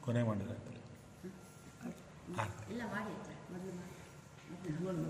ಕೊನೆ ಮಾಡಿದ್ರೆ ಆರತಿ ಎಲ್ಲ ಮಾಡಿ ಆಯ್ತಾ ಮೊದಲು ಮಾಡಿ ಇದುವಲ್ಲ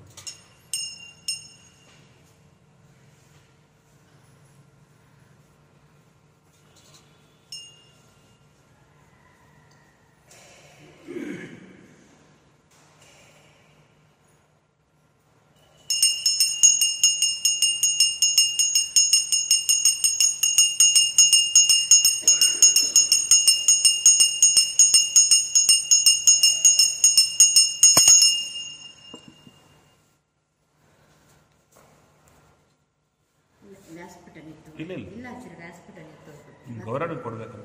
ಇಲ್ಲ ವ್ಯಾಸಪೀಠ ನಿತ್ತು ಇಲ್ಲ, ಇಲ್ಲ. ಇಲ್ಲ ಆಚಾರ್ಯ ವ್ಯಾಸಪೀಠ ನಿತ್ತು ಗೌರವ ಕೊಡ್ಬೇಕಂತ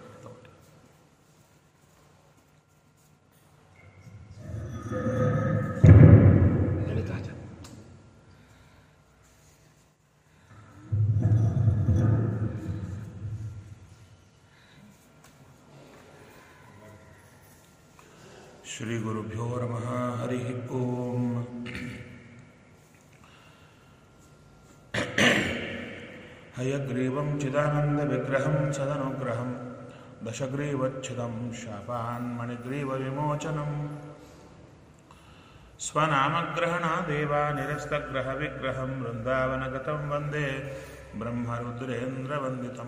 ಲಲಿತಾಚಾರ್ಯ ಶ್ರೀಗುರುಭ್ಯೋ ನಮಃ ಹರಿ ಓಂ हयग्रीवं चिदानन्दविग्रहं सदनुग्रहं दशग्रीवच्छिदं शापान्मणिग्रीवविमोचनम् स्वनामग्रहणादेव निरस्तग्रहविग्रहं वृन्दावनगतं वन्दे ब्रह्मरुद्रेन्द्रवन्दितम्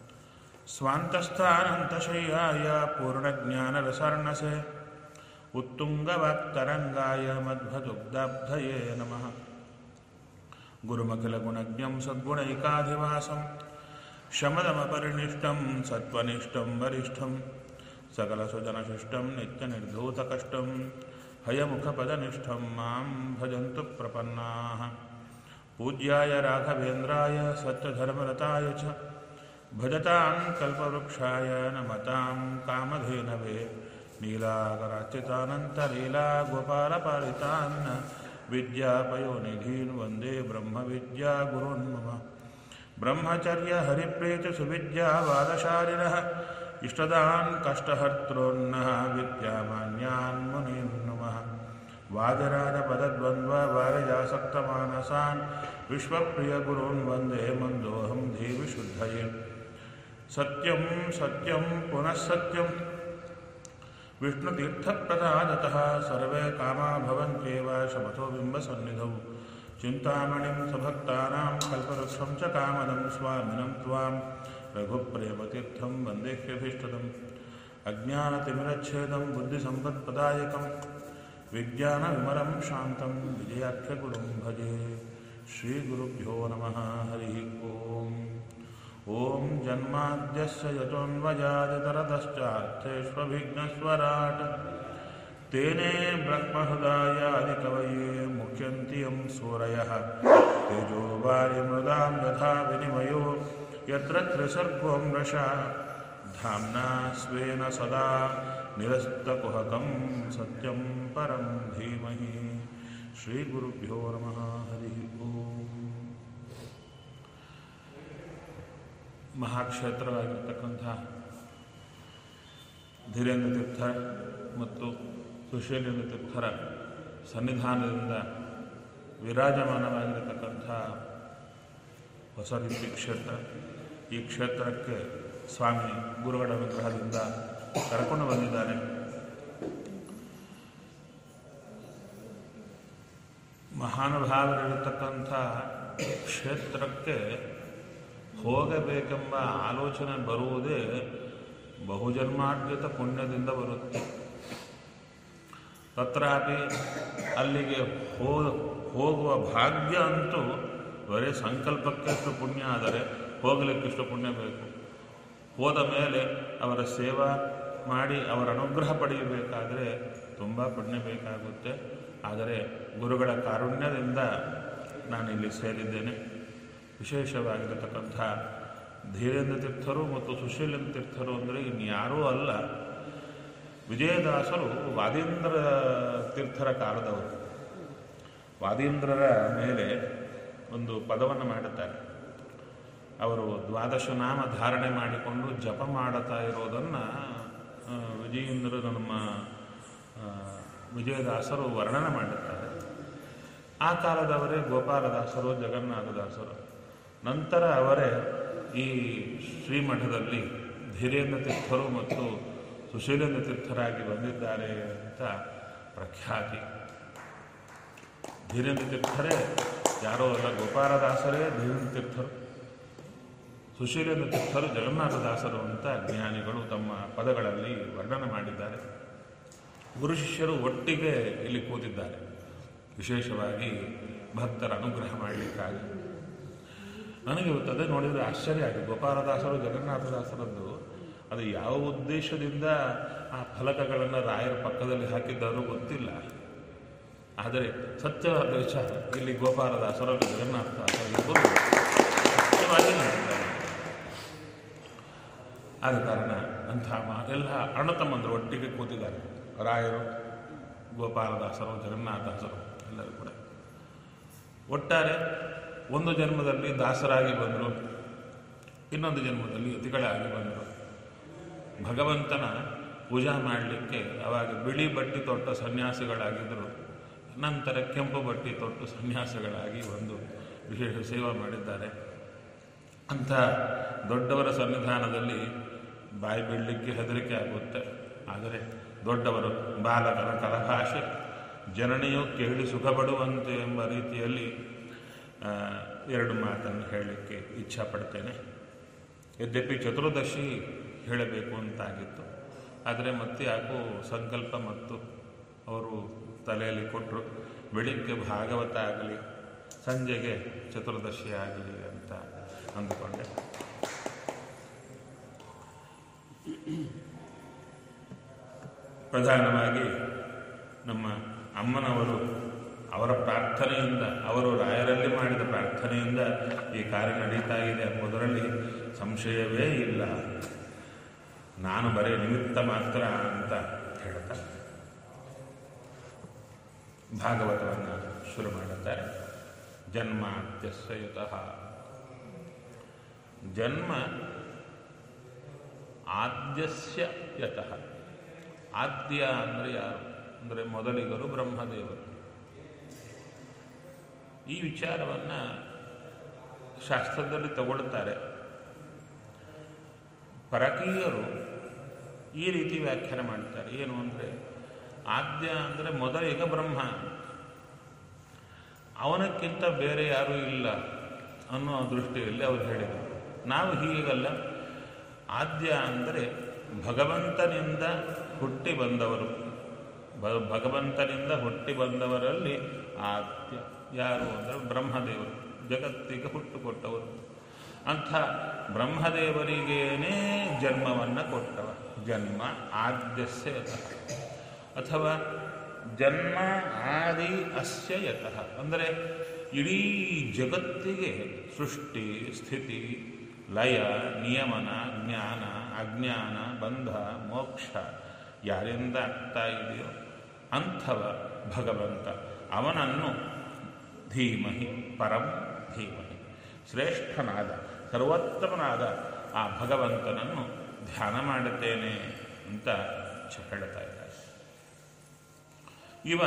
स्वान्तस्थानन्तशय्याय पूर्णज्ञानरसर्णसे उत्तुङ्गवाक्तरङ्गाय मध्वदुग्धाब्धये नमः गुरुमखिलगुणज्ञं सद्गुणैकाधिवासं शमदमपरिनिष्टं सत्त्वनिष्ठं वरिष्ठं सकलसुजनशिष्टं नित्यनिर्धूतकष्टं हयमुखपदनिष्ठं मां भजन्तु प्रपन्नाः पूज्याय राघवेन्द्राय सत्यधर्मरताय च भजतां कल्पवृक्षाय नमतां कामधेनवे नीलाकरार्चितानन्तलीलागोपालपालितान् विद्यापयोनिधीन् वन्दे ब्रह्मविद्यागुरुन् मम ब्रह्मचर्यहरिप्रेतसुविद्यावादशालिनः इष्टदान् कष्टहर्तॄन्नः विद्यामान्यान् मुनीन् नमः वाजराजपदद्वन्द्ववारिजासक्तमानसान् विश्वप्रियगुरून् वन्दे मन्दोऽहं धीविशुद्धये सत्यं सत्यं पुनः सत्यम् विष्णुतीर्थप्रसादतः सर्वे कामा भवन्त्येव शपथो बिम्बसन्निधौ चिन्तामणिं सभक्तानां कल्पवृक्षं च कामदं स्वामिनं त्वां रघुप्रेमतीर्थं वन्देह्यभीष्टदम् अज्ञानतिमिरच्छेदं बुद्धिसम्पत्प्रदायकं विज्ञानविमलं शान्तं विजयाख्यगुरुं भजे श्रीगुरुभ्यो नमः हरिः ओम् ॐ जन्माद्यस्य यतोऽन्वजादितरतश्चार्थेष्वभिघ्नस्वराट् तेने ब्रह्महृदायादिकवये मुख्यन्ति यं सूरयः तेजो वायुमृदां यथा विनिमयो यत्र त्रिसर्गो मृषा धाम्ना स्वेन सदा निरस्तकुहकं सत्यं परं धीमहि श्रीगुरुभ्यो नमः हरिः ओम् ಮಹಾಕ್ಷೇತ್ರವಾಗಿರ್ತಕ್ಕಂಥ ಧೀರೇಂದ್ರ ತೀರ್ಥ ಮತ್ತು ಸುಶೀಲೇಂದ್ರ ತೀರ್ಥರ ಸನ್ನಿಧಾನದಿಂದ ವಿರಾಜಮಾನವಾಗಿರತಕ್ಕಂಥ ಹೊಸ ರೀತಿ ಕ್ಷೇತ್ರ ಈ ಕ್ಷೇತ್ರಕ್ಕೆ ಸ್ವಾಮಿ ಗುರುಗಳ ಅನುಗ್ರಹದಿಂದ ಕರ್ಕೊಂಡು ಬಂದಿದ್ದಾರೆ ಮಹಾನುಭಾವರಿರತಕ್ಕಂಥ ಕ್ಷೇತ್ರಕ್ಕೆ ಹೋಗಬೇಕೆಂಬ ಆಲೋಚನೆ ಬರುವುದೇ ಬಹುಜನ್ಮಾರ್ಜಿತ ಪುಣ್ಯದಿಂದ ಬರುತ್ತೆ ತತ್ರಾಪಿ ಅಲ್ಲಿಗೆ ಹೋ ಹೋಗುವ ಭಾಗ್ಯ ಅಂತೂ ಬರೀ ಸಂಕಲ್ಪಕ್ಕೆಷ್ಟು ಪುಣ್ಯ ಆದರೆ ಹೋಗಲಿಕ್ಕಿಷ್ಟು ಪುಣ್ಯ ಬೇಕು ಹೋದ ಮೇಲೆ ಅವರ ಸೇವಾ ಮಾಡಿ ಅವರ ಅನುಗ್ರಹ ಪಡೆಯಬೇಕಾದರೆ ತುಂಬ ಪುಣ್ಯ ಬೇಕಾಗುತ್ತೆ ಆದರೆ ಗುರುಗಳ ಕಾರುಣ್ಯದಿಂದ ನಾನಿಲ್ಲಿ ಸೇರಿದ್ದೇನೆ ವಿಶೇಷವಾಗಿರತಕ್ಕಂಥ ಧೀರೇಂದ್ರ ತೀರ್ಥರು ಮತ್ತು ಸುಶೀಲೇಂದ್ರ ತೀರ್ಥರು ಅಂದರೆ ಇನ್ಯಾರೂ ಅಲ್ಲ ವಿಜಯದಾಸರು ವಾದೀಂದ್ರ ತೀರ್ಥರ ಕಾಲದವರು ವಾದೀಂದ್ರರ ಮೇಲೆ ಒಂದು ಪದವನ್ನು ಮಾಡುತ್ತಾರೆ ಅವರು ದ್ವಾದಶ ನಾಮ ಧಾರಣೆ ಮಾಡಿಕೊಂಡು ಜಪ ಮಾಡುತ್ತಾ ಇರೋದನ್ನು ವಿಜಯೇಂದ್ರ ನಮ್ಮ ಆ, ವಿಜಯದಾಸರು ವರ್ಣನೆ ಮಾಡುತ್ತಾರೆ ಆ ಕಾಲದವರೇ ಗೋಪಾಲದಾಸರು ಜಗನ್ನಾಥದಾಸರು ನಂತರ ಅವರೇ ಈ ಶ್ರೀಮಠದಲ್ಲಿ ಧೀರೇಂದ್ರ ತೀರ್ಥರು ಮತ್ತು ಸುಶೀಲೇಂದ್ರ ತೀರ್ಥರಾಗಿ ಬಂದಿದ್ದಾರೆ ಅಂತ ಪ್ರಖ್ಯಾತಿ ಧೀರೇಂದ್ರ ತೀರ್ಥರೇ ಯಾರೋ ಅಲ್ಲ ಗೋಪಾಲದಾಸರೇ ಧೀರೇಂದ್ರ ತೀರ್ಥರು ಸುಶೀಲೇಂದ್ರ ತೀರ್ಥರು ಜಗನ್ನಾಥದಾಸರು ಅಂತ ಜ್ಞಾನಿಗಳು ತಮ್ಮ ಪದಗಳಲ್ಲಿ ವರ್ಣನೆ ಮಾಡಿದ್ದಾರೆ ಗುರು ಶಿಷ್ಯರು ಒಟ್ಟಿಗೆ ಇಲ್ಲಿ ಕೂತಿದ್ದಾರೆ ವಿಶೇಷವಾಗಿ ಭಕ್ತರ ಅನುಗ್ರಹ ಮಾಡಲಿಕ್ಕಾಗಿ ನನಗೆ ಇವತ್ತು ಅದೇ ನೋಡಿದರೆ ಆಶ್ಚರ್ಯ ಆಗಿದೆ ಗೋಪಾಲದಾಸರು ಜಗನ್ನಾಥದಾಸರದ್ದು ಅದು ಯಾವ ಉದ್ದೇಶದಿಂದ ಆ ಫಲಕಗಳನ್ನು ರಾಯರ ಪಕ್ಕದಲ್ಲಿ ಹಾಕಿದ್ದಾರೋ ಗೊತ್ತಿಲ್ಲ ಆದರೆ ಸತ್ಯವಾದ ವಿಚಾರ ಇಲ್ಲಿ ಗೋಪಾಲದಾಸರು ಜಗನ್ನಾಥದಾಸರು ಇಬ್ಬರು ಸತ್ಯವಾಗಿ ನಡೆದಿದ್ದಾರೆ ಆದ ಕಾರಣ ಅಂತಹ ಮಾ- ಎಲ್ಲ ಅಣ್ಣತಮ್ಮಂದರು ಒಟ್ಟಿಗೆ ಕೂತಿದ್ದಾರೆ ರಾಯರು ಗೋಪಾಲದಾಸರು ಜಗನ್ನಾಥದಾಸರು ಎಲ್ಲರೂ ಕೂಡ ಒಟ್ಟಾರೆ ಒಂದು ಜನ್ಮದಲ್ಲಿ ದಾಸರಾಗಿ ಬಂದರು ಇನ್ನೊಂದು ಜನ್ಮದಲ್ಲಿ ಯತಿಗಳಾಗಿ ಬಂದರು ಭಗವಂತನ ಪೂಜಾ ಮಾಡಲಿಕ್ಕೆ ಅವಾಗ ಬಿಳಿ ಬಟ್ಟೆ ತೊಟ್ಟ ಸನ್ಯಾಸಿಗಳಾಗಿದ್ದರು ನಂತರ ಕೆಂಪು ಬಟ್ಟೆ ತೊಟ್ಟು ಸನ್ಯಾಸಿಗಳಾಗಿ ಒಂದು ವಿಶೇಷ ಸೇವೆ ಮಾಡಿದ್ದಾರೆ ಅಂಥ ದೊಡ್ಡವರ ಸನ್ನಿಧಾನದಲ್ಲಿ ಬಾಯಿ ಬಿಡಲಿಕ್ಕೆ ಹೆದರಿಕೆ ಆಗುತ್ತೆ ಆದರೆ ದೊಡ್ಡವರು ಬಾಲಕರ ಕಲಭಾಷೆ ಜನನಿಯು ಕೇಳಿ ಸುಖಪಡುವಂತೆ ಎಂಬ ರೀತಿಯಲ್ಲಿ ಆ, ಎರಡು ಮಾತನ್ನು ಹೇಳಲಿಕ್ಕೆ ಇಚ್ಛಾಪಡ್ತೇನೆ ಯದ್ಯಪಿ ಚತುರ್ದಶಿ ಹೇಳಬೇಕು ಅಂತಾಗಿತ್ತು ಆದರೆ ಮತ್ತೆ ಯಾಕೋ ಸಂಕಲ್ಪ ಮತ್ತು ಅವರು ತಲೆಯಲ್ಲಿ ಕೊಟ್ಟರು ಬೆಳಿಗ್ಗೆ ಭಾಗವತ ಆಗಲಿ ಸಂಜೆಗೆ ಚತುರ್ದಶಿ ಆಗಲಿ ಅಂತ ಅಂದುಕೊಂಡೆ ಪ್ರಧಾನವಾಗಿ ನಮ್ಮ ಅಮ್ಮನವರು ಅವರ ಪ್ರಾರ್ಥನೆಯಿಂದ ಅವರು ರಾಯರಲ್ಲಿ ಮಾಡಿದ ಪ್ರಾರ್ಥನೆಯಿಂದ ಈ ಕಾರ್ಯ ನಡೀತಾ ಇದೆ ಎಂಬುದರಲ್ಲಿ ಸಂಶಯವೇ ಇಲ್ಲ ನಾನು ಬರೀ ನಿಮಿತ್ತ ಮಾತ್ರ ಅಂತ ಹೇಳ್ತಾ ಭಾಗವತವನ್ನು ಶುರು ಮಾಡುತ್ತಾರೆ ಜನ್ಮಾದ್ಯಸ್ಯಯುತಃ ಜನ್ಮ ಆದ್ಯಸ್ಯ ಯತಃ ಆದ್ಯ ಅಂದರೆ ಯಾರು ಅಂದರೆ ಮೊದಲಿಗರು ಬ್ರಹ್ಮದೇವರು ಈ ವಿಚಾರವನ್ನು ಶಾಸ್ತ್ರದಲ್ಲಿ ತಗೊಳ್ತಾರೆ ಪರಕೀಯರು ಈ ರೀತಿ ವ್ಯಾಖ್ಯಾನ ಮಾಡ್ತಾರೆ ಏನು ಅಂದರೆ ಆದ್ಯ ಅಂದರೆ ಮೊದಲಿಗ ಬ್ರಹ್ಮ ಅವನಕ್ಕಿಂತ ಬೇರೆ ಯಾರೂ ಇಲ್ಲ ಅನ್ನೋ ದೃಷ್ಟಿಯಲ್ಲಿ ಅವರು ಹೇಳಿದರು ನಾವು ಹೀಗಲ್ಲ ಆದ್ಯ ಅಂದರೆ ಭಗವಂತನಿಂದ ಹುಟ್ಟಿ ಬಂದವರು ಭ- ಭಗವಂತನಿಂದ ಹುಟ್ಟಿ ಬಂದವರಲ್ಲಿ ಆದ್ಯ ಯಾರು ಅಂದರೆ ಬ್ರಹ್ಮದೇವರು ಜಗತ್ತಿಗೆ ಹುಟ್ಟು ಕೊಟ್ಟವರು ಅಂಥ ಬ್ರಹ್ಮದೇವರಿಗೇನೇ ಜನ್ಮವನ್ನು ಕೊಟ್ಟವ ಜನ್ಮ ಆದ್ಯಸ್ಯ ಯತಃ ಅಥವಾ ಜನ್ಮ ಆದಿ ಅಸ್ಯ ಯತಃ ಅಂದರೆ ಇಡೀ ಜಗತ್ತಿಗೆ ಸೃಷ್ಟಿ ಸ್ಥಿತಿ ಲಯ ನಿಯಮನ ಜ್ಞಾನ ಅಜ್ಞಾನ ಬಂಧ ಮೋಕ್ಷ ಯಾರಿಂದ ಆಗ್ತಾ ಇದೆಯೋ ಅಂಥವ ಭಗವಂತ ಅವನನ್ನು ಧೀಮಹಿ ಪರಂ ಧೀಮಹಿ ಶ್ರೇಷ್ಠನಾದ ಸರ್ವೋತ್ತಮನಾದ ಆ ಭಗವಂತನನ್ನು ಧ್ಯಾನ ಮಾಡುತ್ತೇನೆ ಅಂತ ಚ- ಹೇಳ್ತಾ ಇದ್ದಾರೆ ಇವ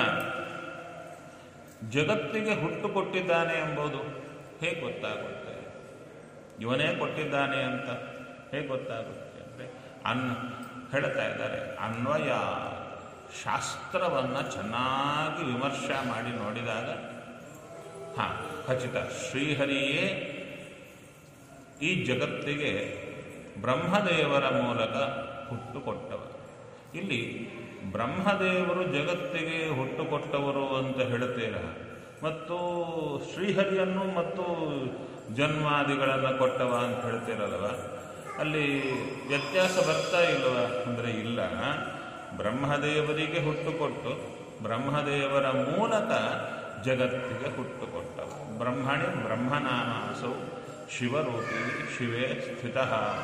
ಜಗತ್ತಿಗೆ ಹುಟ್ಟು ಕೊಟ್ಟಿದ್ದಾನೆ ಎಂಬುದು ಹೇಗೆ ಗೊತ್ತಾಗುತ್ತೆ ಇವನೇ ಕೊಟ್ಟಿದ್ದಾನೆ ಅಂತ ಹೇಗೆ ಗೊತ್ತಾಗುತ್ತೆ ಅಂದರೆ ಅನ್ ಹೇಳ್ತಾ ಇದ್ದಾರೆ ಅನ್ವಯ ಶಾಸ್ತ್ರವನ್ನು ಚೆನ್ನಾಗಿ ವಿಮರ್ಶೆ ಮಾಡಿ ನೋಡಿದಾಗ ಹಾಂ ಖಚಿತ ಶ್ರೀಹರಿಯೇ ಈ ಜಗತ್ತಿಗೆ ಬ್ರಹ್ಮದೇವರ ಮೂಲಕ ಹುಟ್ಟು ಕೊಟ್ಟವ ಇಲ್ಲಿ ಬ್ರಹ್ಮದೇವರು ಜಗತ್ತಿಗೆ ಹುಟ್ಟು ಕೊಟ್ಟವರು ಅಂತ ಹೇಳ್ತೀರ ಮತ್ತು ಶ್ರೀಹರಿಯನ್ನು ಮತ್ತು ಜನ್ಮಾದಿಗಳನ್ನು ಕೊಟ್ಟವ ಅಂತ ಹೇಳ್ತೀರಲ್ವ ಅಲ್ಲಿ ವ್ಯತ್ಯಾಸ ಬರ್ತಾ ಇಲ್ವ ಅಂದರೆ ಇಲ್ಲ ಬ್ರಹ್ಮದೇವರಿಗೆ ಹುಟ್ಟು ಕೊಟ್ಟು ಬ್ರಹ್ಮದೇವರ ಮೂಲಕ ಜಗತ್ತಿಗೆ ಹುಟ್ಟು ಕೊಟ್ಟವ ಬ್ರಹ್ಮಣಿ ಬ್ರಹ್ಮನಾಮಾಸೌ ಶಿವರೂಪಿ ಶಿವೇ ಸ್ಥಿತ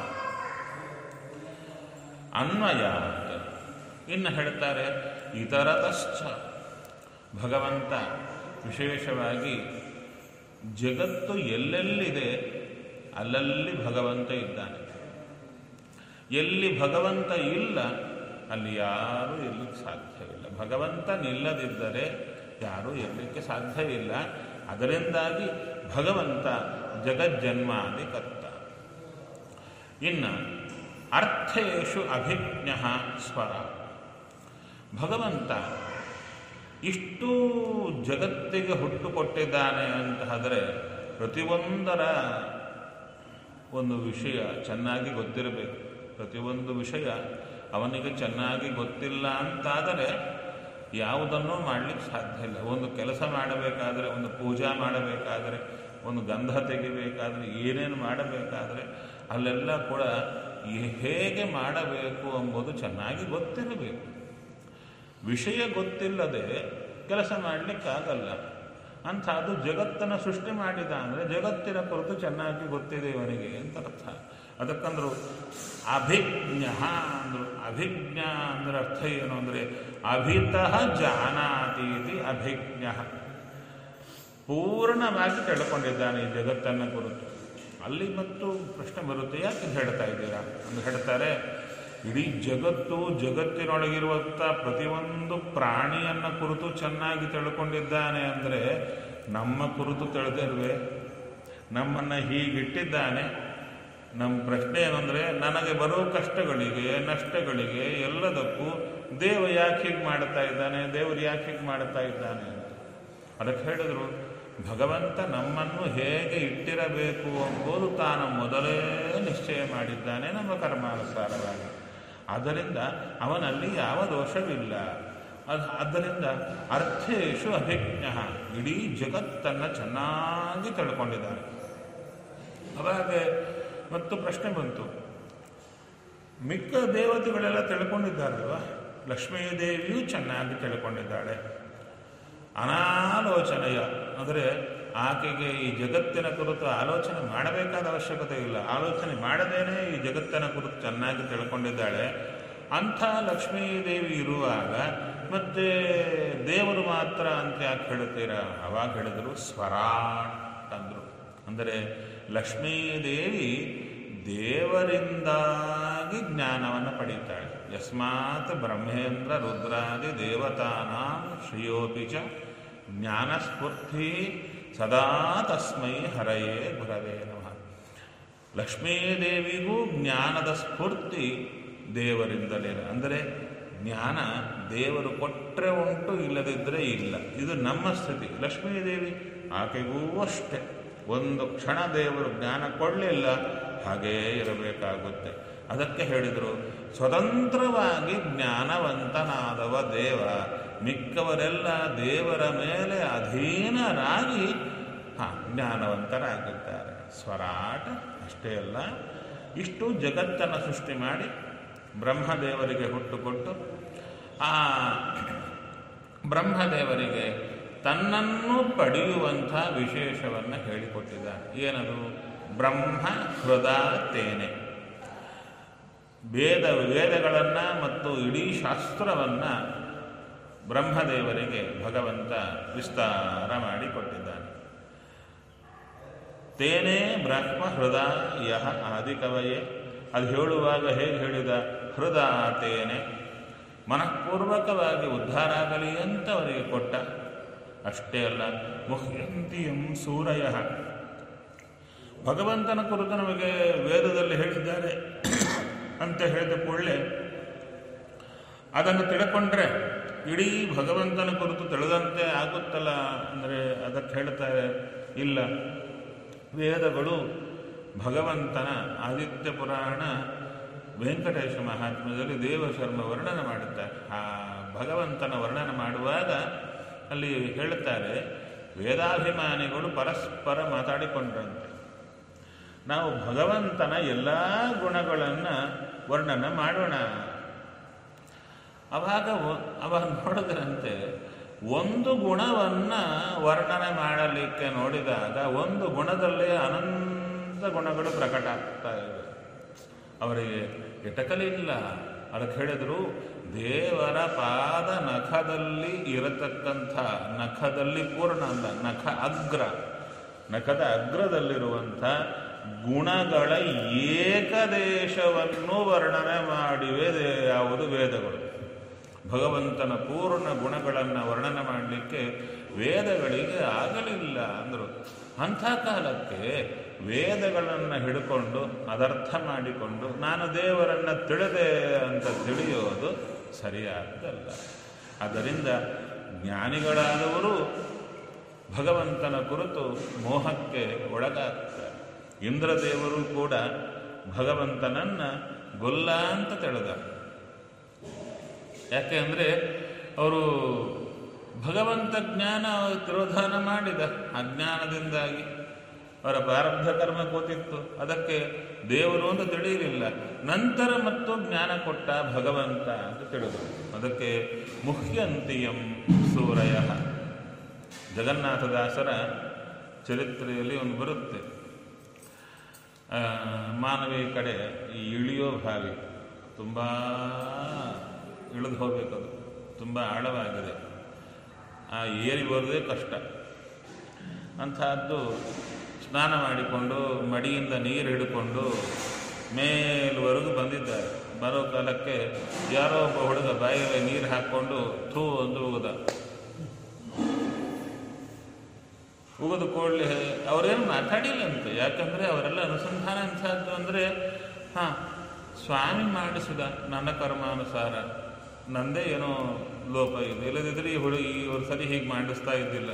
ಅನ್ವಯಾತ್ ಇನ್ನು ಹೇಳ್ತಾರೆ ಇತರತಶ್ಚ ಭಗವಂತ ವಿಶೇಷವಾಗಿ ಜಗತ್ತು ಎಲ್ಲೆಲ್ಲಿದೆ ಅಲ್ಲಲ್ಲಿ ಭಗವಂತ ಇದ್ದಾನೆ ಎಲ್ಲಿ ಭಗವಂತ ಇಲ್ಲ ಅಲ್ಲಿ ಯಾರೂ ಇರ್ಲಿಕ್ಕೆ ಸಾಧ್ಯವಿಲ್ಲ ಭಗವಂತ ನಿಲ್ಲದಿದ್ದರೆ ಯಾರೂ ಇರಲಿಕ್ಕೆ ಸಾಧ್ಯ ಇಲ್ಲ ಅದರಿಂದಾಗಿ ಭಗವಂತ ಜಗಜ್ಜನ್ಮಾದಿ ಕರ್ತ ಇನ್ನು ಅರ್ಥೇಶು ಅಭಿಜ್ಞ ಸ್ವರ ಭಗವಂತ ಇಷ್ಟು ಜಗತ್ತಿಗೆ ಹುಟ್ಟು ಕೊಟ್ಟಿದ್ದಾನೆ ಅಂತ ಆದರೆ ಪ್ರತಿಯೊಂದರ ಒಂದು ವಿಷಯ ಚೆನ್ನಾಗಿ ಗೊತ್ತಿರಬೇಕು ಪ್ರತಿಯೊಂದು ವಿಷಯ ಅವನಿಗೆ ಚೆನ್ನಾಗಿ ಗೊತ್ತಿಲ್ಲ ಅಂತಾದರೆ ಯಾವುದನ್ನೂ ಮಾಡಲಿಕ್ಕೆ ಸಾಧ್ಯ ಇಲ್ಲ ಒಂದು ಕೆಲಸ ಮಾಡಬೇಕಾದ್ರೆ ಒಂದು ಪೂಜಾ ಮಾಡಬೇಕಾದ್ರೆ ಒಂದು ಗಂಧ ತೆಗಿಬೇಕಾದ್ರೆ ಏನೇನು ಮಾಡಬೇಕಾದ್ರೆ ಅಲ್ಲೆಲ್ಲ ಕೂಡ ಈ- ಹೇಗೆ ಮಾಡಬೇಕು ಎಂಬುದು ಚೆನ್ನಾಗಿ ಗೊತ್ತಿರಬೇಕು ವಿಷಯ ಗೊತ್ತಿಲ್ಲದೆ ಕೆಲಸ ಮಾಡಲಿಕ್ಕಾಗಲ್ಲ ಅಂಥದ್ದು ಜಗತ್ತನ್ನು ಸೃಷ್ಟಿ ಮಾಡಿದ ಅಂದರೆ ಜಗತ್ತಿನ ಕುರಿತು ಚೆನ್ನಾಗಿ ಗೊತ್ತಿದೆ ಇವನಿಗೆ ಅಂತ ಅರ್ಥ ಅದಕ್ಕಂದ್ರು ಅಭಿಜ್ಞ ಅಂದರು ಅಭಿಜ್ಞ ಅಂದ್ರೆ ಅರ್ಥ ಏನು ಅಂದರೆ ಅಭಿತಃ ಜಾನಾತೀತಿ ಅಭಿಜ್ಞ ಪೂರ್ಣವಾಗಿ ತಿಳ್ಕೊಂಡಿದ್ದಾನೆ ಈ ಜಗತ್ತನ್ನು ಕುರಿತು ಅಲ್ಲಿ ಮತ್ತು ಪ್ರಶ್ನೆ ಬರುತ್ತೆ ಯಾಕೆ ಇದು ಹೇಳ್ತಾ ಇದ್ದೀರಾ ಅಂತ ಹೇಳ್ತಾರೆ ಇಡೀ ಜಗತ್ತು ಜಗತ್ತಿನೊಳಗಿರುವಂಥ ಪ್ರತಿಯೊಂದು ಪ್ರಾಣಿಯನ್ನ ಕುರಿತು ಚೆನ್ನಾಗಿ ತಿಳ್ಕೊಂಡಿದ್ದಾನೆ ಅಂದರೆ ನಮ್ಮ ಕುರಿತು ತಿಳಿದಿರುವೆ ನಮ್ಮನ್ನು ಹೀಗಿಟ್ಟಿದ್ದಾನೆ ನಮ್ಮ ಪ್ರಶ್ನೆ ಏನಂದರೆ ನನಗೆ ಬರೋ ಕಷ್ಟಗಳಿಗೆ ನಷ್ಟಗಳಿಗೆ ಎಲ್ಲದಕ್ಕೂ ದೇವ ಯಾಕೆ ಹೀಗೆ ಮಾಡ್ತಾ ಇದ್ದಾನೆ ದೇವರು ಯಾಕೆ ಹೀಗೆ ಮಾಡ್ತಾ ಇದ್ದಾನೆ ಅಂತ ಅದಕ್ಕೆ ಹೇಳಿದರು ಭಗವಂತ ನಮ್ಮನ್ನು ಹೇಗೆ ಇಟ್ಟಿರಬೇಕು ಎಂಬುದು ತಾನು ಮೊದಲೇ ನಿಶ್ಚಯ ಮಾಡಿದ್ದಾನೆ ನಮ್ಮ ಕರ್ಮಾನುಸಾರವಾಗಿ ಆದ್ದರಿಂದ ಅವನಲ್ಲಿ ಯಾವ ದೋಷವಿಲ್ಲ ಅದು ಆದ್ದರಿಂದ ಅರ್ಥೇಶು ಅಭಿಜ್ಞ ಇಡೀ ಜಗತ್ತನ್ನು ಚೆನ್ನಾಗಿ ತಿಳ್ಕೊಂಡಿದ್ದಾನೆ ಅವಾಗ ಮತ್ತು ಪ್ರಶ್ನೆ ಬಂತು ಮಿಕ್ಕ ದೇವತೆಗಳೆಲ್ಲ ತಿಳ್ಕೊಂಡಿದ್ದಾರಲ್ವ ಲಕ್ಷ್ಮೀ ದೇವಿಯೂ ಚೆನ್ನಾಗಿ ತಿಳ್ಕೊಂಡಿದ್ದಾಳೆ ಅನಾಲೋಚನೆಯ ಅಂದರೆ ಆಕೆಗೆ ಈ ಜಗತ್ತಿನ ಕುರಿತು ಆಲೋಚನೆ ಮಾಡಬೇಕಾದ ಅವಶ್ಯಕತೆ ಇಲ್ಲ ಆಲೋಚನೆ ಮಾಡದೇನೆ ಈ ಜಗತ್ತಿನ ಕುರಿತು ಚೆನ್ನಾಗಿ ತಿಳ್ಕೊಂಡಿದ್ದಾಳೆ ಅಂಥ ಲಕ್ಷ್ಮೀ ದೇವಿ ಇರುವಾಗ ಮತ್ತೆ ದೇವರು ಮಾತ್ರ ಅಂತ ಯಾಕೆ ಹೇಳ್ತೀರಾ ಅವಾಗ ಹೇಳಿದ್ರು ಸ್ವರಾಟ್ ಅಂದರು ಅಂದರೆ ಲಕ್ಷ್ಮೀದೇವಿ ದೇವರಿಂದಾಗಿ ಜ್ಞಾನವನ್ನು ಪಡೀತಾಳೆ ಯಸ್ಮಾತ್ ಬ್ರಹ್ಮೇಂದ್ರ ರುದ್ರಾದಿ ದೇವತಾನಾಂ ಶ್ರೇಯೋಪಿ ಚ ಜ್ಞಾನಸ್ಫೂರ್ತಿ ಸದಾ ತಸ್ಮೈ ಹರಯೇ ಗುರವೇ ನಮಃ ಲಕ್ಷ್ಮೀದೇವಿಗೂ ಜ್ಞಾನದ ಸ್ಫೂರ್ತಿ ದೇವರಿಂದಲೇ ಅಂದರೆ ಜ್ಞಾನ ದೇವರು ಕೊಟ್ಟರೆ ಉಂಟು ಇಲ್ಲದಿದ್ದರೆ ಇಲ್ಲ ಇದು ನಮ್ಮ ಸ್ಥಿತಿ ಲಕ್ಷ್ಮೀದೇವಿ ಆಕೆಗೂ ಅಷ್ಟೇ ಒಂದು ಕ್ಷಣ ದೇವರು ಜ್ಞಾನ ಕೊಡಲಿಲ್ಲ ಹಾಗೇ ಇರಬೇಕಾಗುತ್ತೆ ಅದಕ್ಕೆ ಹೇಳಿದರು ಸ್ವತಂತ್ರವಾಗಿ ಜ್ಞಾನವಂತನಾದವ ದೇವ ಮಿಕ್ಕವರೆಲ್ಲ ದೇವರ ಮೇಲೆ ಅಧೀನರಾಗಿ ಹಾಂ ಜ್ಞಾನವಂತರಾಗಿದ್ದಾರೆ ಸ್ವರಾಟ ಅಷ್ಟೇ ಅಲ್ಲ ಇಷ್ಟು ಜಗತ್ತನ್ನು ಸೃಷ್ಟಿ ಮಾಡಿ ಬ್ರಹ್ಮದೇವರಿಗೆ ಹುಟ್ಟುಕೊಟ್ಟು ಆ ಬ್ರಹ್ಮದೇವರಿಗೆ ತನ್ನನ್ನು ಪಡೆಯುವಂಥ ವಿಶೇಷವನ್ನು ಹೇಳಿಕೊಟ್ಟಿದ್ದಾನೆ ಏನದು ಬ್ರಹ್ಮ ಹೃದಯತೇನೆ ವೇದ ವೇದಗಳನ್ನು ಮತ್ತು ಇಡೀ ಶಾಸ್ತ್ರವನ್ನು ಬ್ರಹ್ಮದೇವರಿಗೆ ಭಗವಂತ ವಿಸ್ತಾರ ಮಾಡಿ ಕೊಟ್ಟಿದ್ದಾನೆ ತೇನೇ ಬ್ರಹ್ಮ ಹೃದಯ ಆದಿಕವಯೇ ಅದು ಹೇಳುವಾಗ ಹೇಗೆ ಹೇಳಿದ ಹೃದಯ ತೇನೆ ಮನಃಪೂರ್ವಕವಾಗಿ ಉದ್ಧಾರ ಆಗಲಿ ಅಂತ ಅವರಿಗೆ ಕೊಟ್ಟ ಅಷ್ಟೇ ಅಲ್ಲ ಮುಹ್ಯಂತಿಯಂ ಸೂರಯ ಭಗವಂತನ ಕುರಿತು ನಮಗೆ ವೇದದಲ್ಲಿ ಹೇಳಿದ್ದಾರೆ ಅಂತ ಹೇಳಿದ ಕೂಡಲೇ ಅದನ್ನು ತಿಳ್ಕೊಂಡ್ರೆ ಇಡೀ ಭಗವಂತನ ಕುರಿತು ತಿಳಿದಂತೆ ಆಗುತ್ತಲ್ಲ ಅಂದರೆ ಅದಕ್ಕೆ ಹೇಳ್ತಾರೆ ಇಲ್ಲ ವೇದಗಳು ಭಗವಂತನ ಆದಿತ್ಯ ಪುರಾಣ ವೆಂಕಟೇಶ ಮಹಾತ್ಮ್ಯದಲ್ಲಿ ದೇವಶರ್ಮ ವರ್ಣನೆ ಮಾಡುತ್ತಾರೆ ಆ ಭಗವಂತನ ವರ್ಣನೆ ಮಾಡುವಾಗ ಅಲ್ಲಿ ಹೇಳುತ್ತಾರೆ ವೇದಾಭಿಮಾನಿಗಳು ಪರಸ್ಪರ ಮಾತಾಡಿಕೊಂಡ್ರಂತೆ ನಾವು ಭಗವಂತನ ಎಲ್ಲ ಗುಣಗಳನ್ನು ವರ್ಣನೆ ಮಾಡೋಣ ಅವಾಗ ಒ- ಅವಾಗ ನೋಡಿದ್ರಂತೆ ಒಂದು ಗುಣವನ್ನು ವರ್ಣನೆ ಮಾಡಲಿಕ್ಕೆ ನೋಡಿದಾಗ ಒಂದು ಗುಣದಲ್ಲಿ ಅನಂತ ಗುಣಗಳು ಪ್ರಕಟ ಆಗ್ತಾ ಇವೆ ಅವರಿಗೆ ಎಟಕಲಿಲ್ಲ ಅದಕ್ಕೆ ಹೇಳಿದ್ರು ದೇವರ ಪಾದ ನಖದಲ್ಲಿ ಇರತಕ್ಕಂಥ ನಖದಲ್ಲಿ ಪೂರ್ಣ ಅಲ್ಲ ನಖ ಅಗ್ರ ನಖದ ಅಗ್ರದಲ್ಲಿರುವಂಥ ಗುಣಗಳ ಏಕದೇಶವನ್ನು ವರ್ಣನೆ ಮಾಡಿವೆ ದೇ- ಯಾವುದು ವೇದಗಳು ಭಗವಂತನ ಪೂರ್ಣ ಗುಣಗಳನ್ನು ವರ್ಣನೆ ಮಾಡಲಿಕ್ಕೆ ವೇದಗಳಿಗೆ ಆಗಲಿಲ್ಲ ಅಂದರು ಅಂಥ ಕಾಲಕ್ಕೆ ವೇದಗಳನ್ನು ಹಿಡ್ಕೊಂಡು ಅದರ್ಥ ಮಾಡಿಕೊಂಡು ನಾನು ದೇವರನ್ನು ತಿಳಿದೆ ಅಂತ ತಿಳಿಯೋದು ಸರಿಯಾದ್ದಲ್ಲ ಆದ್ದರಿಂದ ಜ್ಞಾನಿಗಳಾದವರು ಭಗವಂತನ ಕುರಿತು ಮೋಹಕ್ಕೆ ಒಳಗಾಗ್ತಾರೆ ಇಂದ್ರದೇವರು ಕೂಡ ಭಗವಂತನನ್ನ ಗೊಲ್ಲ ಅಂತ ತಿಳಿದ ಯಾಕೆ ಅಂದರೆ ಅವರು ಭಗವಂತ ಜ್ಞಾನ ತಿರೋಧಾನ ಮಾಡಿದ ಅಜ್ಞಾನದಿಂದಾಗಿ ಅವರ ಪ್ರಾರಬ್ಧ ಕರ್ಮ ಕೂತಿತ್ತು ಅದಕ್ಕೆ ದೇವರು ಅಂತ ತಿಳಿಯಲಿಲ್ಲ ನಂತರ ಮತ್ತು ಜ್ಞಾನ ಕೊಟ್ಟ ಭಗವಂತ ಅಂತ ತಿಳಿದರು ಅದಕ್ಕೆ ಮುಹ್ಯಂತಿಯಂ ಸೂರಯ ಜಗನ್ನಾಥದಾಸರ ಚರಿತ್ರೆಯಲ್ಲಿ ಒಂದು ಬರುತ್ತೆ ಆ, ಮಾನವಿ ಕಡೆ ಈ ಇಳಿಯೋ ಬಾವಿ ತುಂಬ ಇಳಿದು ಹೋಗ್ಬೇಕದು ತುಂಬ ಆಳವಾಗಿದೆ ಆ ಏರಿ ಬರೋದೇ ಕಷ್ಟ ಅಂಥದ್ದು ಸ್ನಾನ ಮಾಡಿಕೊಂಡು ಮಡಿಯಿಂದ ನೀರು ಹಿಡ್ಕೊಂಡು ಮೇಲ್ವರೆಗೂ ಬಂದಿದ್ದಾರೆ ಬರೋ ಕಾಲಕ್ಕೆ ಯಾರೋ ಒಬ್ಬ ಹುಡುಗ ಬಾಯಲ್ಲಿ ನೀರು ಹಾಕ್ಕೊಂಡು ಥೂ ಅಂತ ಹೋಗದ ಉಗಿದು ಕೂಡಲೇ ಅವರೇನು ಮಾತಾಡಿಲ್ಲಂತೆ ಯಾಕಂದ್ರೆ ಅವರೆಲ್ಲ ಅನುಸಂಧಾನ ಅಂಥದ್ದು ಅಂದರೆ ಹಾಂ ಸ್ವಾಮಿ ಮಾಡಿಸಿದ ನನ್ನ ಕರ್ಮಾನುಸಾರ ನಂದೇ ಏನೋ ಲೋಪ ಇದೆ ಇಲ್ಲದಿದ್ದರೆ ಈ ಹುಡುಗಿ ಇವರು ಸರಿ ಹೀಗೆ ಮಾಡಿಸ್ತಾ ಇದ್ದಿಲ್ಲ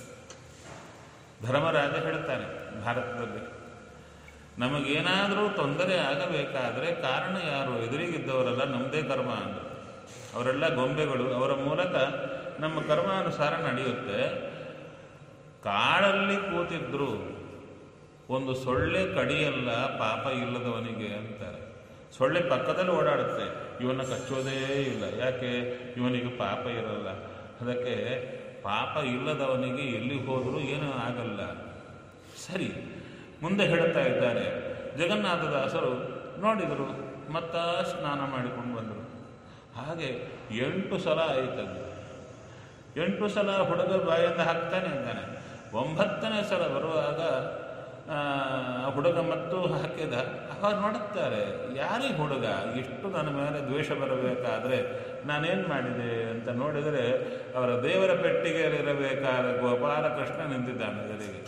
ಧರ್ಮರಾಜ ಹೇಳ್ತಾನೆ ಭಾರತದಲ್ಲಿ ನಮಗೇನಾದರೂ ತೊಂದರೆ ಆಗಬೇಕಾದ್ರೆ ಕಾರಣ ಯಾರು ಎದುರಿಗಿದ್ದವರೆಲ್ಲ ನಮ್ಮದೇ ಕರ್ಮ ಅಂದರು ಅವರೆಲ್ಲ ಗೊಂಬೆಗಳು ಅವರ ಮೂಲಕ ನಮ್ಮ ಕರ್ಮಾನುಸಾರ ನಡೆಯುತ್ತೆ ಕಾಡಲ್ಲಿ ಕೂತಿದ್ರು ಒಂದು ಸೊಳ್ಳೆ ಕಡಿಯಲ್ಲ ಪಾಪ ಇಲ್ಲದವನಿಗೆ ಅಂತಾರೆ ಸೊಳ್ಳೆ ಪಕ್ಕದಲ್ಲಿ ಓಡಾಡುತ್ತೆ ಇವನ್ನ ಕಚ್ಚೋದೇ ಇಲ್ಲ ಯಾಕೆ ಇವನಿಗೆ ಪಾಪ ಇರಲ್ಲ ಅದಕ್ಕೆ ಪಾಪ ಇಲ್ಲದವನಿಗೆ ಎಲ್ಲಿ ಹೋದರೂ ಏನೂ ಆಗಲ್ಲ ಸರಿ ಮುಂದೆ ಹೇಳ್ತಾ ಇದ್ದಾರೆ ಜಗನ್ನಾಥದಾಸರು ನೋಡಿದರು ಮತ್ತ ಸ್ನಾನ ಮಾಡಿಕೊಂಡು ಬಂದರು ಹಾಗೆ ಎಂಟು ಸಲ ಆಯ್ತದ್ದು ಎಂಟು ಸಲ ಹುಡುಗ ಬಾಯಿಂದ ಹಾಕ್ತಾನೆ ಇದ್ದಾನೆ ಒಂಬತ್ತನೇ ಸಲ ಬರುವಾಗ ಆ, ಹುಡುಗ ಮತ್ತು ಹಾಕಿದ ಅವಾಗ ನೋಡುತ್ತಾರೆ ಯಾರೀ ಹುಡುಗ ಇಷ್ಟು ನನ್ನ ಮೇಲೆ ದ್ವೇಷ ಬರಬೇಕಾದ್ರೆ ನಾನೇನು ಮಾಡಿದೆ ಅಂತ ನೋಡಿದರೆ ಅವರ ದೇವರ ಪೆಟ್ಟಿಗೆಯಲ್ಲಿರಬೇಕಾದ ಗೋಪಾಲಕೃಷ್ಣ ನಿಂತಿದ್ದಾನೆ ಎದುರಿಗೆ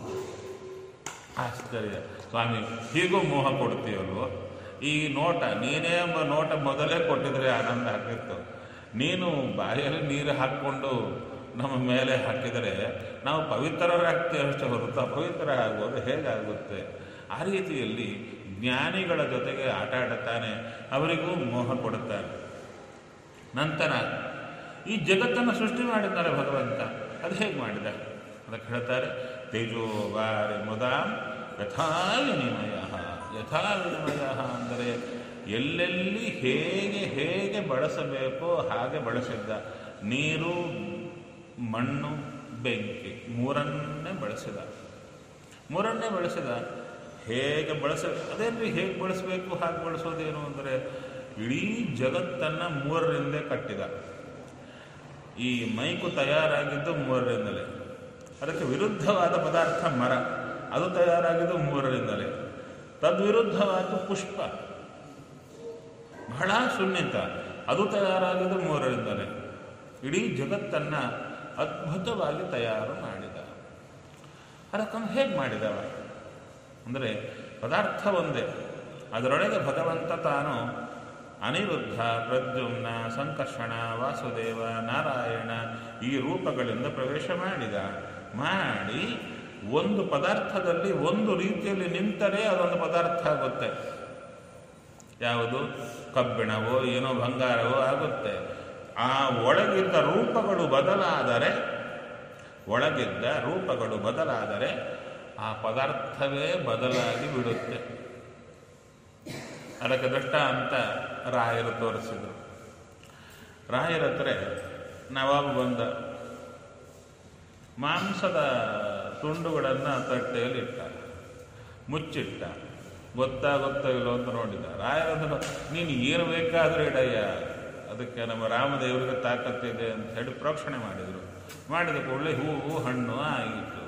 ಆಶ್ಚರ್ಯ ಸ್ವಾಮಿ ಹೀಗೂ ಮೋಹ ಕೊಡ್ತೀವಲ್ವೋ ಈ ನೋಟ ನೀನೇ ಎಂಬ ನೋಟ ಮೊದಲೇ ಕೊಟ್ಟಿದ್ರೆ ಆನಂದ ಆಗ್ತಿತ್ತು ನೀನು ಬಾಯಲ್ಲಿ ನೀರು ಹಾಕ್ಕೊಂಡು ನಮ್ಮ ಮೇಲೆ ಹಾಕಿದರೆ ನಾವು ಪವಿತ್ರರಾಗ್ತೇವೆ ಅಷ್ಟೇ ಹೊರತು ಅಪವಿತ್ರ ಆಗೋದು ಹೇಗಾಗುತ್ತೆ ಆ ರೀತಿಯಲ್ಲಿ ಜ್ಞಾನಿಗಳ ಜೊತೆಗೆ ಆಟ ಆಡುತ್ತಾನೆ ಅವರಿಗೂ ಮೋಹ ಕೊಡುತ್ತಾನೆ ನಂತರ ಈ ಜಗತ್ತನ್ನು ಸೃಷ್ಟಿ ಮಾಡಿದ್ದಾರೆ ಭಗವಂತ ಅದು ಹೇಗೆ ಮಾಡಿದ ಅದಕ್ಕೆ ಹೇಳ್ತಾರೆ ತೇಜೋ ವಾರಿ ಮುದಾಂ ಯಥಾ ವಿನಿಮಯ ಯಥಾ ವಿನಿಮಯ ಅಂದರೆ ಎಲ್ಲೆಲ್ಲಿ ಹೇಗೆ ಹೇಗೆ ಬಳಸಬೇಕೋ ಹಾಗೆ ಬಳಸಿದ್ದ ನೀರು ಮಣ್ಣು ಬೆಂಕಿ ಮೂರನ್ನೇ ಬಳಸಿದ ಮೂರನ್ನೇ ಬಳಸಿದ ಹೇಗೆ ಬಳಸ ಅದೇನ್ರಿ ಹೇಗೆ ಬಳಸಬೇಕು ಹಾಗೆ ಬಳಸೋದೇನು ಅಂದರೆ ಇಡೀ ಜಗತ್ತನ್ನು ಮೂರರಿಂದೇ ಕಟ್ಟಿದ ಈ ಮೈಕು ತಯಾರಾಗಿದ್ದು ಮೂರರಿಂದಲೇ ಅದಕ್ಕೆ ವಿರುದ್ಧವಾದ ಪದಾರ್ಥ ಮರ ಅದು ತಯಾರಾಗಿದ್ದು ಮೂರರಿಂದಲೇ ತದ್ವಿರುದ್ಧವಾದ ಪುಷ್ಪ ಬಹಳ ಸುನ್ನಿತ ಅದು ತಯಾರಾಗಿದ್ದು ಮೂರರಿಂದಲೇ ಇಡೀ ಜಗತ್ತನ್ನ ಅದ್ಭುತವಾಗಿ ತಯಾರು ಮಾಡಿದ ಅದಕ್ಕಂದು ಹೇಗೆ ಮಾಡಿದವ ಅಂದರೆ ಪದಾರ್ಥ ಒಂದೇ ಅದರೊಳಗೆ ಭಗವಂತ ತಾನು ಅನಿರುದ್ಧ ಪ್ರದ್ಯುಮ್ನ ಸಂಕರ್ಷಣ ವಾಸುದೇವ ನಾರಾಯಣ ಈ ರೂಪಗಳಿಂದ ಪ್ರವೇಶ ಮಾಡಿದ ಮಾಡಿ ಒಂದು ಪದಾರ್ಥದಲ್ಲಿ ಒಂದು ರೀತಿಯಲ್ಲಿ ನಿಂತರೆ ಅದೊಂದು ಪದಾರ್ಥ ಆಗುತ್ತೆ ಯಾವುದು ಕಬ್ಬಿಣವೋ ಏನೋ ಬಂಗಾರವೋ ಆಗುತ್ತೆ ಆ ಒಳಗಿದ್ದ ರೂಪಗಳು ಬದಲಾದರೆ ಒಳಗಿದ್ದ ರೂಪಗಳು ಬದಲಾದರೆ ಆ ಪದಾರ್ಥವೇ ಬದಲಾಗಿ ಬಿಡುತ್ತೆ ಅದಕ್ಕೆ ದೃಷ್ಟ ಅಂತ ರಾಯರು ತೋರಿಸಿದರು ರಾಯರ ಹತ್ರ ನವಾಬ್ ಬಂದ ಮಾಂಸದ ತುಂಡುಗಳನ್ನು ತಟ್ಟೆಯಲ್ಲಿ ಇಟ್ಟ ಮುಚ್ಚಿಟ್ಟ ಗೊತ್ತಾ ಗೊತ್ತಾ ಇಲ್ಲೋ ಅಂತ ನೋಡಿದ ರಾಯರಂದ್ರು ನೀನು ಏನು ಬೇಕಾದರೂ ಇಡಯ್ಯ ಅದಕ್ಕೆ ನಮ್ಮ ರಾಮದೇವರಿಗೆ ತಾಕತ್ತಿದೆ ಅಂತ ಹೇಳಿ ಪ್ರೋಕ್ಷಣೆ ಮಾಡಿದರು ಮಾಡಿದ ಕೂಡಲೇ ಹೂವು ಹಣ್ಣು ಆಗಿತ್ತು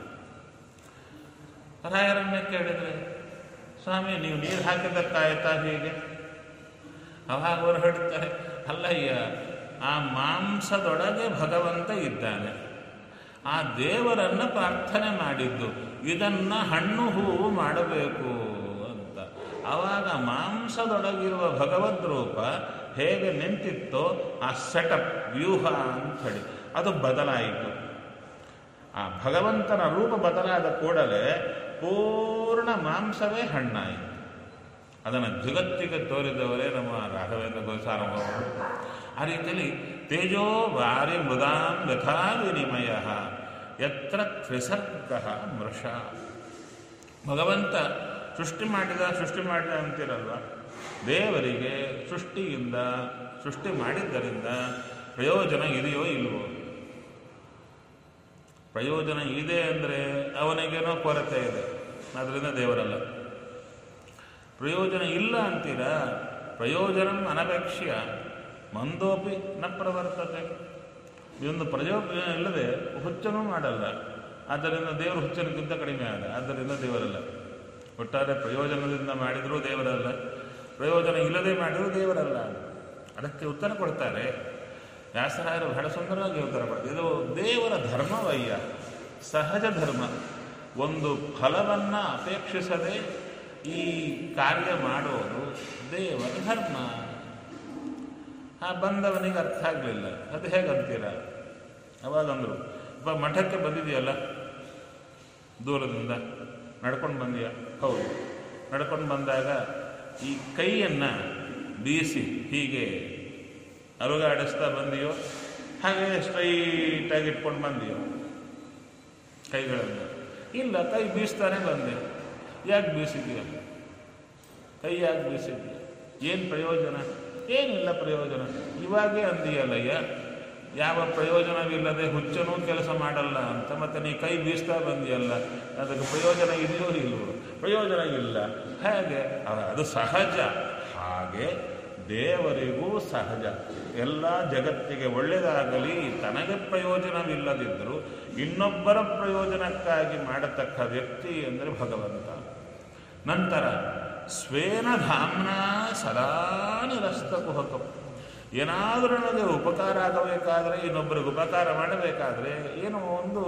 ರಾಯರನ್ನೇ ಕೇಳಿದ್ರೆ ಸ್ವಾಮಿ ನೀವು ನೀರು ಹಾಕಿದ್ದಕ್ಕಾಯ್ತಾ ಹೀಗೆ ಅವಾಗ ಅವರು ಹೇಳ್ತಾರೆ ಅಲ್ಲಯ್ಯ ಆ ಮಾಂಸದೊಳಗೆ ಭಗವಂತ ಇದ್ದಾನೆ ಆ ದೇವರನ್ನ ಪ್ರಾರ್ಥನೆ ಮಾಡಿದ್ದು ಇದನ್ನ ಹಣ್ಣು ಹೂವು ಮಾಡಬೇಕು ಅಂತ ಆವಾಗ ಮಾಂಸದೊಳಗಿರುವ ಭಗವದ್ ರೂಪ ಹೇಗೆ ನಿಂತಿತ್ತೋ ಆ ಸೆಟಪ್ ವ್ಯೂಹ ಅಂತ ಹೇಳಿ ಅದು ಬದಲಾಯಿತು ಆ ಭಗವಂತನ ರೂಪ ಬದಲಾದ ಕೂಡಲೇ ಪೂರ್ಣ ಮಾಂಸವೇ ಹಣ್ಣಾಯಿತು ಅದನ್ನು ಜಗತ್ತಿಗೆ ತೋರಿದವರೇ ನಮ್ಮ ರಾಘವೇಂದ್ರ ಗೋಸಾರವರು ಆ ರೀತಿಯಲ್ಲಿ ತೇಜೋ ವಾರಿ ಮೃದಾಂ ಯಥಾ ವಿನಿಮಯ ಯತ್ರ ತ್ರಿಸರ್ಗ ಮೃಷ ಭಗವಂತ ಸೃಷ್ಟಿ ಮಾಡಿದ ಸೃಷ್ಟಿ ಮಾಡಿದ ಅಂತಿರಲ್ವ ದೇವರಿಗೆ ಸೃಷ್ಟಿಯಿಂದ ಸೃಷ್ಟಿ ಮಾಡಿದ್ದರಿಂದ ಪ್ರಯೋಜನ ಇದೆಯೋ ಇಲ್ವೋ ಪ್ರಯೋಜನ ಇದೆ ಅಂದರೆ ಅವನಿಗೇನೋ ಕೊರತೆ ಇದೆ ಅದರಿಂದ ದೇವರಲ್ಲ ಪ್ರಯೋಜನ ಇಲ್ಲ ಅಂತೀರಾ ಪ್ರಯೋಜನ ಅನಪೇಕ್ಷ್ಯ ಮಂದೋಪಿ ನ ಪ್ರವರ್ತತೆ ಇದೊಂದು ಪ್ರಯೋಜನ ಇಲ್ಲದೆ ಹುಚ್ಚನೂ ಮಾಡಲ್ಲ ಆದ್ದರಿಂದ ದೇವರು ಹುಚ್ಚನಕ್ಕಿಂತ ಕಡಿಮೆ ಆದ ಆದ್ದರಿಂದ ದೇವರಲ್ಲ ಒಟ್ಟಾರೆ ಪ್ರಯೋಜನದಿಂದ ಮಾಡಿದರೂ ದೇವರಲ್ಲ ಪ್ರಯೋಜನ ಇಲ್ಲದೆ ಮಾಡಿದರೂ ದೇವರಲ್ಲ ಅದಕ್ಕೆ ಉತ್ತರ ಕೊಡ್ತಾರೆ ವ್ಯಾಸರಾಯರು ಬಹಳ ಸುಂದರವಾಗಿ ಉತ್ತರ ಕೊಡ್ತಾರೆ ಇದು ದೇವರ ಧರ್ಮವಯ್ಯ ಸಹಜ ಧರ್ಮ ಒಂದು ಫಲವನ್ನು ಅಪೇಕ್ಷಿಸದೆ ಈ ಕಾರ್ಯ ಮಾಡೋದು ದೇವರ ಧರ್ಮ ಆ ಬಂದವನಿಗೆ ಅರ್ಥ ಆಗಲಿಲ್ಲ ಅದು ಹೇಗಂತೀರ ಅವಾಗಂದ್ರು ಅಪ್ಪ ಮಠಕ್ಕೆ ಬಂದಿದೆಯಲ್ಲ ದೂರದಿಂದ ನಡ್ಕೊಂಡು ಬಂದೀಯ ಹೌದು ನಡ್ಕೊಂಡು ಬಂದಾಗ ಈ ಕೈಯನ್ನು ಬೀಸಿ ಹೀಗೆ ಅಲುಗಾಡಿಸ್ತಾ ಬಂದಿಯೋ ಹಾಗೆ ಸ್ಟ್ರೈಟಾಗಿ ಇಟ್ಕೊಂಡು ಬಂದಿಯೋ ಕೈಗಳನ್ನು ಇಲ್ಲ ಕೈ ಬೀಸ್ತಾನೆ ಬಂದೆ ಯಾಕೆ ಬೀಸಿದೀಯ ಕೈ ಯಾಕೆ ಬೀಸಿದ್ಯ ಏನು ಪ್ರಯೋಜನ ಏನಿಲ್ಲ ಪ್ರಯೋಜನ ಇವಾಗೇ ಅಂದಿಯಲ್ಲಯ್ಯ ಯಾವ ಪ್ರಯೋಜನವಿಲ್ಲದೆ ಹುಚ್ಚನೂ ಕೆಲಸ ಮಾಡಲ್ಲ ಅಂತ ಮತ್ತೆ ನೀ ಕೈ ಬೀಸ್ತಾ ಬಂದಿಯಲ್ಲ ಅದಕ್ಕೆ ಪ್ರಯೋಜನ ಇದೆಯೋ ಇಲ್ವೋ ಪ್ರಯೋಜನ ಇಲ್ಲ ಹೇಗೆ ಅವ- ಅದು ಸಹಜ ಹಾಗೆ ದೇವರಿಗೂ ಸಹಜ ಎಲ್ಲ ಜಗತ್ತಿಗೆ ಒಳ್ಳೆಯದಾಗಲಿ ತನಗೆ ಪ್ರಯೋಜನವಿಲ್ಲದಿದ್ದರೂ ಇನ್ನೊಬ್ಬರ ಪ್ರಯೋಜನಕ್ಕಾಗಿ ಮಾಡತಕ್ಕ ವ್ಯಕ್ತಿ ಅಂದರೆ ಭಗವಂತ ನಂತರ ಸ್ವೇನ ಧಾಮ್ನ ಸದಾ ನಿರಸ್ತ ಕುಹಕಂ ಏನಾದರೂ ನನಗೆ ಉಪಕಾರ ಆಗಬೇಕಾದ್ರೆ ಇನ್ನೊಬ್ಬರಿಗೆ ಉಪಕಾರ ಮಾಡಬೇಕಾದ್ರೆ ಏನೋ ಒಂದು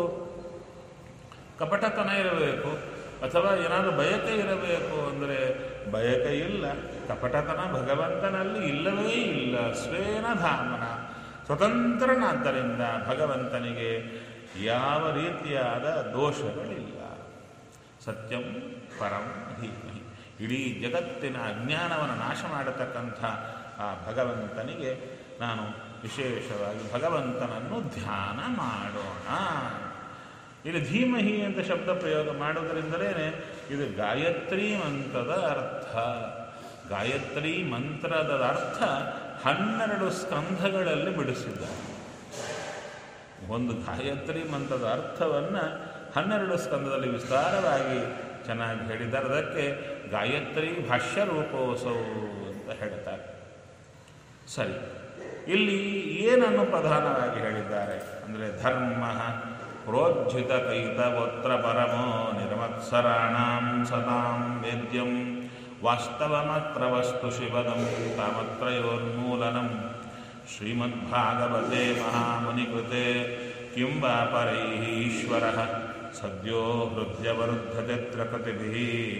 ಕಪಟತನ ಇರಬೇಕು ಅಥವಾ ಏನಾದರೂ ಬಯಕೆ ಇರಬೇಕು ಅಂದರೆ ಬಯಕೆ ಇಲ್ಲ ಕಪಟತನ ಭಗವಂತನಲ್ಲಿ ಇಲ್ಲವೇ ಇಲ್ಲ ಸ್ವೇನ ಧಾಮನ ಸ್ವತಂತ್ರನಾದ್ದರಿಂದ ಭಗವಂತನಿಗೆ ಯಾವ ರೀತಿಯಾದ ದೋಷಗಳಿಲ್ಲ ಸತ್ಯಂ ಪರಂ ಧೀಮಹಿ ಇಡೀ ಜಗತ್ತಿನ ಅಜ್ಞಾನವನ್ನು ನಾಶ ಮಾಡತಕ್ಕಂಥ ಆ ಭಗವಂತನಿಗೆ ನಾನು ವಿಶೇಷವಾಗಿ ಭಗವಂತನನ್ನು ಧ್ಯಾನ ಮಾಡೋಣ ಇಲ್ಲಿ ಧೀಮಹಿ ಅಂತ ಶಬ್ದ ಪ್ರಯೋಗ ಮಾಡೋದರಿಂದಲೇ ಇದು ಗಾಯತ್ರಿ ಮಂತ್ರದ ಅರ್ಥ ಗಾಯತ್ರಿ ಮಂತ್ರದ ಅರ್ಥ ಹನ್ನೆರಡು ಸ್ಕಂಧಗಳಲ್ಲಿ ಬಿಡಿಸಿದ್ದಾರೆ ಒಂದು ಗಾಯತ್ರಿ ಮಂತ್ರದ ಅರ್ಥವನ್ನು ಹನ್ನೆರಡು ಸ್ಕಂದದಲ್ಲಿ ವಿಸ್ತಾರವಾಗಿ ಚೆನ್ನಾಗಿ ಹೇಳಿದ್ದಾರೆ ಅದಕ್ಕೆ ಗಾಯತ್ರಿ ಭಾಷ್ಯ ರೂಪೋತ್ಸವ ಅಂತ ಹೇಳ್ತಾರೆ ಸರಿ ಇಲ್ಲಿ ಏನನ್ನು ಪ್ರಧಾನವಾಗಿ ಹೇಳಿದ್ದಾರೆ ಅಂದರೆ ಧರ್ಮ ಪ್ರೋಜ್ಜಿತ ಕೈತವೋತ್ರ ಪರಮೋ ನಿರ್ಮತ್ಸರಾಣಾಂ ಸತಾಂ ವೇದ್ಯಂ ವಾಸ್ತವಮತ್ರ ವಸ್ತು ಶಿವದಂ ತಾಮತ್ರಯೋನ್ಮೂಲನಂ ಶ್ರೀಮದ್ಭಾಗವತೆ ಮಹಾಮುನಿಕೃತೆ ಕಿಂ ವಾ ಪರೈಃ ಈಶ್ವರಃ ಸದ್ಯೋ ಹೃದಯವರುದ್ಧತೆ ತ್ರಕೃತಿಭಿः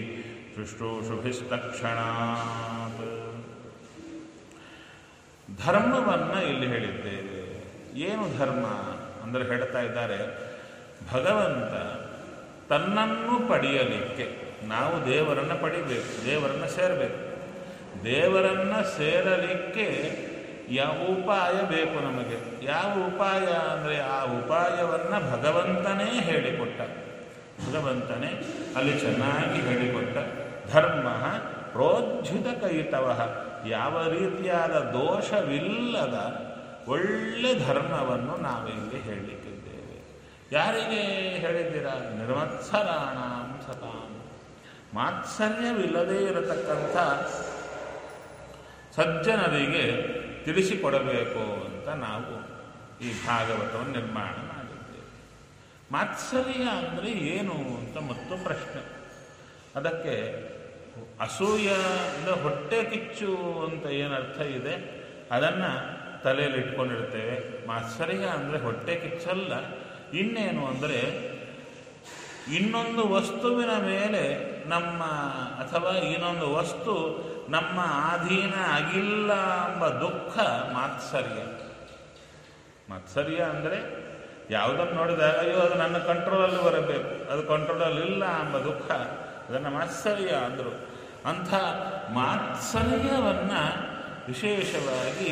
ಶುಶ್ರೂಷುಭಿಸ್ತಕ್ಷಣಾತ್ ಧರ್ಮವನ್ನು ಇಲ್ಲಿ ಹೇಳಿದ್ದೇವೆ ಏನು ಧರ್ಮ ಅಂದರೆ ಹೇಳ್ತಾ ಇದ್ದಾರೆ ಭಗವಂತ ತನ್ನನ್ನು ಪಡೆಯಲಿಕ್ಕೆ ನಾವು ದೇವರನ್ನು ಪಡಿಬೇಕು ದೇವರನ್ನು ಸೇರಬೇಕು ದೇವರನ್ನು ಸೇರಲಿಕ್ಕೆ ಯಾವ ಉಪಾಯ ಬೇಕು ನಮಗೆ ಯಾವ ಉಪಾಯ ಅಂದರೆ ಆ ಉಪಾಯವನ್ನು ಭಗವಂತನೇ ಹೇಳಿಕೊಟ್ಟ ಭಗವಂತನೇ ಅಲ್ಲಿ ಚೆನ್ನಾಗಿ ಹೇಳಿಕೊಟ್ಟ ಧರ್ಮ ಪ್ರೋಜ್ಜಿತ ಕೈತವ ಯಾವ ರೀತಿಯಾದ ದೋಷವಿಲ್ಲದ ಒಳ್ಳೆ ಧರ್ಮವನ್ನು ನಾವಿಲ್ಲಿ ಹೇಳಲಿಕ್ಕಿದ್ದೇವೆ ಯಾರಿಗೆ ಹೇಳಿದ್ದೀರಾ ನಿರ್ಮತ್ಸರಾಣಾಂ ಸತಾಂ ಮಾತ್ಸರ್ಯವಿಲ್ಲದೇ ಇರತಕ್ಕಂಥ ಸಜ್ಜನರಿಗೆ ತಿಳಿಸಿಕೊಡಬೇಕು ಅಂತ ನಾವು ಈ ಭಾಗವತವನ್ನು ನಿರ್ಮಾಣ ಮಾಡಿದ್ದೇವೆ ಮಾತ್ಸರ್ಯ ಅಂದರೆ ಏನು ಅಂತ ಮತ್ತು ಪ್ರಶ್ನೆ ಅದಕ್ಕೆ ಅಸೂಯ ಅಂದರೆ ಹೊಟ್ಟೆ ಕಿಚ್ಚು ಅಂತ ಏನು ಅರ್ಥ ಇದೆ ಅದನ್ನು ತಲೆಯಲ್ಲಿ ಇಟ್ಕೊಂಡಿರ್ತೇವೆ ಮಾತ್ಸರ್ಯ ಅಂದರೆ ಹೊಟ್ಟೆ ಕಿಚ್ಚಲ್ಲ ಇನ್ನೇನು ಅಂದರೆ ಇನ್ನೊಂದು ವಸ್ತುವಿನ ಮೇಲೆ ನಮ್ಮ ಅಥವಾ ಇನ್ನೊಂದು ವಸ್ತು ನಮ್ಮ ಆಧೀನ ಆಗಿಲ್ಲ ಎಂಬ ದುಃಖ ಮಾತ್ಸರ್ಯ ಮಾತ್ಸರ್ಯ ಅಂದರೆ ಯಾವುದನ್ನು ನೋಡಿದಾಗ ಅಯ್ಯೋ ಅದು ನನ್ನ ಕಂಟ್ರೋಲಲ್ಲಿ ಬರಬೇಕು ಅದು ಕಂಟ್ರೋಲಲ್ಲಿ ಇಲ್ಲ ಎಂಬ ದುಃಖ ಅದನ್ನು ಮಾತ್ಸರ್ಯ ಅಂದರು ಅಂಥ ಮಾತ್ಸರ್ಯವನ್ನು ವಿಶೇಷವಾಗಿ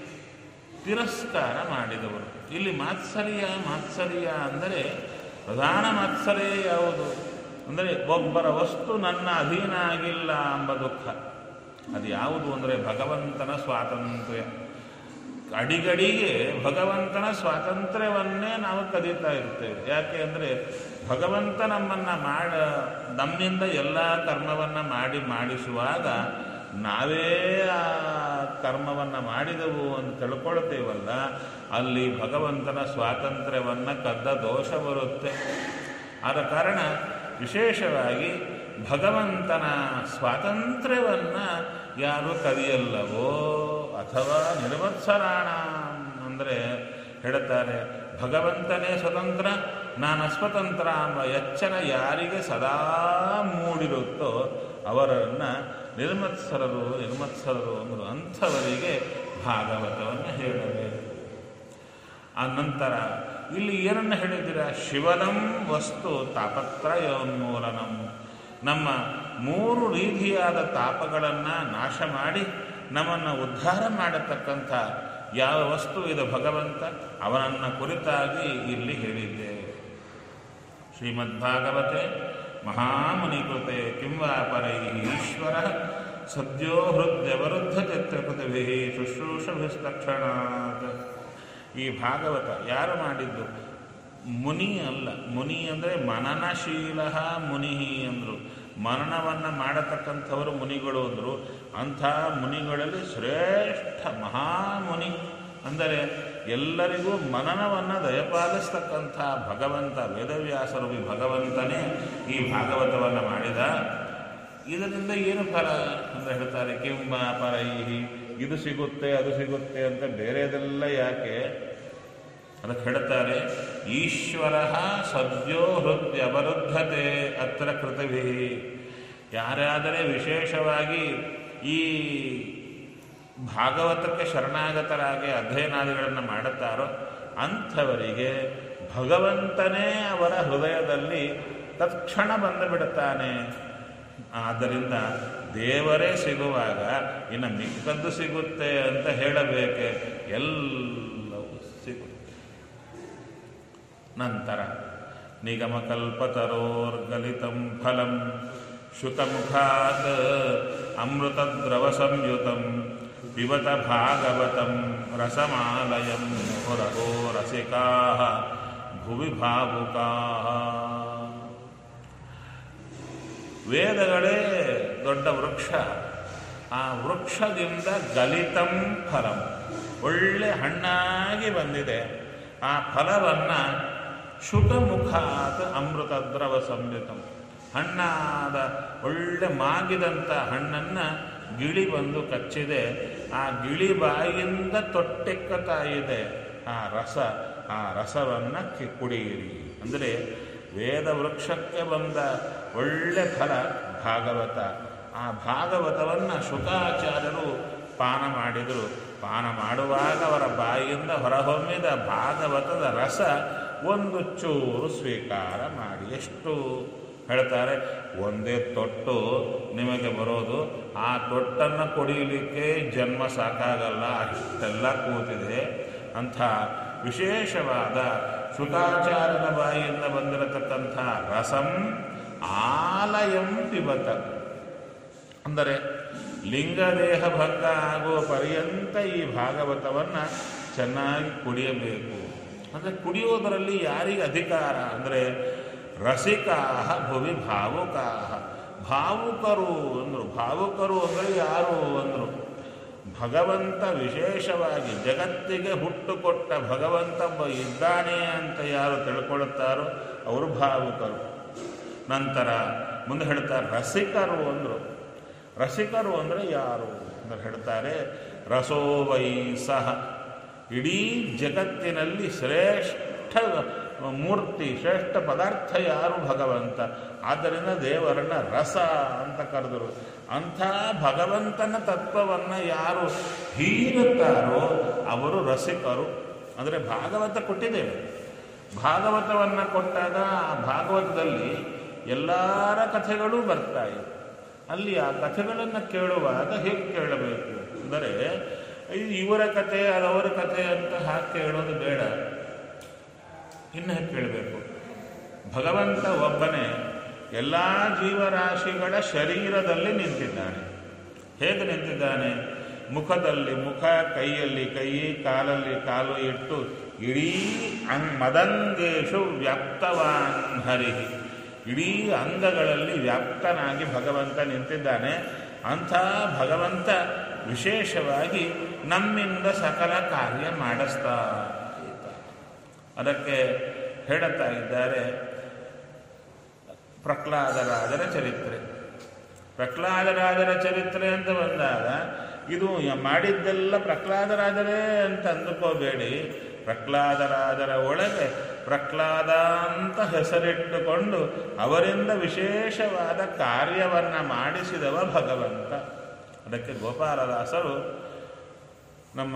ತಿರಸ್ಕಾರ ಮಾಡಿದವರು ಇಲ್ಲಿ ಮಾತ್ಸರ್ಯ ಮಾತ್ಸರ್ಯ ಅಂದರೆ ಪ್ರಧಾನ ಮಾತ್ಸರ್ಯ ಯಾವುದು ಅಂದರೆ ಒಬ್ಬರ ವಸ್ತು ನನ್ನ ಅಧೀನ ಆಗಿಲ್ಲ ಎಂಬ ದುಃಖ ಅದು ಯಾವುದು ಅಂದರೆ ಭಗವಂತನ ಸ್ವಾತಂತ್ರ್ಯ ಅಡಿಗಡಿಗೆ ಭಗವಂತನ ಸ್ವಾತಂತ್ರ್ಯವನ್ನೇ ನಾವು ಕದೀತಾ ಇರ್ತೇವೆ ಯಾಕೆ ಅಂದರೆ ಭಗವಂತ ನಮ್ಮನ್ನು ಮಾಡ ನಮ್ಮಿಂದ ಎಲ್ಲ ಕರ್ಮವನ್ನು ಮಾಡಿ ಮಾಡಿಸುವಾಗ ನಾವೇ ಆ ಕರ್ಮವನ್ನು ಮಾಡಿದೆವು ಅಂತ ತಿಳ್ಕೊಳ್ತೇವಲ್ಲ ಅಲ್ಲಿ ಭಗವಂತನ ಸ್ವಾತಂತ್ರ್ಯವನ್ನು ಕದ್ದ ದೋಷ ಬರುತ್ತೆ ಆದ ಕಾರಣ ವಿಶೇಷವಾಗಿ ಭಗವಂತನ ಸ್ವಾತಂತ್ರ್ಯವನ್ನು ಯಾರು ಕದಿಯಲ್ಲವೋ ಅಥವಾ ನಿರ್ವತ್ಸರಾಣ ಅಂದರೆ ಹೇಳುತ್ತಾರೆ ಭಗವಂತನೇ ಸ್ವತಂತ್ರ ನಾನು ಅಸ್ವತಂತ್ರ ಎಂಬ ಎಚ್ಚರ ಯಾರಿಗೆ ಸದಾ ಮೂಡಿರುತ್ತೋ ಅವರನ್ನು ನಿರ್ಮತ್ಸರರು ನಿರ್ಮತ್ಸರರು ಅಂದರು ಅಂಥವರಿಗೆ ಭಾಗವತವನ್ನು ಹೇಳಬೇಕು ಆ ನಂತರ ಇಲ್ಲಿ ಏನನ್ನು ಹೇಳಿದ್ದೀರಾ ಶಿವನಂ ವಸ್ತು ತಾಪತ್ರಯೋನ್ಮೂಲನಂ ನಮ್ಮ ಮೂರು ರೀತಿಯಾದ ತಾಪಗಳನ್ನು ನಾಶ ಮಾಡಿ ನಮ್ಮನ್ನು ಉದ್ಧಾರ ಮಾಡತಕ್ಕಂಥ ಯಾವ ವಸ್ತು ಇದು ಭಗವಂತ ಅವನನ್ನು ಕುರಿತಾಗಿ ಇಲ್ಲಿ ಹೇಳಿದ್ದೇವೆ ಶ್ರೀಮದ್ಭಾಗವತೆ ಮಹಾಮುನಿಕೃತೆ ಕಿಂವಾ ಪರೈ ಈಶ್ವರ ಸದ್ಯೋ ಹೃದಯವರುದ್ಧ ಚಿತ್ರಕೃತಿಭಿ ಶುಶ್ರೂಷಭಿಸ್ತಕ್ಷಣಾತ್ ಈ ಭಾಗವತ ಯಾರು ಮಾಡಿದ್ದು ಮುನಿ ಅಲ್ಲ ಮುನಿ ಅಂದರೆ ಮನನಶೀಲ ಮುನಿ ಅಂದರು ಮನನವನ್ನು ಮಾಡತಕ್ಕಂಥವರು ಮುನಿಗಳು ಅಂದರು ಅಂಥ ಮುನಿಗಳಲ್ಲಿ ಶ್ರೇಷ್ಠ ಮಹಾಮುನಿ ಅಂದರೆ ಎಲ್ಲರಿಗೂ ಮನನವನ್ನು ದಯಪಾಲಿಸ್ತಕ್ಕಂಥ ಭಗವಂತ ವೇದವ್ಯಾಸರು ಈ ಭಗವಂತನೇ ಈ ಭಾಗವತವನ್ನು ಮಾಡಿದ ಇದರಿಂದ ಏನು ಫಲ ಅಂತ ಹೇಳ್ತಾರೆ ಕಿಂಬ ಪರೈಹಿ ಇದು ಸಿಗುತ್ತೆ ಅದು ಸಿಗುತ್ತೆ ಅಂತ ಬೇರೆದೆಲ್ಲ ಯಾಕೆ ಅದಕ್ಕೆ ಹೇಳ್ತಾರೆ ಈಶ್ವರ ಸದ್ಯೋ ಹೃದಯವರುದ್ಧತೆ ಅತ್ರ ಕೃತಭಿ ಯಾರಾದರೆ ವಿಶೇಷವಾಗಿ ಈ ಭಾಗವತಕ್ಕೆ ಶರಣಾಗತರಾಗಿ ಅಧ್ಯಯನಾದಿಗಳನ್ನು ಮಾಡುತ್ತಾರೋ ಅಂಥವರಿಗೆ ಭಗವಂತನೇ ಅವರ ಹೃದಯದಲ್ಲಿ ತತ್ಕ್ಷಣ ಬಂದು ಬಿಡುತ್ತಾನೆ ಆದ್ದರಿಂದ ದೇವರೇ ಸಿಗುವಾಗ ಇನ್ನು ಮಿಕ್ಕದ್ದು ಸಿಗುತ್ತೆ ಅಂತ ಹೇಳಬೇಕೆ ಎಲ್ಲವೂ ಸಿಗುತ್ತೆ ನಂತರ ನಿಗಮಕಲ್ಪತರೋರ್ಗಲಿತಂ ಫಲಂ ಶುಕಮುಖಾತ್ ಅಮೃತದ್ರವ ಸಂಯುತಂ ಪಿಬತ ಭಾಗವತಂ ರಸಮಾಲಯಂ ಮುಹುರಗೋ ರಸಿಕಾ ಭುವಿ ಭಾವುಕಾ ವೇದಗಳೇ ದೊಡ್ಡ ವೃಕ್ಷ ಆ ವೃಕ್ಷದಿಂದ ಗಲಿತಂ ಫಲಂ ಒಳ್ಳೆ ಹಣ್ಣಾಗಿ ಬಂದಿದೆ ಆ ಫಲವನ್ನು ಶುಕಮುಖಾತ್ ಅಮೃತ ದ್ರವ ಸಂಯುತಂ ಹಣ್ಣಾದ ಒಳ್ಳೆ ಮಾಗಿದಂಥ ಹಣ್ಣನ್ನು ಗಿಳಿ ಬಂದು ಕಚ್ಚಿದೆ ಆ ಗಿಳಿ ಬಾಯಿಯಿಂದ ತೊಟ್ಟೆಕ್ಕತಾ ಇದೆ ಆ ರಸ ಆ ರಸವನ್ನು ಕಿ ಕುಡಿಯಿರಿ ಅಂದರೆ ವೇದ ವೃಕ್ಷಕ್ಕೆ ಬಂದ ಒಳ್ಳೆ ಫಲ ಭಾಗವತ ಆ ಭಾಗವತವನ್ನು ಶುಕಾಚಾರ್ಯರು ಪಾನ ಮಾಡಿದರು ಪಾನ ಮಾಡುವಾಗ ಅವರ ಬಾಯಿಯಿಂದ ಹೊರಹೊಮ್ಮಿದ ಭಾಗವತದ ರಸ ಒಂದು ಚೂರು ಸ್ವೀಕಾರ ಮಾಡಿ ಎಷ್ಟು ಹೇಳ್ತಾರೆ ಒಂದೇ ತೊಟ್ಟು ನಿಮಗೆ ಬರೋದು ಆ ತೊಟ್ಟನ್ನು ಕುಡಿಯಲಿಕ್ಕೆ ಜನ್ಮ ಸಾಕಾಗಲ್ಲ ಅಷ್ಟೆಲ್ಲ ಕೂತಿದೆ ಅಂಥ ವಿಶೇಷವಾದ ಶುಕಾಚಾರ್ಯನ ಬಾಯಿಯಿಂದ ಬಂದಿರತಕ್ಕಂಥ ರಸಂ ಆಲಯಂ ಪಿಬತ ಅಂದರೆ ಲಿಂಗದೇಹ ಭಂಗ ಆಗುವ ಪರ್ಯಂತ ಈ ಭಾಗವತವನ್ನು ಚೆನ್ನಾಗಿ ಕುಡಿಯಬೇಕು ಅಂದರೆ ಕುಡಿಯೋದರಲ್ಲಿ ಯಾರಿಗೆ ಅಧಿಕಾರ ಅಂದರೆ ರಸಿಕಾಹ ಭುವಿ ಭಾವುಕಾಹ ಭಾವುಕರು ಅಂದರು ಭಾವುಕರು ಅಂದರೆ ಯಾರು ಅಂದರು ಭಗವಂತ ವಿಶೇಷವಾಗಿ ಜಗತ್ತಿಗೆ ಹುಟ್ಟು ಕೊಟ್ಟ ಭಗವಂತ ಒಬ್ಬ ಇದ್ದಾನೆ ಅಂತ ಯಾರು ತಿಳ್ಕೊಳ್ಳುತ್ತಾರೋ ಅವರು ಭಾವುಕರು ನಂತರ ಮುಂದೆ ಹೇಳ್ತಾರೆ ರಸಿಕರು ಅಂದರು ರಸಿಕರು ಅಂದರೆ ಯಾರು ಅಂತ ಹೇಳ್ತಾರೆ ರಸೋವೈ ಸಹ ಇಡೀ ಜಗತ್ತಿನಲ್ಲಿ ಶ್ರೇಷ್ಠ ಮೂರ್ತಿ ಶ್ರೇಷ್ಠ ಪದಾರ್ಥ ಯಾರು ಭಗವಂತ ಆದ್ದರಿಂದ ದೇವರನ್ನ ರಸ ಅಂತ ಕರೆದರು ಅಂಥ ಭಗವಂತನ ತತ್ವವನ್ನು ಯಾರು ಹೀರುತ್ತಾರೋ ಅವರು ರಸಿಕರು ಅಂದರೆ ಭಾಗವತ ಕೊಟ್ಟಿದ್ದೇವೆ ಭಾಗವತವನ್ನು ಕೊಟ್ಟಾಗ ಆ ಭಾಗವತದಲ್ಲಿ ಎಲ್ಲರ ಕಥೆಗಳೂ ಬರ್ತಾ ಇವೆ ಅಲ್ಲಿ ಆ ಕಥೆಗಳನ್ನು ಕೇಳುವಾಗ ಹೇಗೆ ಕೇಳಬೇಕು ಅಂದರೆ ಇದು ಇವರ ಕಥೆ ಅದವರ ಕಥೆ ಅಂತ ಹಾಕಿ ಕೇಳೋದು ಬೇಡ ಇನ್ನು ಹೇಗೆ ಕೇಳಬೇಕು ಭಗವಂತ ಒಬ್ಬನೇ ಎಲ್ಲ ಜೀವರಾಶಿಗಳ ಶರೀರದಲ್ಲಿ ನಿಂತಿದ್ದಾನೆ ಹೇಗೆ ನಿಂತಿದ್ದಾನೆ ಮುಖದಲ್ಲಿ ಮುಖ ಕೈಯಲ್ಲಿ ಕೈ ಕಾಲಲ್ಲಿ ಕಾಲು ಇಟ್ಟು ಇಡೀ ಅಂಗ್ ಮದಂಗೇಶು ವ್ಯಾಪ್ತವಾನ್ ಹರಿಹಿ ಇಡೀ ಅಂಗಗಳಲ್ಲಿ ವ್ಯಾಪ್ತನಾಗಿ ಭಗವಂತ ನಿಂತಿದ್ದಾನೆ ಅಂಥ ಭಗವಂತ ವಿಶೇಷವಾಗಿ ನಮ್ಮಿಂದ ಸಕಲ ಕಾರ್ಯ ಮಾಡಿಸ್ತಾ ಇದ್ದಾನೆ. ಅದಕ್ಕೆ ಹೇಳುತ್ತಾ ಇದ್ದಾರೆ ಪ್ರಹ್ಲಾದರಾಜರ ಚರಿತ್ರೆ ಪ್ರಹ್ಲಾದರಾಜರ ಚರಿತ್ರೆ ಅಂತ ಬಂದಾಗ ಇದು ಮಾಡಿದ್ದೆಲ್ಲ ಪ್ರಹ್ಲಾದರಾಜರೇ ಅಂತ ಅಂದುಕೋಬೇಡಿ ಪ್ರಹ್ಲಾದರಾಜರ ಒಳಗೆ ಪ್ರಹ್ಲಾದ ಅಂತ ಹೆಸರಿಟ್ಟುಕೊಂಡು ಅವರಿಂದ ವಿಶೇಷವಾದ ಕಾರ್ಯವನ್ನು ಮಾಡಿಸಿದವ ಭಗವಂತ ಅದಕ್ಕೆ ಗೋಪಾಲದಾಸರು ನಮ್ಮ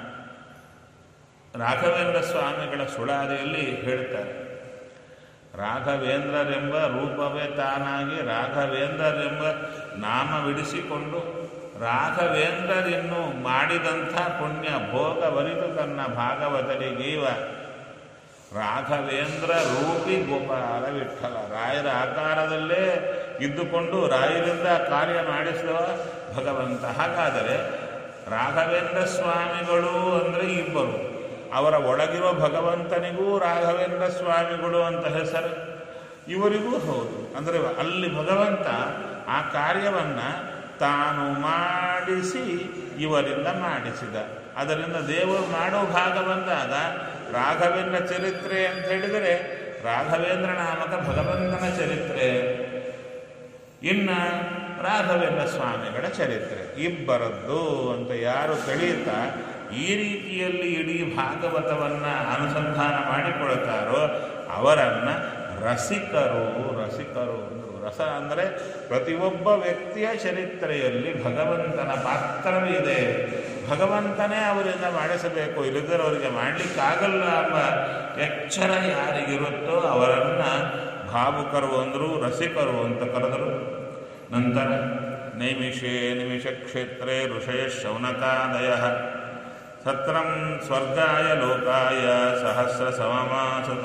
ರಾಘವೇಂದ್ರ ಸ್ವಾಮಿಗಳ ಸುಳಾದಿಯಲ್ಲಿ ಹೇಳ್ತಾರೆ ರಾಘವೇಂದ್ರರೆಂಬ ರೂಪವೇ ತಾನಾಗಿ ರಾಘವೇಂದ್ರರೆಂಬ ನಾಮವಿಡಿಸಿಕೊಂಡು ರಾಘವೇಂದ್ರರಿನ್ನು ಮಾಡಿದಂಥ ಪುಣ್ಯ ಭೋಗವರಿತು ತನ್ನ ಭಾಗವತರಿಗೀವ ರಾಘವೇಂದ್ರ ರೂಪಿ ಗೋಪಾಲ ವಿಠಲ ರಾಯರ ಆಕಾರದಲ್ಲೇ ಇದ್ದುಕೊಂಡು ರಾಯರಿಂದ ಕಾರ್ಯ ಮಾಡಿಸಿದವ ಭಗವಂತ ಹಾಗಾದರೆ ರಾಘವೇಂದ್ರ ಸ್ವಾಮಿಗಳು ಅಂದರೆ ಇಬ್ಬರು ಅವರ ಒಳಗಿರೋ ಭಗವಂತನಿಗೂ ರಾಘವೇಂದ್ರ ಸ್ವಾಮಿಗಳು ಅಂತ ಹೆಸರು ಇವರಿಗೂ ಹೌದು ಅಂದರೆ ಅಲ್ಲಿ ಭಗವಂತ ಆ ಕಾರ್ಯವನ್ನು ತಾನು ಮಾಡಿಸಿ ಇವರಿಂದ ಮಾಡಿಸಿದ ಅದರಿಂದ ದೇವರು ಮಾಡೋ ಭಾಗ ಬಂದಾಗ ರಾಘವೇಂದ್ರ ಚರಿತ್ರೆ ಅಂತ ಹೇಳಿದರೆ ರಾಘವೇಂದ್ರ ನಾಮಕ ಭಗವಂತನ ಚರಿತ್ರೆ ಇನ್ನ ರಾಘವೇಂದ್ರ ಸ್ವಾಮಿಗಳ ಚರಿತ್ರೆ ಇಬ್ಬರದ್ದು ಅಂತ ಯಾರು ತಿಳಿಯುತ್ತಾ ಈ ರೀತಿಯಲ್ಲಿ ಇಡೀ ಭಾಗವತವನ್ನು ಅನುಸಂಧಾನ ಮಾಡಿಕೊಳ್ತಾರೋ ಅವರನ್ನ ರಸಿಕರು ರಸಿಕರು ಅಂದರು ರಸ ಅಂದರೆ ಪ್ರತಿಯೊಬ್ಬ ವ್ಯಕ್ತಿಯ ಚರಿತ್ರೆಯಲ್ಲಿ ಭಗವಂತನ ಪಾತ್ರವಿದೆ ಭಗವಂತನೇ ಅವರಿಂದ ಮಾಡಿಸಬೇಕು ಇಲ್ಲದ್ರೆ ಅವರಿಗೆ ಮಾಡಲಿಕ್ಕಾಗಲ್ಲ ಎಂಬ ಎಚ್ಚರ ಯಾರಿಗಿರುತ್ತೋ ಅವರನ್ನ ಭಾವುಕರು ಅಂದರು ರಸಿಕರು ಅಂತ ಕರೆದರು ನಂತರ ನೈಮಿಷೇ ನಿಮಿಷ ಕ್ಷೇತ್ರೇ ಋಷಯ ಶೌನಕಾದಯ ಸತ್ರಂ ಸ್ವರ್ಗಾಯ ಲೋಕಾಯ ಸಹಸ್ರ ಸಮಮಾಸುತ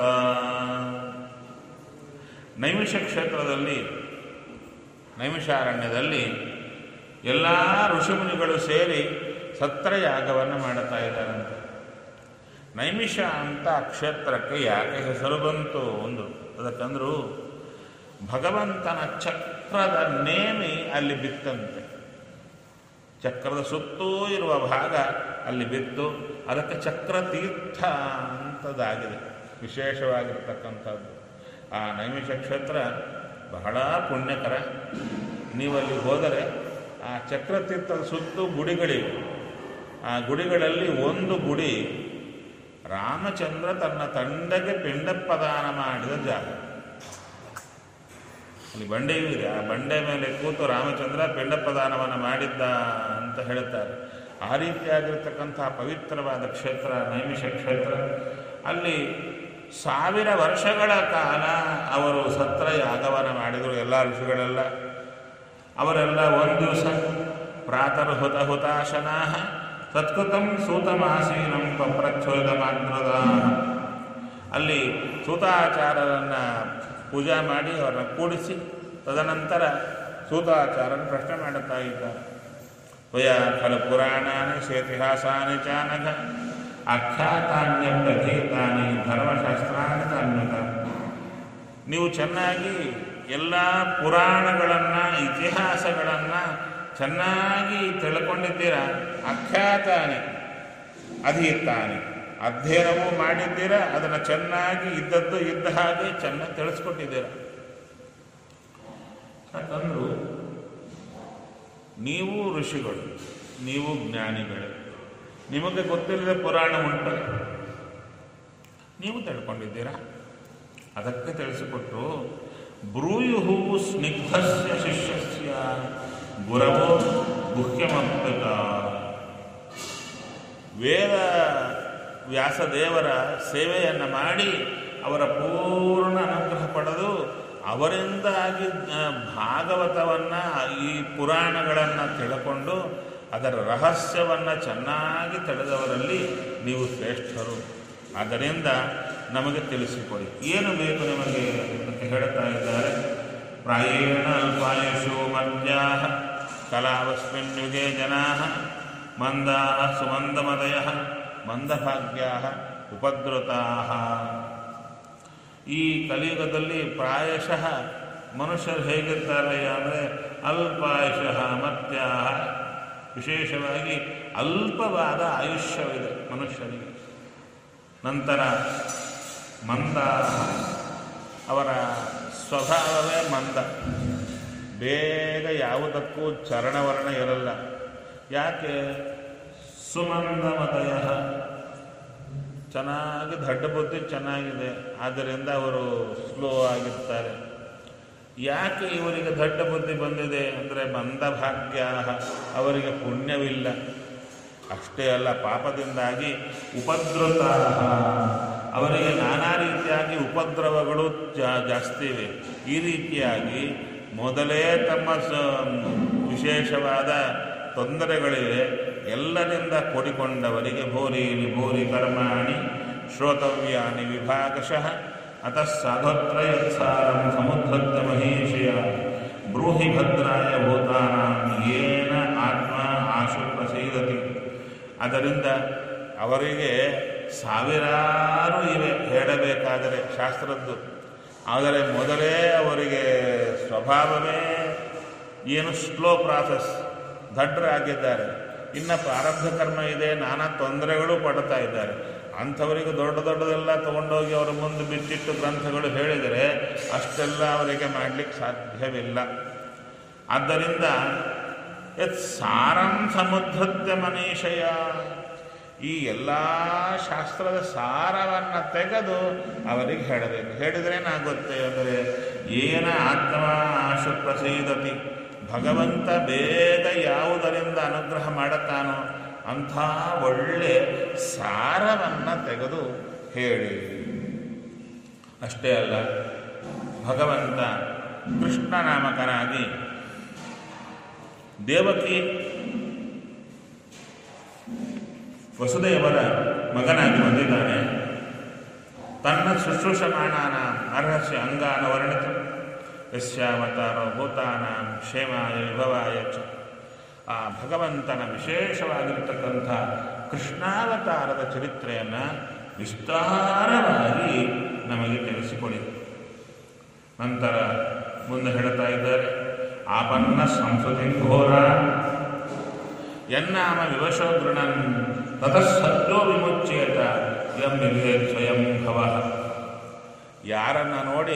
ನೈಮಿಷ ಕ್ಷೇತ್ರದಲ್ಲಿ ನೈಮಿಷಾರಣ್ಯದಲ್ಲಿ ಎಲ್ಲ ಋಷಿಮುನಿಗಳು ಸೇರಿ ಸತ್ರಯಾಗವನ್ನು ಮಾಡುತ್ತಾ ಇದ್ದಾರಂತೆ ನೈಮಿಷ ಅಂತ ಆ ಕ್ಷೇತ್ರಕ್ಕೆ ಯಾಕೆ ಹೆಸರು ಬಂತು ಒಂದು ಅದಕ್ಕಂದ್ರು ಭಗವಂತನ ಚಕ್ರದ ನೇಮಿ ಅಲ್ಲಿ ಬಿತ್ತಂತೆ ಚಕ್ರದ ಸುತ್ತೂ ಇರುವ ಭಾಗ ಅಲ್ಲಿ ಬಿತ್ತು ಅದಕ್ಕೆ ಚಕ್ರ ತೀರ್ಥ ಅಂತದಾಗಿದೆ ವಿಶೇಷವಾಗಿರ್ತಕ್ಕಂಥದ್ದು ಆ ನೈಮಿಷ ಕ್ಷೇತ್ರ ಬಹಳ ಪುಣ್ಯಕರ ನೀವಲ್ಲಿ ಹೋದರೆ ಆ ಚಕ್ರತೀರ್ಥದ ಸುತ್ತು ಗುಡಿಗಳಿವೆ ಆ ಗುಡಿಗಳಲ್ಲಿ ಒಂದು ಗುಡಿ ರಾಮಚಂದ್ರ ತನ್ನ ತಂಡಗೆ ಪಿಂಡ ಪ್ರದಾನ ಮಾಡಿದ ಜಾಗ ಅಲ್ಲಿ ಬಂಡೆಯೂ ಇದೆ ಆ ಬಂಡೆ ಮೇಲೆ ಕೂತು ರಾಮಚಂದ್ರ ಪಿಂಡ ಪ್ರದಾನವನ್ನು ಮಾಡಿದ್ದ ಅಂತ ಹೇಳುತ್ತಾರೆ ಆ ರೀತಿಯಾಗಿರ್ತಕ್ಕಂತಹ ಪವಿತ್ರವಾದ ಕ್ಷೇತ್ರ ನೈಮಿಷ ಕ್ಷೇತ್ರ ಅಲ್ಲಿ ಸಾವಿರ ವರ್ಷಗಳ ಕಾಲ ಅವರು ಸತ್ರ ಯಾಗವನ್ನು ಮಾಡಿದರು ಎಲ್ಲ ಋಷಿಗಳೆಲ್ಲ ಅವರೆಲ್ಲ ಒಂದು ದಿವಸ ಪ್ರಾತರ್ ಹುತ ಹುತಾಶನಾ ಸತ್ಕೃತಂ ಸೂತಮಾಸೀನಂ ಪಪ್ರಚ್ಛೋದ ಮಾಗ್ರದ ಅಲ್ಲಿ ಸೂತಾಚಾರರನ್ನ ಪೂಜಾ ಮಾಡಿ ಅವರನ್ನ ಕೂಡಿಸಿ ತದನಂತರ ಸೂತಾಚಾರನ ಪ್ರಶ್ನೆ ಮಾಡುತ್ತಾ ಇದ್ದಾರೆ ತ್ವಯ ಖಲು ಪುರಾಣಾನಿ ಸೇತಿಹಾಸಾನಿ ಚಾನಘ ಆಖ್ಯಾತಾನ್ಯ ಪ್ರಥೀತಾನಿ ಧರ್ಮಶಾಸ್ತ್ರಾನಿ ತನ್ನುತ ನೀವು ಚೆನ್ನಾಗಿ ಎಲ್ಲ ಪುರಾಣಗಳನ್ನು ಇತಿಹಾಸಗಳನ್ನು ಚೆನ್ನಾಗಿ ತಿಳ್ಕೊಂಡಿದ್ದೀರಾ ಆಖ್ಯಾತಾನೆ ಅಧೀತಾನೆ ಅಧ್ಯಯನವೂ ಮಾಡಿದ್ದೀರಾ ಅದನ್ನು ಚೆನ್ನಾಗಿ ಇದ್ದದ್ದು ಇದ್ದ ಹಾಗೆ ಚೆನ್ನಾಗಿ ತಿಳಿಸ್ಕೊಟ್ಟಿದ್ದೀರಾ ಯಾಕಂದ್ರು ನೀವು ಋಷಿಗಳು ನೀವು ಜ್ಞಾನಿಗಳು ನಿಮಗೆ ಗೊತ್ತಿಲ್ಲದ ಪುರಾಣ ಉಂಟು ನೀವು ತಿಳ್ಕೊಂಡಿದ್ದೀರಾ ಅದಕ್ಕೆ ತಿಳಿಸಿಕೊಟ್ರು ಬ್ರೂಯು ಸ್ನಿಗ್ಧಸ್ಯ ಶಿಷ್ಯಸ್ಯ ಗುರವೋ ಗುಹ್ಯಮಪ್ಯತ ವೇದ ವ್ಯಾಸದೇವರ ಸೇವೆಯನ್ನು ಮಾಡಿ ಅವರ ಪೂರ್ಣ ಅನುಗ್ರಹ ಪಡೆದು ಅವರಿಂದಾಗಿ ಆ, ಭಾಗವತವನ್ನ ಈ ಪುರಾಣಗಳನ್ನು ತಿಳ್ಕೊಂಡು ಅದರ ರಹಸ್ಯವನ್ನು ಚೆನ್ನಾಗಿ ತಿಳಿದವರಲ್ಲಿ ನೀವು ಶ್ರೇಷ್ಠರು ಆದ್ದರಿಂದ ನಮಗೆ ತಿಳಿಸಿಕೊಡಿ ಏನು ಬೇಕು ನಿಮಗೆ ಅಂತ ಹೇಳ್ತಾ ಇದ್ದಾರೆ ಪ್ರಾಯೇಣ ಅಲ್ಪಾಯುಷು ಮದ್ಯಾ ಕಲಾವಸ್ಮಿನ್ ಯುಗೆ ಜನಾ ಮಂದಾ ಸುಮಂದಮದಯ ಮಂದಭಾಗ್ಯಾ ಉಪದ್ರುತಾ ಈ ಕಲಿಯುಗದಲ್ಲಿ ಪ್ರಾಯಶಃ ಮನುಷ್ಯರು ಹೇಗಿರ್ತಾರೆ ಅಂದರೆ ಅಲ್ಪಾಯುಷಃ ಮತ್ಯ ವಿಶೇಷವಾಗಿ ಅಲ್ಪವಾದ ಆಯುಷ್ಯವಿದೆ ಮನುಷ್ಯನಿಗೆ ನಂತರ ಮಂದ ಅವರ ಸ್ವಭಾವವೇ ಮಂದ ಬೇಗ ಯಾವುದಕ್ಕೂ ಚರಣವರ್ಣ ಇರಲ್ಲ ಯಾಕೆ ಸುಮಂದಮದಯ ಚೆನ್ನಾಗಿ ದಡ್ಡ ಬುದ್ಧಿ ಚೆನ್ನಾಗಿದೆ ಆದ್ದರಿಂದ ಅವರು ಸ್ಲೋ ಆಗಿರ್ತಾರೆ ಯಾಕೆ ಇವರಿಗೆ ದಡ್ಡ ಬುದ್ಧಿ ಬಂದಿದೆ ಅಂದರೆ ಮಂದಭಾಗ್ಯ ಅವರಿಗೆ ಪುಣ್ಯವಿಲ್ಲ ಅಷ್ಟೇ ಅಲ್ಲ ಪಾಪದಿಂದಾಗಿ ಉಪದ್ರತ ಅವರಿಗೆ ನಾನಾ ರೀತಿಯಾಗಿ ಉಪದ್ರವಗಳು ಜಾ- ಜಾಸ್ತಿ ಇವೆ ಈ ರೀತಿಯಾಗಿ ಮೊದಲೇ ತಮ್ಮ ಸ ವಿಶೇಷವಾದ ತೊಂದರೆಗಳಿವೆ ಎಲ್ಲರಿಂದ ಕೂಡಿಕೊಂಡವರಿಗೆ ಭೂರೀನಿ ಭೂರಿ ಕರ್ಮಾಣಿ ಶ್ರೋತವ್ಯಾನಿ ವಿಭಾಗಶಃ ಅತಃ ಸಾಧೋತ್ರಯತ್ಸಾರಂ ಸಮುದ್ರದ್ದ ಮಹೇಶಯ ಬ್ರೂಹಿ ಭದ್ರಾಯ ಭೂತಾನಾಂ ಏನ ಆತ್ಮ ಆಶು ಪ್ರಸೀದತಿ ಅದರಿಂದ ಅವರಿಗೆ ಸಾವಿರಾರು ಇವೆ ಹೇಳಬೇಕಾದರೆ ಶಾಸ್ತ್ರದ್ದು ಆದರೆ ಮೊದಲೇ ಅವರಿಗೆ ಸ್ವಭಾವವೇ ಏನು ಸ್ಲೋ ಪ್ರಾಸೆಸ್ ದಡ್ಡರಾಗಿದ್ದಾರೆ ಇನ್ನು ಪ್ರಾರಬ್ಧ ಕರ್ಮ ಇದೆ ನಾನಾ ತೊಂದರೆಗಳು ಪಡ್ತಾ ಇದ್ದಾರೆ ಅಂಥವರಿಗೆ ದೊಡ್ಡ ದೊಡ್ಡದೆಲ್ಲ ತಗೊಂಡೋಗಿ ಅವರ ಮುಂದೆ ಬಿಚ್ಚಿಟ್ಟು ಗ್ರಂಥಗಳು ಹೇಳಿದರೆ ಅಷ್ಟೆಲ್ಲ ಅವರಿಗೆ ಮಾಡಲಿಕ್ಕೆ ಸಾಧ್ಯವಿಲ್ಲ ಆದ್ದರಿಂದ ಯತ್ ಸಾರಂ ಸಮುದ್ರದ್ಯ ಮನೀಷಯ ಈ ಎಲ್ಲ ಶಾಸ್ತ್ರದ ಸಾರವನ್ನು ತೆಗೆದು ಅವರಿಗೆ ಹೇಳಬೇಕು ಹೇಳಿದ್ರೆ ಏನಾಗುತ್ತೆ ಅಂದರೆ ಏನ ಆತ್ಮ ಆಶು ಪ್ರಸೀದತಿ ಭಗವಂತ ಬೇಗ ಯಾವುದರಿಂದ ಅನುಗ್ರಹ ಮಾಡುತ್ತಾನೋ ಅಂಥ ಒಳ್ಳೆ ಸಾರವನ್ನು ತೆಗೆದು ಹೇಳಿ ಅಷ್ಟೇ ಅಲ್ಲ ಭಗವಂತ ಕೃಷ್ಣ ನಾಮಕನಾಗಿ ದೇವಕಿ ವಸುದೇವರ ಮಗನಾಗಿ ಬಂದಿದ್ದಾನೆ ತನ್ನ ಶುಶ್ರೂಷಮಾಣಾನ ಅರ್ಹಸ್ಯ ಅಂಗಾನ ವರ್ಣಿತ ಯಸ್ಯಾವತಾರೋ ಭೂತಾನಾಂ ಕ್ಷೇಮಾಯ ವಿಭವಾಯ ಚ ಆ ಭಗವಂತನ ವಿಶೇಷವಾಗಿರ್ತಕ್ಕಂಥ ಕೃಷ್ಣಾವತಾರದ ಚರಿತ್ರೆಯನ್ನು ವಿಸ್ತಾರವಾಗಿ ನಮಗೆ ತಿಳಿಸಿಕೊಡಿ ನಂತರ ಮುಂದೆ ಹೇಳ್ತಾ ಇದ್ದಾರೆ ಆಪನ್ನ ಸಂಸ್ಕೃತಿ ಘೋರ ಯನ್ನಾಮ ವಿವಶೋ ಗೃಣನ್ ತತಃ ಸದ್ಯೋ ವಿಮುಚ್ಯೇತ ಎಂ ವಿವೇಕ್ ಸ್ವಯಂ ಭವ ಯಾರನ್ನ ನೋಡಿ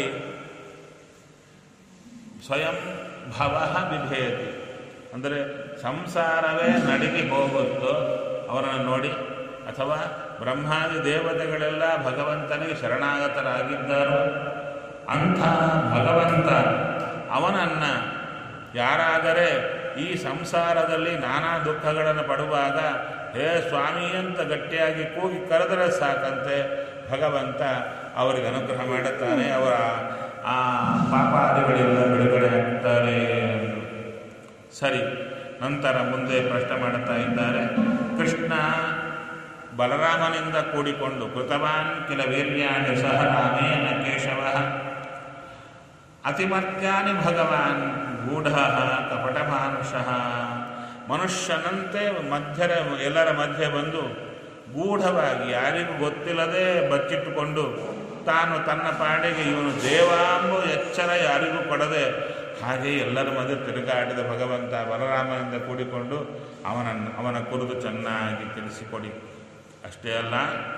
ಸ್ವಯಂ ಭವ ಬಿಭೇತಿ ಅಂದರೆ ಸಂಸಾರವೇ ನಡಿಗೆ ಹೋಗುತ್ತೋ ಅವರನ್ನು ನೋಡಿ ಅಥವಾ ಬ್ರಹ್ಮಾದಿ ದೇವತೆಗಳೆಲ್ಲ ಭಗವಂತನಿಗೆ ಶರಣಾಗತರಾಗಿದ್ದಾರೋ ಅಂಥ ಭಗವಂತ ಅವನನ್ನ ಯಾರಾದರೆ ಈ ಸಂಸಾರದಲ್ಲಿ ನಾನಾ ದುಃಖಗಳನ್ನು ಪಡುವಾಗ ಹೇ ಸ್ವಾಮಿ ಅಂತ ಗಟ್ಟಿಯಾಗಿ ಕೂಗಿ ಕರೆದರೆ ಸಾಕಂತೆ ಭಗವಂತ ಅವರಿಗೆ ಅನುಗ್ರಹ ಮಾಡುತ್ತಾನೆ ಅವರ ಆ ಪಾಪಾದಿಗಳೆಲ್ಲ ಬಿಡುಗಡೆ ಆಗ್ತಾರೆ ಎಂದು ಸರಿ ನಂತರ ಮುಂದೆ ಪ್ರಶ್ನೆ ಮಾಡುತ್ತಾ ಇದ್ದಾರೆ ಕೃಷ್ಣ ಬಲರಾಮನಿಂದ ಕೂಡಿಕೊಂಡು ಕೃತವಾನ್ ಕಿಲ ವೀರ್ಯಾಣಿ ಸಹ ರಾಮೇನ ಕೇಶವ ಅತಿಮರ್ತ್ಯಾನಿ ಭಗವಾನ್ ಗೂಢ ಕಪಟಮಾನುಷಃ ಮನುಷ್ಯನಂತೆ ಮಧ್ಯರ ಎಲ್ಲರ ಮಧ್ಯೆ ಬಂದು ಗೂಢವಾಗಿ ಯಾರಿಗೂ ಗೊತ್ತಿಲ್ಲದೆ ಬಚ್ಚಿಟ್ಟುಕೊಂಡು ತಾನು ತನ್ನ ಪಾಡಿಗೆ ಇವನು ದೇವಾಂಬು ಎಚ್ಚರ ಯಾರಿಗೂ ಕೊಡದೆ ಹಾಗೆ ಎಲ್ಲರ ಮಧ್ಯೆ ತಿರುಗಾಡಿದ ಭಗವಂತ ಬಲರಾಮನಿಂದ ಕೂಡಿಕೊಂಡು ಅವನನ್ನು ಅವನ ಕುರಿತು ಚೆನ್ನಾಗಿ ತಿಳಿಸಿಕೊಡಿ ಅಷ್ಟೇ ಅಲ್ಲ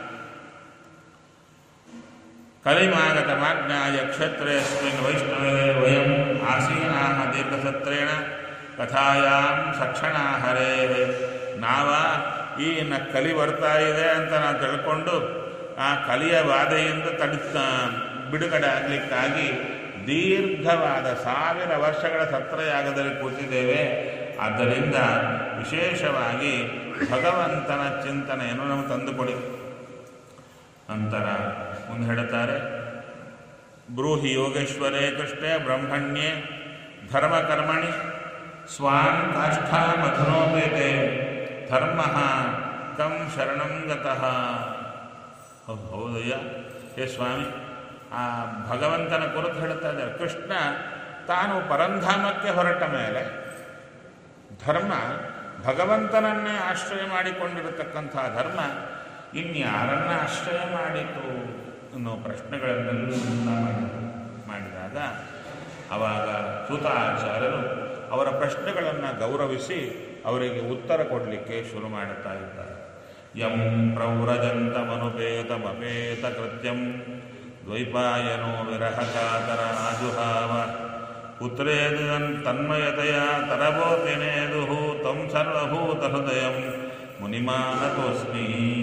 ಕಲಿಮಾಗತಮಾಜ್ಞಾಯ ಕ್ಷೇತ್ರೇಸ್ಮಿನ್ ವೈಷ್ಣವೇ ವಯಂ ಆಸೀನಾಹ ದೀರ್ಘಸತ್ರೇಣ ಕಥಾಯಾಂ ಸಕ್ಷಣಾ ಹರೇ ನಾವ ಈ ನ ಕಲಿ ಬರ್ತಾ ಇದೆ ಅಂತ ನಾವು ತಿಳ್ಕೊಂಡು ಆ ಕಲಿಯ ಬಾಧೆಯಿಂದ ತಡಿ ಬಿಡುಗಡೆ ಆಗಲಿಕ್ಕಾಗಿ ದೀರ್ಘವಾದ ಸಾವಿರ ವರ್ಷಗಳ ಸತ್ರಯಾಗದಲ್ಲಿ ಕೂತಿದ್ದೇವೆ ಆದ್ದರಿಂದ ವಿಶೇಷವಾಗಿ ಭಗವಂತನ ಚಿಂತನೆಯನ್ನು ನಾವು ತಂದುಕೊಡಿ ನಂತರ ಮುಂದೆ ಹೇಳುತ್ತಾರೆ ಬ್ರೂಹಿ ಯೋಗೇಶ್ವರೇ ಕೃಷ್ಣೇ ಬ್ರಹ್ಮಣ್ಯೇ ಧರ್ಮಕರ್ಮಣಿ ಸ್ವಾನ್ ಕಾಷ್ಠಾ ಮಥನೋಪೇತೆ ಧರ್ಮ ಕಂ ಶರಣಂ ಗತಃ ಹೌದು ಹೌದಯ್ಯ ಹೇ ಸ್ವಾಮಿ ಆ ಭಗವಂತನ ಕುರಿತು ಹೇಳ್ತಾ ಇದ್ದಾರೆ ಕೃಷ್ಣ ತಾನು ಪರಂಧಾಮಕ್ಕೆ ಹೊರಟ ಮೇಲೆ ಧರ್ಮ ಭಗವಂತನನ್ನೇ ಆಶ್ರಯ ಮಾಡಿಕೊಂಡಿರತಕ್ಕಂಥ ಧರ್ಮ ಇನ್ಯಾರನ್ನ ಆಶ್ರಯ ಮಾಡಿತು ಅನ್ನೋ ಪ್ರಶ್ನೆಗಳನ್ನೆಲ್ಲ ಮಾಡಿ- ಮಾಡಿದಾಗ ಆವಾಗ ಸೂತಾಚಾರ್ಯರು ಅವರ ಪ್ರಶ್ನೆಗಳನ್ನು ಗೌರವಿಸಿ ಅವರಿಗೆ ಉತ್ತರ ಕೊಡಲಿಕ್ಕೆ ಶುರು ಮಾಡುತ್ತಾ ಇದ್ದಾರೆ ಯಂ ಪ್ರವ್ರಜಂತಮನುಪೇತಮಪೇತ ಕೃತ್ಯಂ ದ್ವೈಪಾಯನೋ ವಿರಹಕಾತರ ಆಜುಹಾವ ಪುತ್ರೇದನ್ ತನ್ಮಯತೆಯ ತರಬೋತಿನೇದು ತಂ ಸರ್ವಭೂತ ಹೃದಯಂ ಮುನಿಮಾನತೋಸ್ಮಿ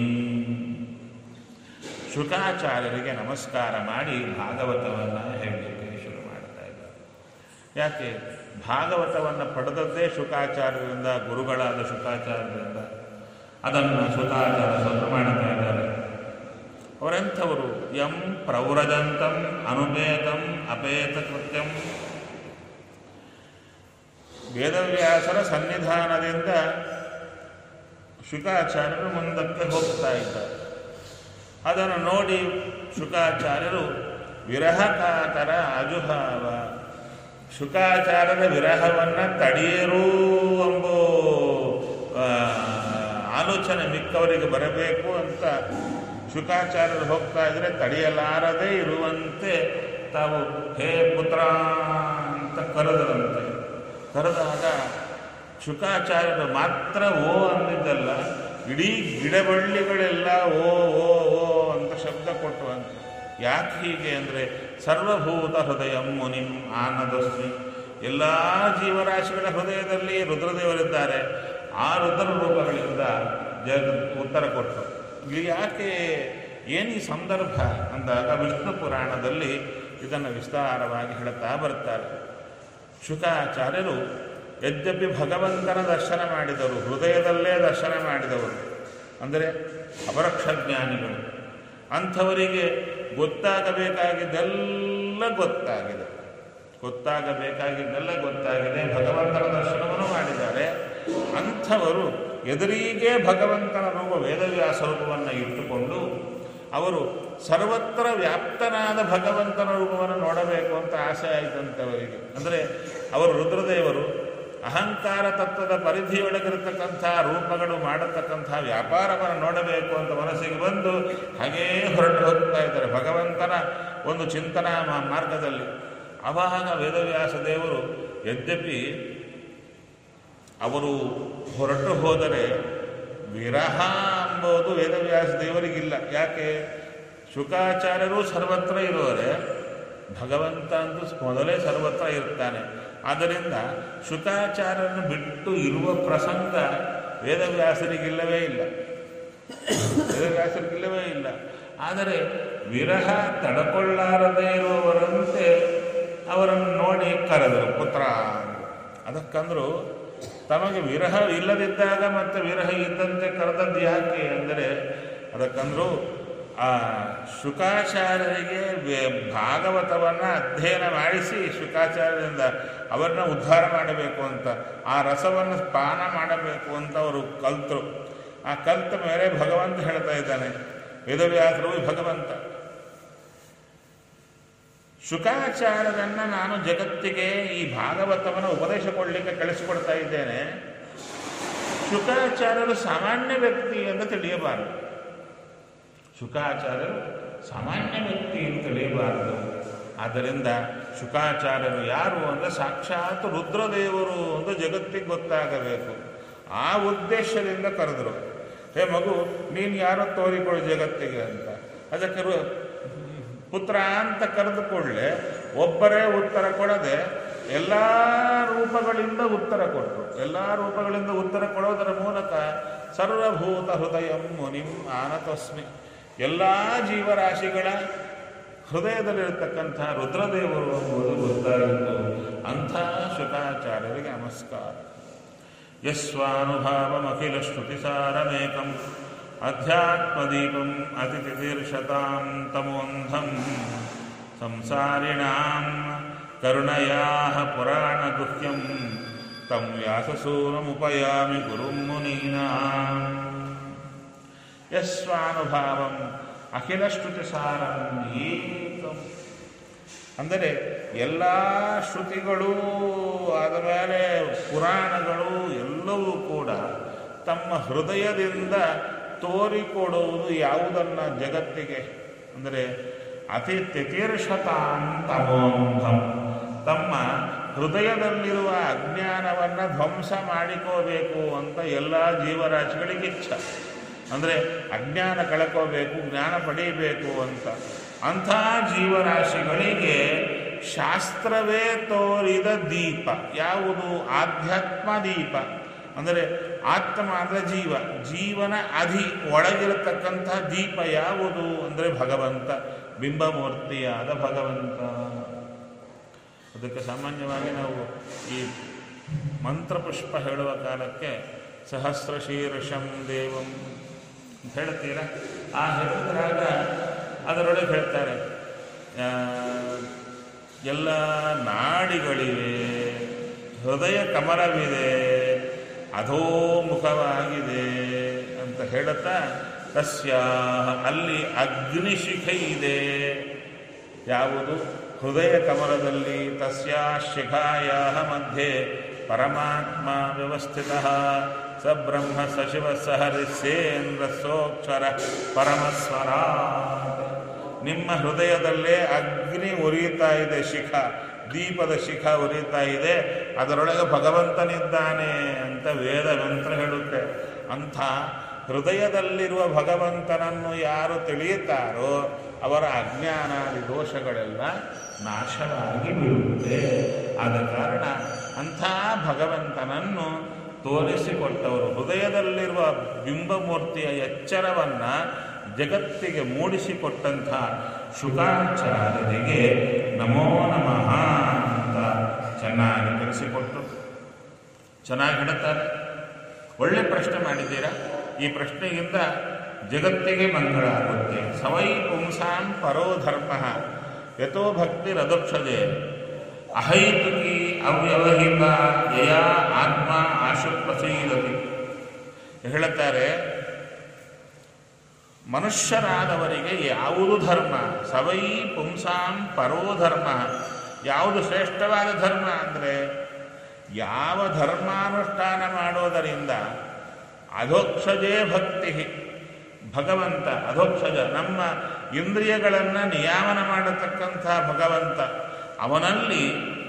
ಶುಕಾಚಾರ್ಯರಿಗೆ ನಮಸ್ಕಾರ ಮಾಡಿ ಭಾಗವತವನ್ನು ಹೇಳಲಿಕ್ಕೆ ಶುರು ಮಾಡ್ತಾ ಇದ್ದಾರೆ ಯಾಕೆ ಭಾಗವತವನ್ನು ಪಡೆದದ್ದೇ ಶುಕಾಚಾರ್ಯರಿಂದ ಗುರುಗಳಾದ ಶುಕಾಚಾರ್ಯರಿಂದ ಅದನ್ನು ಶುಕಾಚಾರ್ಯ ಸ್ವತಃ ಮಾಡ್ತಾ ಇದ್ದಾರೆ ಅವರೆಂಥವರು ಯಂ ಪ್ರವ್ರಜಂತಂ ಅನುಪೇತಂ ಅಪೇತ ಕೃತ್ಯಂ ವೇದವ್ಯಾಸರ ಸನ್ನಿಧಾನದಿಂದ ಶುಕಾಚಾರ್ಯರು ಮುಂದಕ್ಕೆ ಹೋಗ್ತಾ ಇದ್ದಾರೆ ಅದನ್ನು ನೋಡಿ ಶುಕಾಚಾರ್ಯರು ವಿರಹಕಾತರ ಅಜುಹಾವ ಶುಕಾಚಾರ್ಯರ ವಿರಹವನ್ನು ತಡೆಯರು ಎಂಬ ಆ, ಆಲೋಚನೆ ಮಿಕ್ಕವರಿಗೆ ಬರಬೇಕು ಅಂತ ಶುಕಾಚಾರ್ಯರು ಹೋಗ್ತಾ ಇದ್ರೆ ತಡೆಯಲಾರದೆ ಇರುವಂತೆ ತಾವು ಹೇ ಪುತ್ರ ಅಂತ ಕರೆದರಂತೆ ಕರೆದಾಗ ಶುಕಾಚಾರ್ಯರು ಮಾತ್ರ ಓ ಅಂದಿದ್ದಲ್ಲ ಇಡೀ ಗಿಡಬಳ್ಳಿಗಳೆಲ್ಲ ಓ ಓ ಓ ಅಂತ ಶಬ್ದ ಕೊಟ್ಟುವಂತೆ ಯಾಕೆ ಹೀಗೆ ಅಂದರೆ ಸರ್ವಭೂತ ಹೃದಯ ಮುನಿಂ ಆನದಸ್ಮಿ ಎಲ್ಲ ಜೀವರಾಶಿಗಳ ಹೃದಯದಲ್ಲಿ ರುದ್ರದೇವರಿದ್ದಾರೆ ಆ ರುದ್ರ ರೂಪಗಳಿಂದ ಜಗ ಉತ್ತರ ಕೊಟ್ಟರು ಇಲ್ಲಿ ಯಾಕೆ ಏನು ಈ ಸಂದರ್ಭ ಅಂದಾಗ ವಿಷ್ಣು ಪುರಾಣದಲ್ಲಿ ಇದನ್ನು ವಿಸ್ತಾರವಾಗಿ ಹೇಳುತ್ತಾ ಬರ್ತಾರೆ ಶುಕಾಚಾರ್ಯರು ಯದ್ಯಪಿ ಭಗವಂತನ ದರ್ಶನ ಮಾಡಿದರು ಹೃದಯದಲ್ಲೇ ದರ್ಶನ ಮಾಡಿದವರು ಅಂದರೆ ಅಪರಕ್ಷ ಜ್ಞಾನಿಗಳು ಅಂಥವರಿಗೆ ಗೊತ್ತಾಗಬೇಕಾಗಿದ್ದೆಲ್ಲ ಗೊತ್ತಾಗಿದೆ ಗೊತ್ತಾಗಬೇಕಾಗಿದ್ದೆಲ್ಲ ಗೊತ್ತಾಗಿದೆ ಭಗವಂತನ ದರ್ಶನವನ್ನು ಮಾಡಿದ್ದಾರೆ ಅಂಥವರು ಎದುರಿಗೆ ಭಗವಂತನ ರೂಪ ವೇದವ್ಯಾಸ ರೂಪವನ್ನು ಇಟ್ಟುಕೊಂಡು ಅವರು ಸರ್ವತ್ರ ವ್ಯಾಪ್ತನಾದ ಭಗವಂತನ ರೂಪವನ್ನು ನೋಡಬೇಕು ಅಂತ ಆಸೆ ಆಯಿತಂತವರಿಗೆ ಅಂದರೆ ಅವರು ರುದ್ರದೇವರು ಅಹಂಕಾರ ತತ್ವದ ಪರಿಧಿಯೊಳಗಿರತಕ್ಕಂಥ ರೂಪಗಳು ಮಾಡತಕ್ಕಂಥ ವ್ಯಾಪಾರವನ್ನು ನೋಡಬೇಕು ಅಂತ ಮನಸ್ಸಿಗೆ ಬಂದು ಹಾಗೇ ಹೊರಟು ಹೋಗ್ತಾ ಇದ್ದಾರೆ ಭಗವಂತನ ಒಂದು ಚಿಂತನಾ ಮಾ- ಮಾರ್ಗದಲ್ಲಿ ಆವಾಗ ವೇದವ್ಯಾಸ ದೇವರು ಯದ್ಯಪಿ ಅವರು ಹೊರಟು ಹೋದರೆ ವಿರಹ ಎಂಬುದು ವೇದವ್ಯಾಸ ದೇವರಿಗಿಲ್ಲ ಯಾಕೆ ಶುಕಾಚಾರ್ಯರು ಸರ್ವತ್ರ ಇರುವರೆ ಭಗವಂತ ಅಂತೂ ಮೊದಲೇ ಸರ್ವತ್ರ ಇರ್ತಾನೆ ಆದ್ದರಿಂದ ಶುಕಾಚಾರ್ಯರನ್ನು ಬಿಟ್ಟು ಇರುವ ಪ್ರಸಂಗ ವೇದವ್ಯಾಸರಿಗಿಲ್ಲವೇ ಇಲ್ಲ ವೇದವ್ಯಾಸರಿಗಿಲ್ಲವೇ ಇಲ್ಲ ಆದರೆ ವಿರಹ ತಡಕೊಳ್ಳಾರದೇ ಇರುವವರಂತೆ ಅವರನ್ನು ನೋಡಿ ಕರೆದರು ಪುತ್ರ ಅದಕ್ಕಂದ್ರು ತಮಗೆ ವಿರಹ ಇಲ್ಲದಿದ್ದಾಗ ಮತ್ತೆ ವಿರಹ ಇದ್ದಂತೆ ಕರೆದದ್ದು ಯಾಕೆ ಅಂದರೆ ಅದಕ್ಕಂದ್ರು ಆ ಶುಕಾಚಾರ್ಯರಿಗೆ ವೇ- ಭಾಗವತವನ್ನು ಅಧ್ಯಯನ ಮಾಡಿಸಿ ಶುಕಾಚಾರ್ಯರಿಂದ ಅವರನ್ನ ಉದ್ಧಾರ ಮಾಡಬೇಕು ಅಂತ ಆ ರಸವನ್ನು ಪಾನ ಮಾಡಬೇಕು ಅಂತ ಅವರು ಕಲ್ತರು ಆ ಕಲ್ತ ಮೇಲೆ ಭಗವಂತ ಹೇಳ್ತಾ ಇದ್ದಾನೆ ವೇದವ್ಯಾಸರು ಭಗವಂತ ಶುಕಾಚಾರ್ಯರನ್ನ ನಾನು ಜಗತ್ತಿಗೆ ಈ ಭಾಗವತವನ್ನು ಉಪದೇಶ ಕೊಡಲಿಕ್ಕೆ ಕಳಿಸಿಕೊಡ್ತಾ ಇದ್ದೇನೆ ಶುಕಾಚಾರ್ಯರು ಸಾಮಾನ್ಯ ವ್ಯಕ್ತಿ ಅಂತ ತಿಳಿಯಬಾರದು ಶುಕಾಚಾರ್ಯರು ಸಾಮಾನ್ಯ ವ್ಯಕ್ತಿ ಅಂತ ತಿಳಿಯಬಾರದು ಆದ್ದರಿಂದ ಶುಕಾಚಾರ್ಯರು ಯಾರು ಅಂದರೆ ಸಾಕ್ಷಾತ್ ರುದ್ರದೇವರು ಅಂತ ಜಗತ್ತಿಗೆ ಗೊತ್ತಾಗಬೇಕು ಆ ಉದ್ದೇಶದಿಂದ ಕರೆದರು ಹೇ ಮಗು ನೀನು ಯಾರೋ ತೋರಿಕೊಡು ಜಗತ್ತಿಗೆ ಅಂತ ಅದಕ್ಕೆ ರು- ಪುತ್ರ ಅಂತ ಕರೆದು ಕೂಡಲೇ ಒಬ್ಬರೇ ಉತ್ತರ ಕೊಡದೆ ಎಲ್ಲ ರೂಪಗಳಿಂದ ಉತ್ತರ ಕೊಟ್ಟರು ಎಲ್ಲ ರೂಪಗಳಿಂದ ಉತ್ತರ ಕೊಡೋದರ ಮೂಲಕ ಸರ್ವಭೂತ ಹೃದಯ ಮುನಿಂ ಆನತಸ್ಮಿ ಎಲ್ಲ ಜೀವರಾಶಿಗಳ ಹೃದಯದಲ್ಲಿರತಕ್ಕಂಥ ರುದ್ರದೇವರು ಎಂಬುದು ಗೊತ್ತಾಗಿತ್ತು ಅಂಥ ಶುಕಾಚಾರ್ಯರಿಗೆ ನಮಸ್ಕಾರ ಯಸ್ವಾನುಭಾವಮಖಿಲ ಶ್ರುತಿಸಾರಮೇಕಂ ಅಧ್ಯಾತ್ಮದೀಪಂ ಅತಿಥಿತೀರ್ಷತಾಂ ತಮೋಂಧಂ ಸಂಸಾರಿಣಾಂ ಕರುಣಯಾಹ ಪುರಾಣಗುಹ್ಯಂ ತಂ ವ್ಯಾಸಸೂರಮುಪಯಾಮಿ ಗುರುಂ ಮುನೀನಾಂ ಯಸ್ವಾನುಭಾವಂ ಅಖಿಲ ಶ್ರುತಿಸಾರಂ ಏಕಂ ಅಂದರೆ ಎಲ್ಲ ಶ್ರುತಿಗಳು ಆದ ಮೇಲೆ ಪುರಾಣಗಳು ಎಲ್ಲವೂ ಕೂಡ ತಮ್ಮ ಹೃದಯದಿಂದ ತೋರಿಕೊಡುವುದು ಯಾವುದನ್ನ ಜಗತ್ತಿಗೆ ಅಂದರೆ ಅತಿ ತಿತೀರ್ಷತಾಂತಮೋಂಧಂ ತಮ್ಮ ಹೃದಯದಲ್ಲಿರುವ ಅಜ್ಞಾನವನ್ನು ಧ್ವಂಸ ಮಾಡಿಕೋಬೇಕು ಅಂತ ಎಲ್ಲ ಜೀವರಾಶಿಗಳಿಗೆ ಇಚ್ಛ ಅಂದರೆ ಅಜ್ಞಾನ ಕಳ್ಕೋಬೇಕು ಜ್ಞಾನ ಪಡೀಬೇಕು ಅಂತ ಅಂಥ ಜೀವರಾಶಿಗಳಿಗೆ ಶಾಸ್ತ್ರವೇ ತೋರಿದ ದೀಪ ಯಾವುದು ಆಧ್ಯಾತ್ಮ ದೀಪ ಅಂದರೆ ಆತ್ಮ ಅಂದರೆ ಜೀವ ಜೀವನ ಅಧಿ ಒಳಗಿರತಕ್ಕಂಥ ದೀಪ ಯಾವುದು ಅಂದರೆ ಭಗವಂತ ಬಿಂಬಮೂರ್ತಿಯಾದ ಭಗವಂತ ಅದಕ್ಕೆ ಸಾಮಾನ್ಯವಾಗಿ ನಾವು ಈ ಮಂತ್ರಪುಷ್ಪ ಹೇಳುವ ಕಾಲಕ್ಕೆ ಸಹಸ್ರ ಶೀರ್ಷಂ ದೇವಂ ಅಂತ ಹೇಳ್ತೀರ ಆ ಹೇಳಿದಾಗ ಅದರೊಳಗೆ ಹೇಳ್ತಾರೆ ಆ, ಎಲ್ಲ ನಾಡಿಗಳಿವೆ ಹೃದಯ ಕಮಲವಿದೆ ಅಧೋಮುಖವಾಗಿದೆ ಅಂತ ಹೇಳುತ್ತಾ ತಸ್ಯ ಅಲ್ಲಿ ಅಗ್ನಿಶಿಖೆ ಇದೆ ಯಾವುದು ಹೃದಯ ಕಮಲದಲ್ಲಿ ತಸ್ಯಾ ಶಿಖಾಯ ಮಧ್ಯೆ ಪರಮಾತ್ಮ ವ್ಯವಸ್ಥಿತ ಸ ಬ್ರಹ್ಮ ಸಶಿವ ಸಹರಿಸೇಂದ್ರ ಸೋಕ್ಷರ ಪರಮಸ್ವರ ನಿಮ್ಮ ಹೃದಯದಲ್ಲೇ ಅಗ್ನಿ ಉರಿಯುತ್ತಾ ಇದೆ ಶಿಖ ದೀಪದ ಶಿಖ ಉರಿಯುತ್ತಾ ಇದೆ ಅದರೊಳಗೆ ಭಗವಂತನಿದ್ದಾನೆ ಅಂತ ವೇದ ಮಂತ್ರ ಹೇಳುತ್ತೆ ಅಂಥ ಹೃದಯದಲ್ಲಿರುವ ಭಗವಂತನನ್ನು ಯಾರು ತಿಳಿಯುತ್ತಾರೋ ಅವರ ಅಜ್ಞಾನಾದಿ ದೋಷಗಳೆಲ್ಲ ನಾಶವಾಗಿ ಬಿಡುತ್ತೆ ಆದ ಕಾರಣ ಅಂಥ ಭಗವಂತನನ್ನು ತೋರಿಸಿಕೊಟ್ಟವರು ಹೃದಯದಲ್ಲಿರುವ ಬಿಂಬಮೂರ್ತಿಯ ಎಚ್ಚರವನ್ನ ಜಗತ್ತಿಗೆ ಮೂಡಿಸಿಕೊಟ್ಟಂಥ ಶುಕಾಚಾರ್ಯರಿಗೆ ನಮೋ ನಮಃ ಅಂತ ಚೆನ್ನಾಗಿ ತಿಳಿಸಿಕೊಟ್ಟು ಚೆನ್ನಾಗಿ ಹೇಳ್ತಾರೆ ಒಳ್ಳೆ ಪ್ರಶ್ನೆ ಮಾಡಿದ್ದೀರಾ ಈ ಪ್ರಶ್ನೆಯಿಂದ ಜಗತ್ತಿಗೆ ಮಂಗಳ ಆಗುತ್ತೆ ಸವೈ ಪುಂಸಾಂ ಪರೋ ಧರ್ಮ ಯಥೋ ಭಕ್ತಿ ರದಕ್ಷದೆ ಅಹೈತುಕಿ ಅವ್ಯವಹಿತ ಯಯಾ ಆತ್ಮ ಆಶು ಪ್ರಸೀದತಿ ಹೇಳುತ್ತಾರೆ ಮನುಷ್ಯರಾದವರಿಗೆ ಯಾವುದು ಧರ್ಮ ಸವೈ ಪುಂಸಾಂ ಪರೋ ಧರ್ಮ ಯಾವುದು ಶ್ರೇಷ್ಠವಾದ ಧರ್ಮ ಅಂದರೆ ಯಾವ ಧರ್ಮಾನುಷ್ಠಾನ ಮಾಡೋದರಿಂದ ಅಧೋಕ್ಷಜೇ ಭಕ್ತಿ ಭಗವಂತ ಅಧೋಕ್ಷಜ ನಮ್ಮ ಇಂದ್ರಿಯಗಳನ್ನು ನಿಯಾಮನ ಮಾಡತಕ್ಕಂಥ ಭಗವಂತ ಅವನಲ್ಲಿ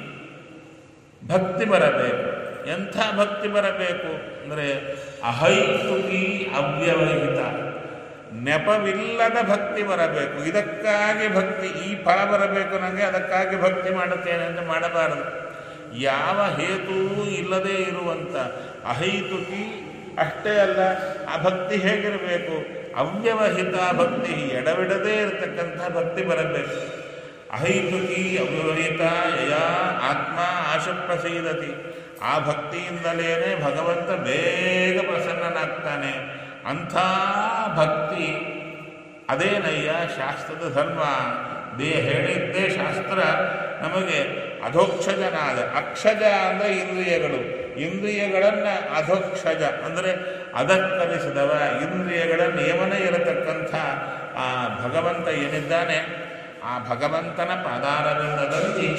ಭಕ್ತಿ ಬರಬೇಕು ಎಂಥ ಭಕ್ತಿ ಬರಬೇಕು ಅಂದರೆ ಅಹೈತುಕಿ ಅವ್ಯವಹಿತ ನೆಪವಿಲ್ಲದ ಭಕ್ತಿ ಬರಬೇಕು ಇದಕ್ಕಾಗಿ ಭಕ್ತಿ ಈ ಫಲ ಬರಬೇಕು ನನಗೆ ಅದಕ್ಕಾಗಿ ಭಕ್ತಿ ಮಾಡುತ್ತೇನೆ ಅಂತ ಮಾಡಬಾರದು ಯಾವ ಹೇತುವೂ ಇಲ್ಲದೆ ಇರುವಂಥ ಅಹೈತುಕಿ ಅಷ್ಟೇ ಅಲ್ಲ ಆ ಭಕ್ತಿ ಹೇಗಿರಬೇಕು ಅವ್ಯವಹಿತ ಭಕ್ತಿ ಎಡವಿಡದೇ ಇರತಕ್ಕಂಥ ಭಕ್ತಿ ಬರಬೇಕು ಅಹೈತುಕಿ ಅವ್ಯವಹಿತ ಯಯಾ ಆತ್ಮ ಆಶ ಪ್ರಸೀದತಿ ಆ ಭಕ್ತಿಯಿಂದಲೇ ಭಗವಂತ ಬೇಗ ಪ್ರಸನ್ನನಾಗ್ತಾನೆ ಅಂಥ ಭಕ್ತಿ ಅದೇನಯ್ಯ ಶಾಸ್ತ್ರದ ಧರ್ಮ ದೇ ಹೇಳಿದ್ದೇ ಶಾಸ್ತ್ರ ನಮಗೆ ಅಧೋಕ್ಷಜನಾದ ಅಕ್ಷಜ ಅಂದರೆ ಇಂದ್ರಿಯಗಳು ಇಂದ್ರಿಯಗಳನ್ನು ಅಧೋಕ್ಷಜ ಅಂದರೆ ಅಧಕ್ಕರಿಸಿದವ ಇಂದ್ರಿಯಗಳ ನಿಯಮನ ಇರತಕ್ಕಂಥ ಆ ಭಗವಂತ ಏನಿದ್ದಾನೆ ಆ ಭಗವಂತನ ಪಾದಾರವಿಂದದಲ್ಲಿ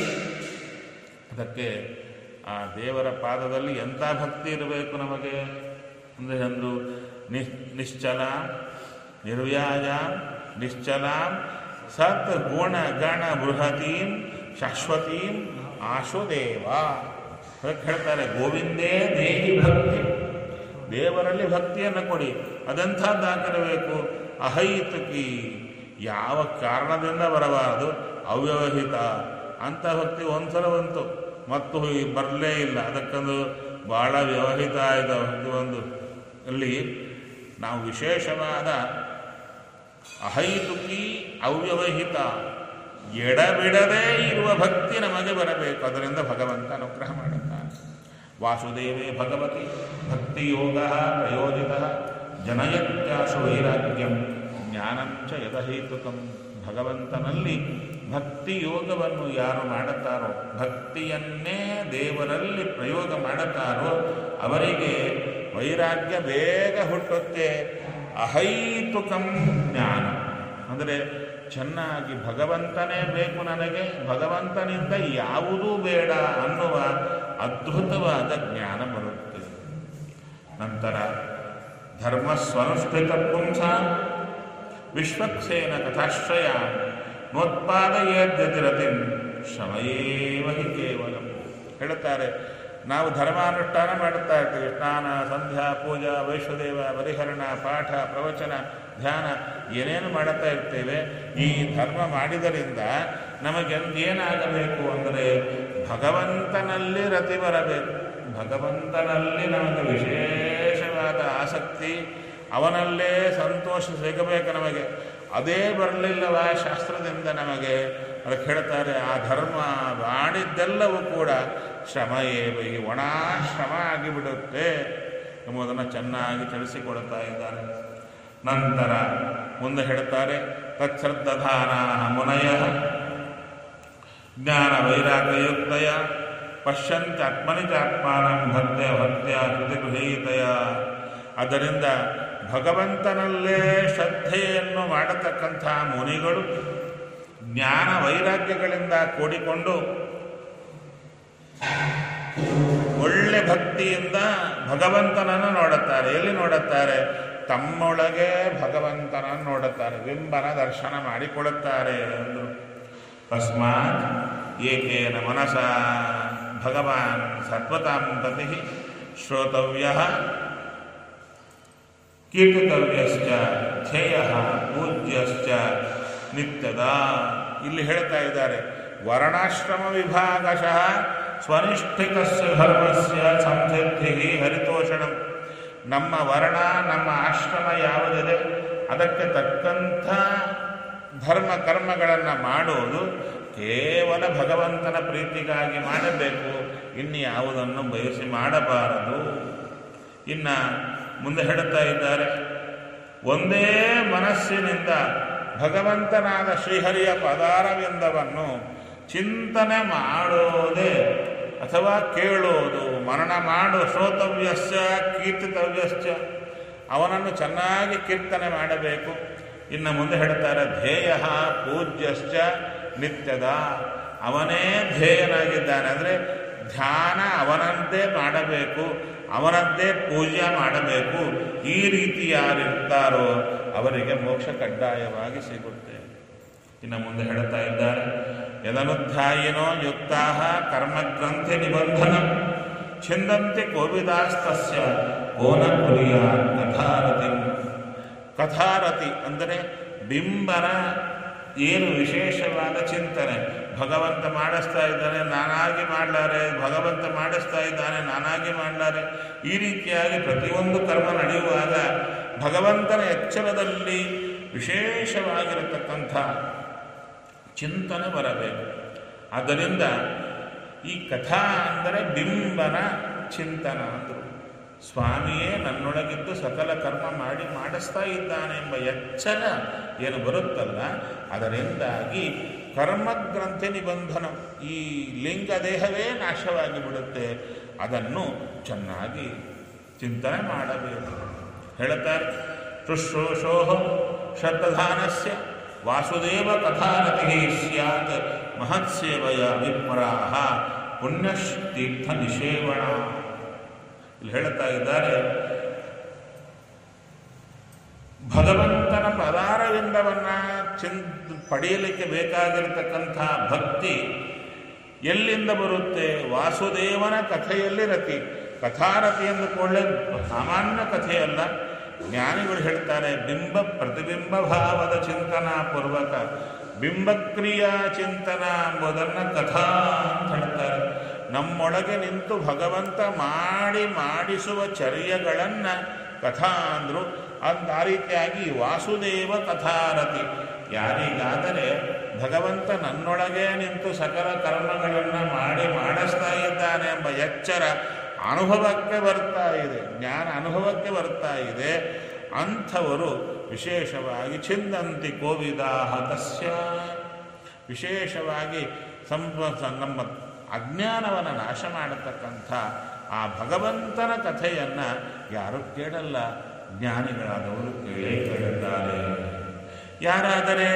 ಅದಕ್ಕೆ ಆ ದೇವರ ಪಾದದಲ್ಲಿ ಎಂಥ ಭಕ್ತಿ ಇರಬೇಕು ನಮಗೆ ಅಂದರೆ ಅಂದರು ನಿ ನಿಶ್ಚಲ ನಿರ್ವ್ಯಾಜ ನಿಶ್ಚಲ ಸತ್ ಗುಣ ಗಣ ಬೃಹತೀಂ ಶಾಶ್ವತೀಂ ಆಶುದೇವ ಅದಕ್ಕೆ ಹೇಳ್ತಾರೆ ಗೋವಿಂದೇ ದೇಹಿ ಭಕ್ತಿ ದೇವರಲ್ಲಿ ಭಕ್ತಿಯನ್ನು ಕೊಡಿ ಅದೆಂಥದ್ದಾಗಿರಬೇಕು ಅಹೈತುಕಿ ಯಾವ ಕಾರಣದಿಂದ ಬರಬಾರದು ಅವ್ಯವಹಿತ ಅಂಥ ಭಕ್ತಿ ಒಂದ್ಸಲ ಬಂತು ಮತ್ತು ಬರಲೇ ಇಲ್ಲ ಅದಕ್ಕೊಂದು ಬಹಳ ವ್ಯವಹಿತ ಆಯ್ತು ಭಕ್ತಿ ಒಂದು ಅಲ್ಲಿ ನಾವು ವಿಶೇಷವಾದ ಅಹೈತುಕಿ ಅವ್ಯವಹಿತ ಎಡಬಿಡದೇ ಇರುವ ಭಕ್ತಿ ನಮಗೆ ಬರಬೇಕು ಅದರಿಂದ ಭಗವಂತ ಅನುಗ್ರಹ ಮಾಡುತ್ತಾನೆ ವಾಸುದೇವೇ ಭಗವತಿ ಭಕ್ತಿಯೋಗ ಪ್ರಯೋಜಿತ ಜನಯತ್ಯಾಶು ವೈರಾಗ್ಯಂ ಜ್ಞಾನಂಚ ಯದಹೇತುಕಂ ಭಗವಂತನಲ್ಲಿ ಭಕ್ತಿ ಯೋಗವನ್ನು ಯಾರು ಮಾಡುತ್ತಾರೋ ಭಕ್ತಿಯನ್ನೇ ದೇವರಲ್ಲಿ ಪ್ರಯೋಗ ಮಾಡುತ್ತಾರೋ ಅವರಿಗೆ ವೈರಾಗ್ಯ ಬೇಗ ಹುಟ್ಟುತ್ತೆ ಅಹೈತುಕಂ ಜ್ಞಾನ ಅಂದರೆ ಚೆನ್ನಾಗಿ ಭಗವಂತನೇ ಬೇಕು ನನಗೆ ಭಗವಂತನಿಂದ ಯಾವುದೂ ಬೇಡ ಅನ್ನುವ ಅದ್ಭುತವಾದ ಜ್ಞಾನ ಬರುತ್ತದೆ ನಂತರ ಧರ್ಮ ಸ್ವನುಷ್ಠಿತ ಪುಂಸ ವಿಶ್ವಕ್ಸೇನ ಕಥಾಶ್ರಯ ನೋತ್ಪಾದಯೇದ್ಯತಿರತಿ ಶ್ರಮಯೇವ ಹಿ ಕೇವಲ ಹೇಳುತ್ತಾರೆ ನಾವು ಧರ್ಮಾನುಷ್ಠಾನ ಮಾಡುತ್ತಾ ಇರ್ತೀವಿ ಸ್ನಾನ ಸಂಧ್ಯಾ ಪೂಜಾ ವೈಶ್ವದೇವ ಪರಿಹರಣ ಪಾಠ ಪ್ರವಚನ ಧ್ಯಾನ ಏನೇನು ಮಾಡುತ್ತಾ ಇರ್ತೇವೆ ಈ ಧರ್ಮ ಮಾಡಿದರಿಂದ ನಮಗೆ ಏನಾಗಬೇಕು ಅಂದರೆ ಭಗವಂತನಲ್ಲಿ ರತಿ ಬರಬೇಕು ಭಗವಂತನಲ್ಲಿ ನಮಗೆ ವಿಶೇಷವಾದ ಆಸಕ್ತಿ ಅವನಲ್ಲೇ ಸಂತೋಷ ಸಿಗಬೇಕು ನಮಗೆ ಅದೇ ಬರಲಿಲ್ಲವ ಶಾಸ್ತ್ರದಿಂದ ನಮಗೆ ಅದಕ್ಕೆ ಹೇಳ್ತಾರೆ ಆ ಧರ್ಮ ಮಾಡಿದ್ದೆಲ್ಲವೂ ಕೂಡ ಶ್ರಮ ಏವ ಈ ಒಣ ಶ್ರಮ ಆಗಿಬಿಡುತ್ತೆ ಎಂಬುದನ್ನು ಚೆನ್ನಾಗಿ ತಿಳಿಸಿಕೊಡುತ್ತಾ ಇದ್ದಾರೆ ನಂತರ ಮುಂದೆ ಹೇಳ್ತಾರೆ ತತ್ಶ್ರದ್ಧಾನ ಮುನಯ ಜ್ಞಾನ ವೈರಾಗ್ಯಯುಕ್ತಯ ಪಶ್ಯಂತ ಆತ್ಮನಿ ಆತ್ಮಾನಂ ಭಕ್ತ್ಯ ಭಕ್ತ್ಯ ಶ್ರುತಿಗೃಹೀತಯ ಆದ್ದರಿಂದ ಭಗವಂತನಲ್ಲೇ ಶ್ರದ್ಧೆಯನ್ನು ಮಾಡತಕ್ಕಂಥ ಮುನಿಗಳು ಜ್ಞಾನ ವೈರಾಗ್ಯಗಳಿಂದ ಕೂಡಿಕೊಂಡು ಒಳ್ಳೆ ಭಕ್ತಿಯಿಂದ ಭಗವಂತನನ್ನು ನೋಡುತ್ತಾರೆ ಎಲ್ಲಿ ನೋಡುತ್ತಾರೆ ತಮ್ಮೊಳಗೆ ಭಗವಂತನನ್ನು ನೋಡುತ್ತಾರೆ ಬಿಂಬನ ದರ್ಶನ ಮಾಡಿಕೊಳ್ಳುತ್ತಾರೆ ಅಂದರು ತಸ್ಮಾತ್ ಏಕೇನ ಮನಸ ಭಗವಾನ್ ಸತ್ವತಾಂ ಪ್ರತಿ ಶ್ರೋತವ್ಯ ಕೀರ್ತಿತವ್ಯಶ್ಚ ಧ್ಯೇಯ ಪೂಜ್ಯಶ್ಚ ನಿತ್ಯದ ಇಲ್ಲಿ ಹೇಳ್ತಾ ಇದ್ದಾರೆ ವರ್ಣಾಶ್ರಮ ವಿಭಾಗಶಃ ಸ್ವನಿಷ್ಠಿತಸ್ಯ ಧರ್ಮಸ್ಯ ಸಂಸಿದ್ಧಿ ಹರಿತೋಷಣಂ ನಮ್ಮ ವರ್ಣ ನಮ್ಮ ಆಶ್ರಮ ಯಾವುದಿದೆ ಅದಕ್ಕೆ ತಕ್ಕಂಥ ಧರ್ಮ ಕರ್ಮಗಳನ್ನು ಮಾಡೋದು ಕೇವಲ ಭಗವಂತನ ಪ್ರೀತಿಗಾಗಿ ಮಾಡಬೇಕು ಇನ್ನು ಯಾವುದನ್ನು ಬಯಸಿ ಮಾಡಬಾರದು ಇನ್ನು ಮುಂದೆ ಹೇಳುತ್ತಾ ಇದ್ದಾರೆ ಒಂದೇ ಮನಸ್ಸಿನಿಂದ ಭಗವಂತನಾದ ಶ್ರೀಹರಿಯ ಪದಾರವಿಂದವನ್ನು ಚಿಂತನೆ ಮಾಡೋದೇ ಅಥವಾ ಕೇಳೋದು ಮರಣ ಮಾಡು ಶ್ರೋತವ್ಯಶ್ಚ ಕೀರ್ತಿತವ್ಯಶ್ಚ ಅವನನ್ನು ಚೆನ್ನಾಗಿ ಕೀರ್ತನೆ ಮಾಡಬೇಕು ಇನ್ನು ಮುಂದೆ ಹೇಳ್ತಾರೆ ಧ್ಯೇಯ ಪೂಜ್ಯಶ್ಚ ನಿತ್ಯದ ಅವನೇ ಧ್ಯೇಯನಾಗಿದ್ದಾನೆ ಅಂದರೆ ಧ್ಯಾನ ಅವನಂತೆ ಮಾಡಬೇಕು ಅವನದ್ದೇ ಪೂಜೆ ಮಾಡಬೇಕು ಈ ರೀತಿ ಯಾರಿರ್ತಾರೋ ಅವರಿಗೆ ಮೋಕ್ಷ ಕಡ್ಡಾಯವಾಗಿ ಸಿಗುತ್ತೆ ಇನ್ನು ಮುಂದೆ ಹೇಳುತ್ತಾ ಇದ್ದಾರೆ ಯದನುಧ್ಯಾಯಿನೋ ಯುಕ್ತಾ ಕರ್ಮಗ್ರಂಥಿ ನಿಬಂಧನ ಛಿಂದಂತೆ ಕೋವಿದಾಸ್ತಸ್ಯ ಓನ ಕುರಿಯ ಕಥಾರತಿ ಕಥಾರತಿ ಅಂದರೆ ಬಿಂಬನ ಏನು ವಿಶೇಷವಾದ ಚಿಂತನೆ ಭಗವಂತ ಮಾಡಿಸ್ತಾ ಇದ್ದಾನೆ ನಾನಾಗಿ ಮಾಡಲಾರೆ ಭಗವಂತ ಮಾಡಿಸ್ತಾ ಇದ್ದಾನೆ ನಾನಾಗಿ ಮಾಡಲಾರೆ ಈ ರೀತಿಯಾಗಿ ಪ್ರತಿಯೊಂದು ಕರ್ಮ ನಡೆಯುವಾಗ ಭಗವಂತನ ಎಚ್ಚರದಲ್ಲಿ ವಿಶೇಷವಾಗಿರತಕ್ಕಂಥ ಚಿಂತನೆ ಬರಬೇಕು ಆದ್ದರಿಂದ ಈ ಕಥಾ ಅಂದರೆ ಬಿಂಬನ ಚಿಂತನ ಅಂದರು ಸ್ವಾಮಿಯೇ ನನ್ನೊಳಗಿದ್ದು ಸಕಲ ಕರ್ಮ ಮಾಡಿ ಮಾಡಿಸ್ತಾ ಇದ್ದಾನೆ ಎಂಬ ಎಚ್ಚರ ಏನು ಬರುತ್ತಲ್ಲ ಅದರಿಂದಾಗಿ ಕರ್ಮಗ್ರಂಥಿ ನಿಬಂಧನ ಈ ಲಿಂಗ ದೇಹವೇ ನಾಶವಾಗಿ ಬಿಡುತ್ತೆ ಅದನ್ನು ಚೆನ್ನಾಗಿ ಚಿಂತನೆ ಮಾಡಬೇಕು ಹೇಳುತ್ತಾರೆ ಶುಶ್ರೂಷೋ ಶ್ರದ್ಧಾನಸ್ಯ ವಾಸುದೇವ ಕಥಾರತಿ ಸ್ಯಾತ್ ಮಹತ್ಸೇವಯ ವಿಪ್ರಾಹ ಪುಣ್ಯತೀರ್ಥ ನಿಷೇವಣ ಇಲ್ಲಿ ಹೇಳುತ್ತಾ ಇದ್ದಾರೆ ಭಗವಂತನ ಪದಾರವಿಂದವನ್ನ ಚಿನ್ ಪಡೆಯಲಿಕ್ಕೆ ಬೇಕಾಗಿರತಕ್ಕಂಥ ಭಕ್ತಿ ಎಲ್ಲಿಂದ ಬರುತ್ತೆ ವಾಸುದೇವನ ಕಥೆಯಲ್ಲಿ ರತಿ ಕಥಾರತಿ ಎಂದುಕೊಳ್ಳೆ ಸಾಮಾನ್ಯ ಕಥೆಯಲ್ಲ ಜ್ಞಾನಿಗಳು ಹೇಳ್ತಾರೆ ಬಿಂಬ ಪ್ರತಿಬಿಂಬ ಭಾವದ ಚಿಂತನಾ ಪೂರ್ವಕ ಬಿಂಬಕ್ರಿಯಾ ಚಿಂತನ ಎಂಬುದನ್ನು ಕಥಾ ಅಂತ ಹೇಳ್ತಾರೆ ನಮ್ಮೊಳಗೆ ನಿಂತು ಭಗವಂತ ಮಾಡಿ ಮಾಡಿಸುವ ಚರ್ಯಗಳನ್ನು ಕಥಾ ಅಂದರು ಅಂತ ಆ ರೀತಿಯಾಗಿ ವಾಸುದೇವ ಕಥಾರತಿ ಯಾರಿಗಾದರೆ ಭಗವಂತ ನನ್ನೊಳಗೆ ನಿಂತು ಸಕಲ ಕರ್ಮಗಳನ್ನು ಮಾಡಿ ಮಾಡಿಸ್ತಾ ಇದ್ದಾನೆ ಎಂಬ ಎಚ್ಚರ ಅನುಭವಕ್ಕೆ ಬರ್ತಾ ಇದೆ ಜ್ಞಾನ ಅನುಭವಕ್ಕೆ ಬರ್ತಾ ಇದೆ ಅಂಥವರು ವಿಶೇಷವಾಗಿ ಚಿಂದಂತಿ ಕೋವಿದಾಹ ತಸ್ಯ ವಿಶೇಷವಾಗಿ ಸಂಪ ನಮ್ಮ ಅಜ್ಞಾನವನ್ನು ನಾಶ ಮಾಡತಕ್ಕಂಥ ಆ ಭಗವಂತನ ಕಥೆಯನ್ನು ಯಾರು ಕೇಳಲ್ಲ ಜ್ಞಾನಿಗಳಾದವರು ಕೇಳೇ ಕೇಳುತ್ತಾರೆ ಯಾರಾದರೆ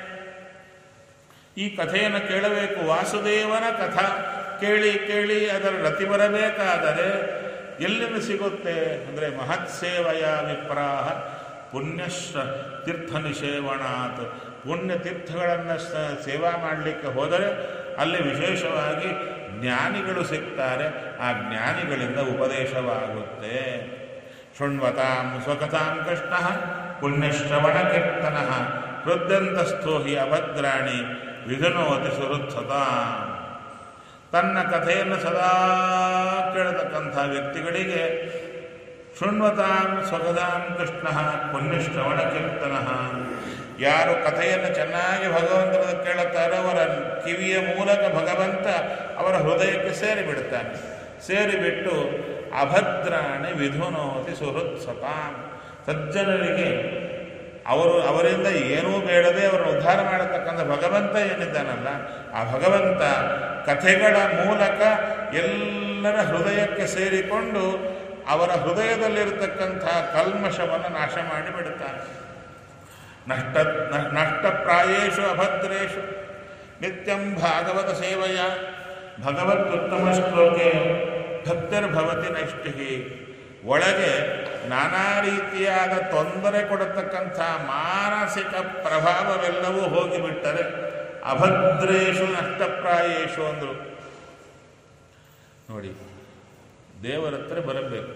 ಈ ಕಥೆಯನ್ನು ಕೇಳಬೇಕು ವಾಸುದೇವನ ಕಥಾ ಕೇಳಿ ಕೇಳಿ ಅದರ ರತಿ ಬರಬೇಕಾದರೆ ಎಲ್ಲಿಂದ ಸಿಗುತ್ತೆ ಅಂದರೆ ಮಹತ್ ಸೇವಯ ವಿಪ್ರಾಹ ಪುಣ್ಯಶ್ರ ತೀರ್ಥ ನಿಷೇವಣಾತ್ ಪುಣ್ಯ ತೀರ್ಥಗಳನ್ನು ಸ- ಸೇವಾ ಮಾಡಲಿಕ್ಕೆ ಹೋದರೆ ಅಲ್ಲಿ ವಿಶೇಷವಾಗಿ ಜ್ಞಾನಿಗಳು ಸಿಗ್ತಾರೆ ಆ ಜ್ಞಾನಿಗಳಿಂದ ಉಪದೇಶವಾಗುತ್ತೆ ಶೃಣ್ವತಾಂ ಸ್ವಕಥಾಂ ಕೃಷ್ಣ ಪುಣ್ಯಶ್ರವಣ ಕೀರ್ತನ ಹೃದ್ಯಂತಸ್ಥೋ ಹಿ ಅಭದ್ರಾಣಿ ವಿಧನೋತಿ ಸುಹೃತ್ಸತಾಂ ತನ್ನ ಕಥೆಯನ್ನು ಸದಾ ಕೇಳತಕ್ಕಂಥ ವ್ಯಕ್ತಿಗಳಿಗೆ ಶೃಣ್ವತಾಂ ಸ್ವಗದಾಂ ಕೃಷ್ಣ ಪುಣ್ಯಶ್ರವಣ ಕೀರ್ತನ ಯಾರು ಕಥೆಯನ್ನು ಚೆನ್ನಾಗಿ ಭಗವಂತನ ಕೇಳುತ್ತಾರೋ ಅವರ ಕಿವಿಯ ಮೂಲಕ ಭಗವಂತ ಅವರ ಹೃದಯಕ್ಕೆ ಸೇರಿಬಿಡ್ತಾನೆ ಸೇರಿಬಿಟ್ಟು ಅಭದ್ರಾಣಿ ವಿಧುನೋತಿ ಸುಹೃತ್ಸತಾಂ ಸಜ್ಜನರಿಗೆ ಅವರು ಅವರಿಂದ ಏನೂ ಬೇಡದೆ ಅವರನ್ನು ಉದ್ಧಾರ ಮಾಡತಕ್ಕಂಥ ಭಗವಂತ ಏನಿದ್ದಾನಲ್ಲ ಆ ಭಗವಂತ ಕಥೆಗಳ ಮೂಲಕ ಎಲ್ಲರ ಹೃದಯಕ್ಕೆ ಸೇರಿಕೊಂಡು ಅವರ ಹೃದಯದಲ್ಲಿರತಕ್ಕಂಥ ಕಲ್ಮಶವನ್ನು ನಾಶ ಮಾಡಿಬಿಡುತ್ತಾನೆ ನಷ್ಟ ನ- ನಷ್ಟಪ್ರಾಯೇಷು ಅಭದ್ರೇಷು ನಿತ್ಯಂ ಭಾಗವತ ಸೇವೆಯ ಭಗವತ್ಯುತ್ತಮ ಶ್ಲೋಕೆ ಭಕ್ತಿರ್ಭವತಿ ನೈಷ್ಠಿಹಿ ಒಳಗೆ ನಾನಾ ರೀತಿಯಾದ ತೊಂದರೆ ಕೊಡತಕ್ಕಂಥ ಮಾನಸಿಕ ಪ್ರಭಾವವೆಲ್ಲವೂ ಹೋಗಿಬಿಟ್ಟರೆ ಅಭದ್ರೇಷು ನಷ್ಟಪ್ರಾಯೇಷು ಅಂದರು ನೋಡಿ ದೇವರ ಹತ್ರ ಬರಬೇಕು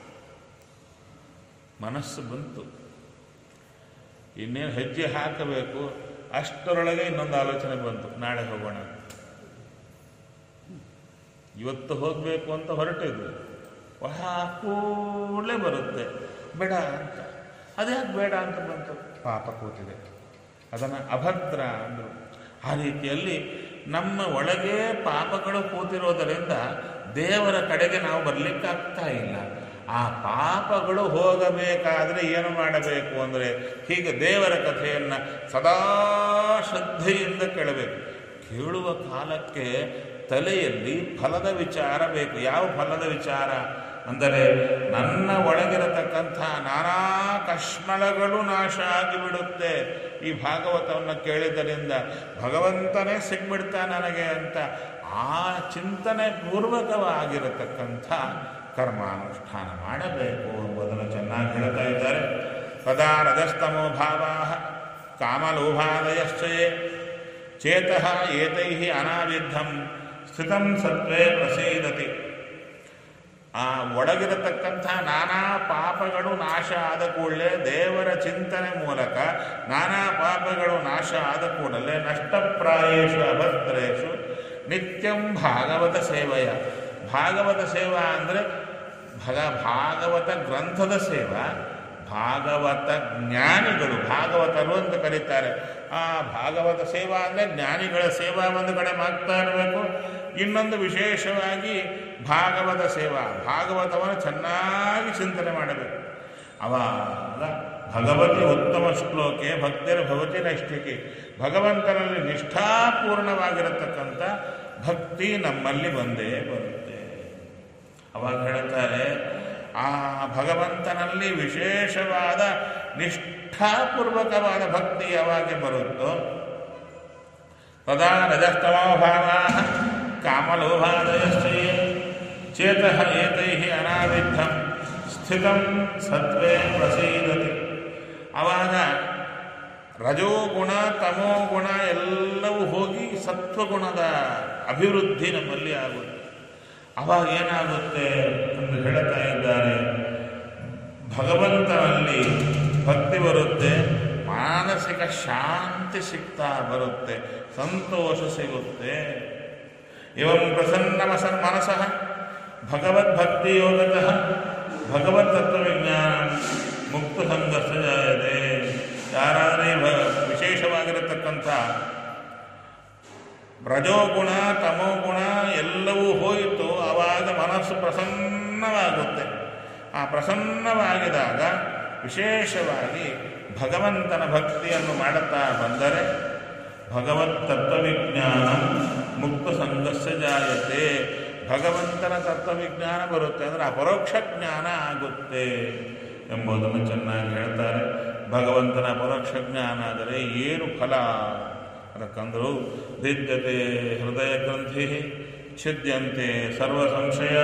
ಮನಸ್ಸು ಬಂತು ಇನ್ನೇನು ಹೆಜ್ಜೆ ಹಾಕಬೇಕು ಅಷ್ಟರೊಳಗೆ ಇನ್ನೊಂದು ಆಲೋಚನೆ ಬಂತು ನಾಳೆ ಹೋಗೋಣ ಅಂತ. ಇವತ್ತು ಹೋಗಬೇಕು ಅಂತ ಹೊರಟಿದ್ವಿ ವಹ ಕೂಡಲೇ ಬರುತ್ತೆ ಬೇಡ ಅಂತ ಅದ್ಯಾಕೆ ಬೇಡ ಅಂತ ಬಂತು ಪಾಪ ಕೂತಿದೆ ಅದನ್ನು ಅಭದ್ರ ಅಂದರು ಆ ರೀತಿಯಲ್ಲಿ ನಮ್ಮ ಒಳಗೆ ಪಾಪಗಳು ಕೂತಿರೋದರಿಂದ ದೇವರ ಕಡೆಗೆ ನಾವು ಬರಲಿಕ್ಕಾಗ್ತಾ ಇಲ್ಲ ಆ ಪಾಪಗಳು ಹೋಗಬೇಕಾದ್ರೆ ಏನು ಮಾಡಬೇಕು ಅಂದರೆ ಹೀಗೆ ದೇವರ ಕಥೆಯನ್ನು ಸದಾ ಶ್ರದ್ಧೆಯಿಂದ ಕೇಳಬೇಕು ಕೇಳುವ ಕಾಲಕ್ಕೆ ತಲೆಯಲ್ಲಿ ಫಲದ ವಿಚಾರ ಬೇಕು ಯಾವ ಫಲದ ವಿಚಾರ ಅಂದರೆ ನನ್ನ ಒಳಗಿರತಕ್ಕಂಥ ನಾನಾ ಕಶ್ಮಲಗಳು ನಾಶ ಆಗಿಬಿಡುತ್ತೆ ಈ ಭಾಗವತವನ್ನು ಕೇಳಿದ್ದರಿಂದ ಭಗವಂತನೇ ಸಿಗ್ಬಿಡ್ತಾ ನನಗೆ ಅಂತ ಆ ಚಿಂತನೆ ಪೂರ್ವಕವಾಗಿರತಕ್ಕಂಥ ಕರ್ಮಾನುಷ್ಠಾನ ಮಾಡಬೇಕು ಎಂಬುದನ್ನು ಚೆನ್ನಾಗಿ ಹೇಳ್ತಾ ಇದ್ದಾರೆ ಸದಾ ರಜಸ್ತಮೋ ಭಾವಾ ಕಾಮಲೋಭಾದಯಶ್ಚಯೇ ಚೇತಃ ಏತೈ ಅನಾವಿದ್ಧಂ ಸ್ಥಿತಂ ಸತ್ವೇ ಪ್ರಸೀದತಿ ಆ ಒಳಗಿರತಕ್ಕಂಥ ನಾನಾ ಪಾಪಗಳು ನಾಶ ಆದ ಕೂಡಲೇ ದೇವರ ಚಿಂತನೆ ಮೂಲಕ ನಾನಾ ಪಾಪಗಳು ನಾಶ ಆದ ಕೂಡಲೇ ನಷ್ಟಪ್ರಾಯೇಷು ಅಭದ್ರೇಷು ನಿತ್ಯಂ ಭಾಗವತ ಸೇವೆಯ ಭಾಗವತ ಸೇವಾ ಅಂದರೆ ಭಗ ಭಾಗವತ ಗ್ರಂಥದ ಸೇವಾ ಭಾಗವತ ಜ್ಞಾನಿಗಳು ಭಾಗವತರು ಅಂತ ಕರೀತಾರೆ ಆ ಭಾಗವತ ಸೇವಾ ಅಂದರೆ ಜ್ಞಾನಿಗಳ ಸೇವಾ ಒಂದು ಕಡೆ ಮಾಡ್ತಾ ಇರಬೇಕು ಇನ್ನೊಂದು ವಿಶೇಷವಾಗಿ ಭಾಗವತ ಸೇವಾ ಭಾಗವತವನ್ನು ಚೆನ್ನಾಗಿ ಚಿಂತನೆ ಮಾಡಬೇಕು ಅವಾಗ ಭಗವತಿ ಉತ್ತಮ ಶ್ಲೋಕೆ ಭಕ್ತಿರ ಭವತಿ ನೈಷ್ಠಿಕೆ ಭಗವಂತನಲ್ಲಿ ನಿಷ್ಠಾಪೂರ್ಣವಾಗಿರತಕ್ಕಂಥ ಭಕ್ತಿ ನಮ್ಮಲ್ಲಿ ಬಂದೇ ಬರುತ್ತೆ ಅವಾಗ ಹೇಳ್ತಾರೆ ಆ ಭಗವಂತನಲ್ಲಿ ವಿಶೇಷವಾದ ನಿಷ್ಠಾಪೂರ್ವಕವಾದ ಭಕ್ತಿ ಯಾವಾಗ ಬರುತ್ತೋ ತದಾ ರಜಸ್ತಮೋಭಾವ ಕಾಮಲೋಭಾದಯಶ್ಚೇ ಚೇತಃ ಏತೈ ಅನಾವಿದ್ಧಂ ಸ್ಥಿತಂ ಸತ್ವೇ ಪ್ರಸೀದತಿ ಆವಾಗ ರಜೋಗುಣ ತಮೋಗುಣ ಎಲ್ಲವೂ ಹೋಗಿ ಸತ್ವಗುಣದ ಅಭಿವೃದ್ಧಿ ನಮ್ಮಲ್ಲಿ ಆಗುತ್ತೆ ಅವಾಗ ಏನಾಗುತ್ತೆ ಎಂದು ಹೇಳ್ತಾ ಇದ್ದಾರೆ ಭಗವಂತನಲ್ಲಿ ಭಕ್ತಿ ಬರುತ್ತೆ ಮಾನಸಿಕ ಶಾಂತಿ ಸಿಗ್ತಾ ಬರುತ್ತೆ ಸಂತೋಷ ಸಿಗುತ್ತೆ ಇವಂ ಪ್ರಸನ್ನಮಸ ಮನಸಃ ಭಗವದ್ಭಕ್ತಿ ಯೋಗತಃ ಭಗವತ್ ತತ್ವವಿಜ್ಞಾನ ಮುಕ್ತ ಸಂಘರ್ಷ ಜಾಯತೆ ಯಾರಾದರೆ ಭ ವಿಶೇಷವಾಗಿರ ಆಗಿರತಕ್ಕಂಥ ರಜೋಗುಣ ತಮೋಗುಣ ಎಲ್ಲವೂ ಹೋಯಿತು ಆವಾಗ ಮನಸ್ಸು ಪ್ರಸನ್ನವಾಗುತ್ತೆ ಆ ಪ್ರಸನ್ನವಾಗಿದಾಗ ವಿಶೇಷವಾಗಿ ಭಗವಂತನ ಭಕ್ತಿಯನ್ನು ಮಾಡುತ್ತಾ ಬಂದರೆ ಭಗವತ್ ತತ್ವವಿಜ್ಞಾನ ಮುಕ್ತ ಸಂಘಸ್ಯ ಜಾಯತೆ ಭಗವಂತನ ತತ್ವವಿಜ್ಞಾನ ಬರುತ್ತೆ ಅಂದರೆ ಅಪರೋಕ್ಷ ಜ್ಞಾನ ಆಗುತ್ತೆ ಎಂಬುದನ್ನು ಚೆನ್ನಾಗಿ ಹೇಳ್ತಾರೆ ಭಗವಂತನ ಪರೋಕ್ಷ ಜ್ಞಾನ ಆದರೆ ಏನು ಫಲ ಅದಕ್ಕಂದ್ರು ಭಿದ್ಯತೆ ಹೃದಯ ಗ್ರಂಥಿ ಛಿದ್ಯಂತೆ ಸರ್ವ ಸಂಶಯ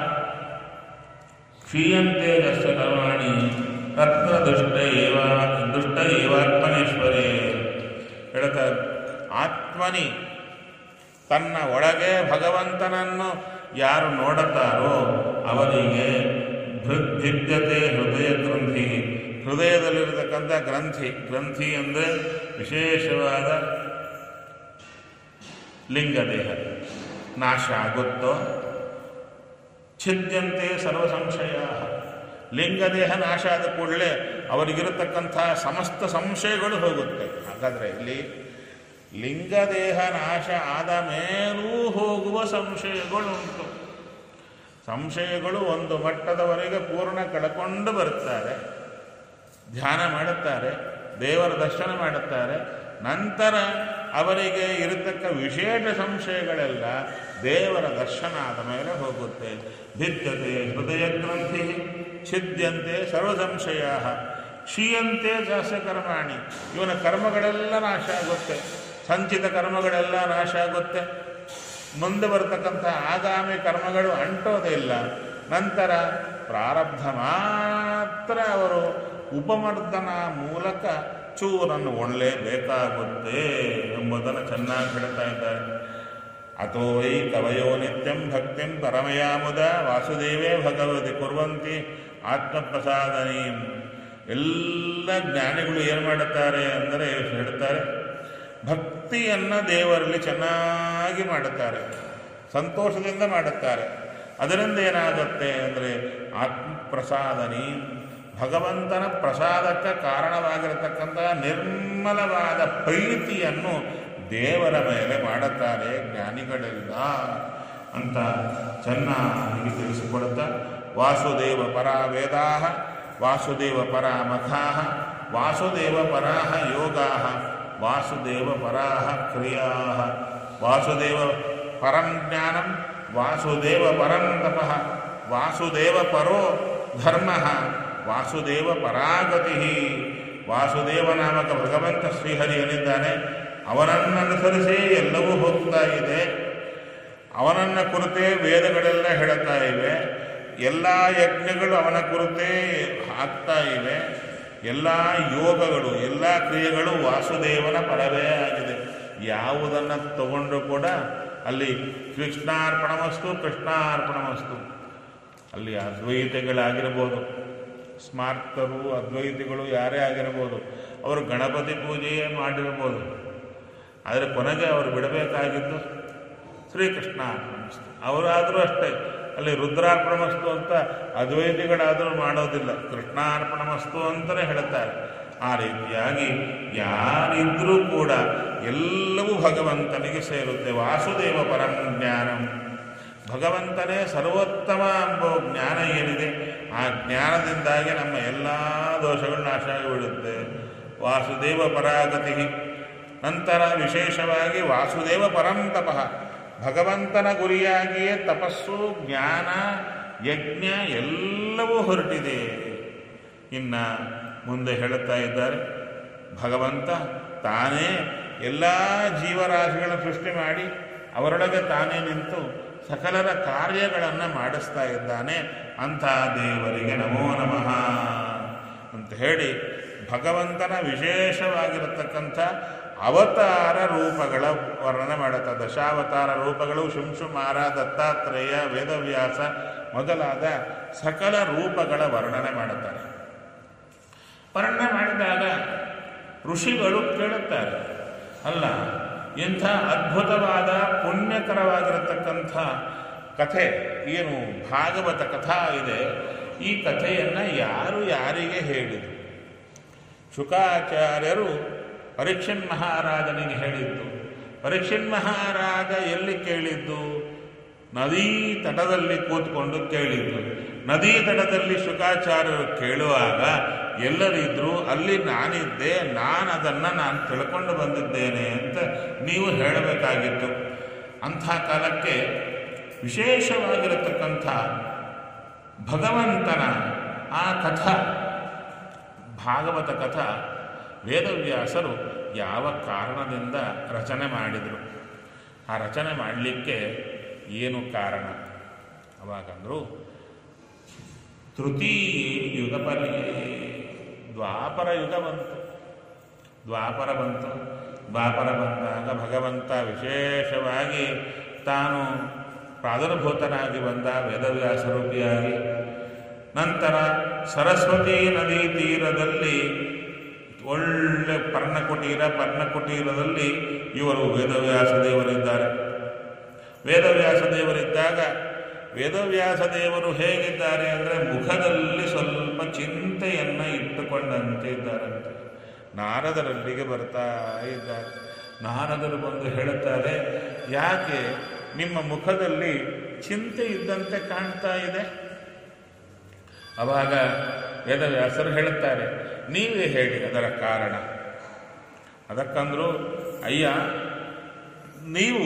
ಕ್ಷೀಯಂತೆ ಯಸ್ಯ ಕರ್ಮಾಣಿ ತತ್ರ ದುಷ್ಟ ಏವ ದುಷ್ಟ ಏವಾತ್ಮನೇಶ್ವರೇ ಹೇಳ್ತಾರೆ ಆತ್ಮನಿ ತನ್ನ ಒಳಗೆ ಭಗವಂತನನ್ನು ಯಾರು ನೋಡುತ್ತಾರೋ ಅವರಿಗೆ ಭಿದ್ಯತೆ ಹೃದಯ ಗ್ರಂಥಿ ಹೃದಯದಲ್ಲಿರತಕ್ಕಂಥ ಗ್ರಂಥಿ ಗ್ರಂಥಿ ಅಂದರೆ ವಿಶೇಷವಾದ ಲಿಂಗದೇಹ ನಾಶ ಆಗುತ್ತೋ ಛಿದ್ಯಂತೆ ಸರ್ವ ಸಂಶಯ ಲಿಂಗದೇಹ ನಾಶ ಆದ ಕೂಡಲೇ ಅವರಿಗಿರತಕ್ಕಂಥ ಸಮಸ್ತ ಸಂಶಯಗಳು ಹೋಗುತ್ತೆ ಹಾಗಾದರೆ ಇಲ್ಲಿ ಲಿಂಗದೇಹ ನಾಶ ಆದ ಮೇಲೂ ಹೋಗುವ ಸಂಶಯಗಳುಂಟು ಸಂಶಯಗಳು ಒಂದು ಮಟ್ಟದವರೆಗೆ ಪೂರ್ಣ ಕಳ್ಕೊಂಡು ಬರುತ್ತಾರೆ ಧ್ಯಾನ ಮಾಡುತ್ತಾರೆ ದೇವರ ದರ್ಶನ ಮಾಡುತ್ತಾರೆ ನಂತರ ಅವರಿಗೆ ಇರತಕ್ಕ ವಿಶೇಷ ಸಂಶಯಗಳೆಲ್ಲ ದೇವರ ದರ್ಶನ ಆದ ಮೇಲೆ ಹೋಗುತ್ತೆ ಭಿದ್ಯತೆ ಹೃದಯ ಗ್ರಂಥಿ ಛಿದ್ಯಂತೆ ಸರ್ವ ಸಂಶಯ ಕ್ಷೀಯಂತೆ ಜಾಸ್ಯ ಕರ್ಮಾಣಿ ಇವನ ಕರ್ಮಗಳೆಲ್ಲ ನಾಶ ಆಗುತ್ತೆ ಸಂಚಿತ ಕರ್ಮಗಳೆಲ್ಲ ನಾಶ ಆಗುತ್ತೆ ಮುಂದೆ ಬರತಕ್ಕಂಥ ಆಗಾಮಿ ಕರ್ಮಗಳು ಅಂಟೋದಿಲ್ಲ ನಂತರ ಪ್ರಾರಬ್ಧ ಮಾತ್ರ ಅವರು ಉಪಮರ್ದನ ಮೂಲಕ ಚೂರನ್ನು ಒಳ್ಳೆಬೇಕಾಗುತ್ತೆ ಎಂಬುದನ್ನು ಚೆನ್ನಾಗಿ ಹೇಳ್ತಾ ಇದ್ದಾರೆ ಅಥೋ ವೈ ಕವಯೋ ನಿತ್ಯಂ ಭಕ್ತಿಂ ಪರಮಯಾಮುದ ವಾಸುದೇವೇ ಭಗವತಿ ಕುರ್ವಂತಿ ಆತ್ಮಪ್ರಸಾದನಿ ಎಲ್ಲ ಜ್ಞಾನಿಗಳು ಏನು ಮಾಡುತ್ತಾರೆ ಅಂದರೆ ಹೇಳ್ತಾರೆ ಭಕ್ತಿಯನ್ನು ದೇವರಲ್ಲಿ ಚೆನ್ನಾಗಿ ಮಾಡುತ್ತಾರೆ ಸಂತೋಷದಿಂದ ಮಾಡುತ್ತಾರೆ ಅದರಿಂದ ಏನಾಗುತ್ತೆ ಅಂದರೆ ಆತ್ಮಪ್ರಸಾದನಿ ಭಗವಂತನ ಪ್ರಸಾದಕ್ಕೆ ಕಾರಣವಾಗಿರತಕ್ಕಂಥ ನಿರ್ಮಲವಾದ ಪ್ರೀತಿಯನ್ನು ದೇವರ ಮೇಲೆ ಮಾಡುತ್ತಾರೆ ಜ್ಞಾನಿಗಳೆಲ್ಲ ಅಂತ ಚೆನ್ನಾಗಿ ತಿಳಿಸಿಕೊಡುತ್ತಾ ವಾಸುದೇವ ಪರ ವೇದಾ ವಾಸುದೇವ ಪರ ಮಖಾ ವಾಸುದೇವ ಪರಾಹ ಯೋಗಾ ವಾಸುದೇವ ಪರಾಹ ಕ್ರಿಯಾ ವಾಸುದೇವ ಪರಂ ಜ್ಞಾನಂ ವಾಸುದೇವ ಪರಂ ತಪಃ ವಾಸುದೇವ ಪರೋ ಧರ್ಮ ವಾಸುದೇವ ಪರಾಗತಿ ವಾಸುದೇವ ನಾಮಕ ಭಗವಂತ ಶ್ರೀಹರಿ ಏನಿದ್ದಾನೆ ಅವನನ್ನನುಸರಿಸಿ ಎಲ್ಲವೂ ಹೋಗ್ತಾ ಇದೆ ಅವನನ್ನ ಕುರಿತೇ ವೇದಗಳೆಲ್ಲ ಹೇಳುತ್ತಾ ಇವೆ ಎಲ್ಲ ಯಜ್ಞಗಳು ಅವನ ಕುರಿತೇ ಆಗ್ತಾ ಇವೆ ಎಲ್ಲ ಯೋಗಗಳು ಎಲ್ಲ ಕ್ರಿಯೆಗಳು ವಾಸುದೇವನ ಪರವೇ ಆಗಿದೆ ಯಾವುದನ್ನು ತಗೊಂಡು ಕೂಡ ಅಲ್ಲಿ ಕೃಷ್ಣಾರ್ಪಣಮಸ್ತು ಕೃಷ್ಣಾರ್ಪಣಮಸ್ತು ಅಲ್ಲಿ ಅದ್ವೈತಗಳಾಗಿರ್ಬೋದು ಸ್ಮಾರ್ತರು ಅದ್ವೈತಿಗಳು ಯಾರೇ ಆಗಿರ್ಬೋದು ಅವರು ಗಣಪತಿ ಪೂಜೆಯೇ ಮಾಡಿರ್ಬೋದು ಆದರೆ ಕೊನೆಗೆ ಅವರು ಬಿಡಬೇಕಾಗಿದ್ದು ಶ್ರೀಕೃಷ್ಣ ಅರ್ಪಣಮಸ್ತು ಅವರಾದರೂ ಅಷ್ಟೇ ಅಲ್ಲಿ ರುದ್ರಾರ್ಪಣಮಸ್ತು ಅಂತ ಅದ್ವೈತಿಗಳಾದರೂ ಮಾಡೋದಿಲ್ಲ ಕೃಷ್ಣಾರ್ಪಣಮಸ್ತು ಅಂತಲೇ ಹೇಳ್ತಾರೆ ಆ ರೀತಿಯಾಗಿ ಯಾರಿದ್ರೂ ಕೂಡ ಎಲ್ಲವೂ ಭಗವಂತನಿಗೆ ಸೇರುತ್ತೆ ವಾಸುದೇವ ಪರಂ ಜ್ಞಾನಂ ಭಗವಂತನೇ ಸರ್ವೋತ್ತಮ ಎಂಬ ಜ್ಞಾನ ಏನಿದೆ ಆ ಜ್ಞಾನದಿಂದಾಗಿ ನಮ್ಮ ಎಲ್ಲ ದೋಷಗಳು ನಾಶ ಆಗಿಬಿಡುತ್ತೆ ವಾಸುದೇವ ಪರಾಗತಿ ನಂತರ ವಿಶೇಷವಾಗಿ ವಾಸುದೇವ ಪರಂ ತಪಃ ಭಗವಂತನ ಗುರಿಯಾಗಿಯೇ ತಪಸ್ಸು ಜ್ಞಾನ ಯಜ್ಞ ಎಲ್ಲವೂ ಹೊರಟಿದೆ ಇನ್ನು ಮುಂದೆ ಹೇಳುತ್ತಾ ಇದ್ದಾರೆ ಭಗವಂತ ತಾನೇ ಎಲ್ಲ ಜೀವರಾಶಿಗಳನ್ನು ಸೃಷ್ಟಿ ಮಾಡಿ ಅವರೊಳಗೆ ತಾನೇ ನಿಂತು ಸಕಲರ ಕಾರ್ಯಗಳನ್ನು ಮಾಡಿಸ್ತಾ ಇದ್ದಾನೆ ಅಂಥ ದೇವರಿಗೆ ನಮೋ ನಮಃ ಅಂತ ಹೇಳಿ ಭಗವಂತನ ವಿಶೇಷವಾಗಿರತಕ್ಕಂಥ ಅವತಾರ ರೂಪಗಳ ವರ್ಣನೆ ಮಾಡುತ್ತಾ ದಶಾವತಾರ ರೂಪಗಳು ಶುಂಶುಮಾರ ದತ್ತಾತ್ರೇಯ ವೇದವ್ಯಾಸ ಮೊದಲಾದ ಸಕಲ ರೂಪಗಳ ವರ್ಣನೆ ಮಾಡುತ್ತಾರೆ ವರ್ಣನೆ ಮಾಡಿದಾಗ ಋಷಿಗಳು ಕೇಳುತ್ತಾರೆ ಅಲ್ಲ ಇಂಥ ಅದ್ಭುತವಾದ ಪುಣ್ಯಕರವಾಗಿರತಕ್ಕಂಥ ಕಥೆ ಏನು ಭಾಗವತ ಕಥಾ ಇದೆ ಈ ಕಥೆಯನ್ನು ಯಾರು ಯಾರಿಗೆ ಹೇಳಿದರು ಶುಕಾಚಾರ್ಯರು ಪರೀಕ್ಷನ್ ಮಹಾರಾಜನಿಗೆ ಹೇಳಿದ್ದು ಪರೀಕ್ಷನ್ ಮಹಾರಾಜ ಎಲ್ಲಿ ಕೇಳಿದ್ದು ನದೀ ತಟದಲ್ಲಿ ಕೂತ್ಕೊಂಡು ಕೇಳಿದ್ದು ನದೀ ತಟದಲ್ಲಿ ಶುಕಾಚಾರ್ಯರು ಕೇಳುವಾಗ ಎಲ್ಲರಿದ್ರು ಅಲ್ಲಿ ನಾನಿದ್ದೆ ನಾನು ಅದನ್ನು ನಾನು ತಿಳ್ಕೊಂಡು ಬಂದಿದ್ದೇನೆ ಅಂತ ನೀವು ಹೇಳಬೇಕಾಗಿತ್ತು ಅಂಥ ಕಾಲಕ್ಕೆ ವಿಶೇಷವಾಗಿರತಕ್ಕಂಥ ಭಗವಂತನ ಆ ಕಥಾ ಭಾಗವತ ಕಥಾ ವೇದವ್ಯಾಸರು ಯಾವ ಕಾರಣದಿಂದ ರಚನೆ ಮಾಡಿದರು ಆ ರಚನೆ ಮಾಡಲಿಕ್ಕೆ ಏನು ಕಾರಣ ಅವಾಗಂದರು ತೃತೀಯ ಯುಗ ಪರಿ ದ್ವಾಪರ ಯುಗ ಬಂತು ದ್ವಾಪರ ಬಂತು ದ್ವಾಪರ ಬಂದಾಗ ಭಗವಂತ ವಿಶೇಷವಾಗಿ ತಾನು ಪ್ರಾದುರ್ಭೂತನಾಗಿ ಬಂದ ವೇದವ್ಯಾಸ ರೂಪಿಯಾಗಿ ನಂತರ ಸರಸ್ವತಿ ನದಿ ತೀರದಲ್ಲಿ ಒಳ್ಳೆ ಪರ್ಣಕುಟೀರ ಪರ್ಣಕುಟೀರದಲ್ಲಿ ಇವರು ವೇದವ್ಯಾಸ ದೇವರಿದ್ದಾರೆ ವೇದವ್ಯಾಸ ದೇವರಿದ್ದಾಗ ವೇದವ್ಯಾಸ ದೇವರು ಹೇಗಿದ್ದಾರೆ ಅಂದರೆ ಮುಖದಲ್ಲಿ ಸ್ವಲ್ಪ ಚಿಂತೆಯನ್ನು ಇಟ್ಟುಕೊಂಡಂತೆ ಇದ್ದಾರಂತೆ ನಾರದರಲ್ಲಿಗೆ ಬರ್ತಾ ಇದ್ದಾರೆ ನಾರದರು ಬಂದು ಹೇಳುತ್ತಾರೆ ಯಾಕೆ ನಿಮ್ಮ ಮುಖದಲ್ಲಿ ಚಿಂತೆ ಇದ್ದಂತೆ ಕಾಣ್ತಾ ಇದೆ ಅವಾಗ ವೇದವ್ಯಾಸರು ಹೇಳುತ್ತಾರೆ ನೀವೇ ಹೇಳಿ ಅದರ ಕಾರಣ ಅದಕ್ಕಂದ್ರು ಅಯ್ಯ ನೀವು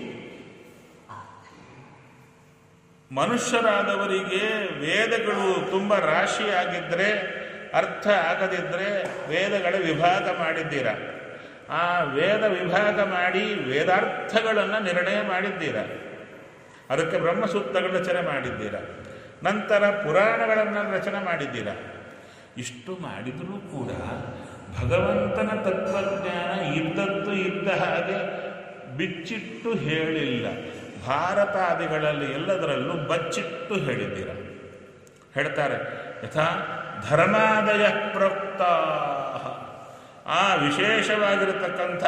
ಮನುಷ್ಯರಾದವರಿಗೆ ವೇದಗಳು ತುಂಬ ರಾಶಿಯಾಗಿದ್ದರೆ ಅರ್ಥ ಆಗದಿದ್ದರೆ ವೇದಗಳ ವಿಭಾಗ ಮಾಡಿದ್ದೀರ ಆ ವೇದ ವಿಭಾಗ ಮಾಡಿ ವೇದಾರ್ಥಗಳನ್ನು ನಿರ್ಣಯ ಮಾಡಿದ್ದೀರ ಅದಕ್ಕೆ ಬ್ರಹ್ಮಸೂತ್ರಗಳ ರಚನೆ ಮಾಡಿದ್ದೀರ ನಂತರ ಪುರಾಣಗಳನ್ನು ರಚನೆ ಮಾಡಿದ್ದೀರ ಇಷ್ಟು ಮಾಡಿದರೂ ಕೂಡ ಭಗವಂತನ ತತ್ವಜ್ಞಾನ ಇದ್ದದ್ದು ಇದ್ದ ಹಾಗೆ ಬಿಚ್ಚಿಟ್ಟು ಹೇಳಿಲ್ಲ ಭಾರತಾದಿಗಳಲ್ಲಿ ಎಲ್ಲದರಲ್ಲೂ ಬಚ್ಚಿಟ್ಟು ಹೇಳಿದ್ದೀರ ಹೇಳ್ತಾರೆ ಯಥಾ ಧರ್ಮಾದಯ ಪ್ರೋಕ್ತ ಆ ವಿಶೇಷವಾಗಿರತಕ್ಕಂಥ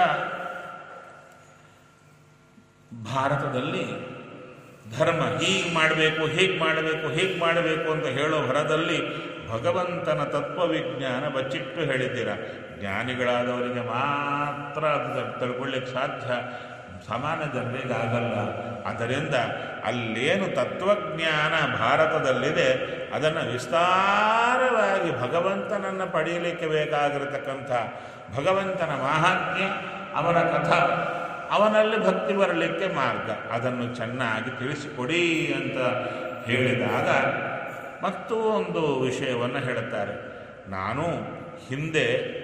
ಭಾರತದಲ್ಲಿ ಧರ್ಮ ಹೀಗೆ ಮಾಡಬೇಕು ಹೀಗೆ ಮಾಡಬೇಕು ಹೀಗೆ ಮಾಡಬೇಕು ಅಂತ ಹೇಳೋ ಭರದಲ್ಲಿ ಭಗವಂತನ ತತ್ವವಿಜ್ಞಾನ ಬಚ್ಚಿಟ್ಟು ಹೇಳಿದ್ದೀರ ಜ್ಞಾನಿಗಳಾದವರಿಗೆ ಮಾತ್ರ ಅದು ತಿಳ್ಕೊಳ್ಳಿಕ್ಕೆ ಸಾಧ್ಯ ಸಾಮಾನ್ಯ ಜನರಿಗೆ ಆಗಲ್ಲ ಆದ್ದರಿಂದ ಅಲ್ಲೇನು ತತ್ವಜ್ಞಾನ ಭಾರತದಲ್ಲಿದೆ ಅದನ್ನು ವಿಸ್ತಾರವಾಗಿ ಭಗವಂತನನ್ನು ಪಡೆಯಲಿಕ್ಕೆ ಬೇಕಾಗಿರತಕ್ಕಂಥ ಭಗವಂತನ ಮಾಹಾತ್ಮ್ಯ ಅವನ ಕಥಾ ಅವನಲ್ಲಿ ಭಕ್ತಿ ಬರಲಿಕ್ಕೆ ಮಾರ್ಗ ಅದನ್ನು ಚೆನ್ನಾಗಿ ತಿಳಿಸಿಕೊಡಿ ಅಂತ ಹೇಳಿದಾಗ ಮತ್ತೂ ಒಂದು ವಿಷಯವನ್ನು ಹೇಳುತ್ತಾರೆ ನಾನು ಹಿಂದೆ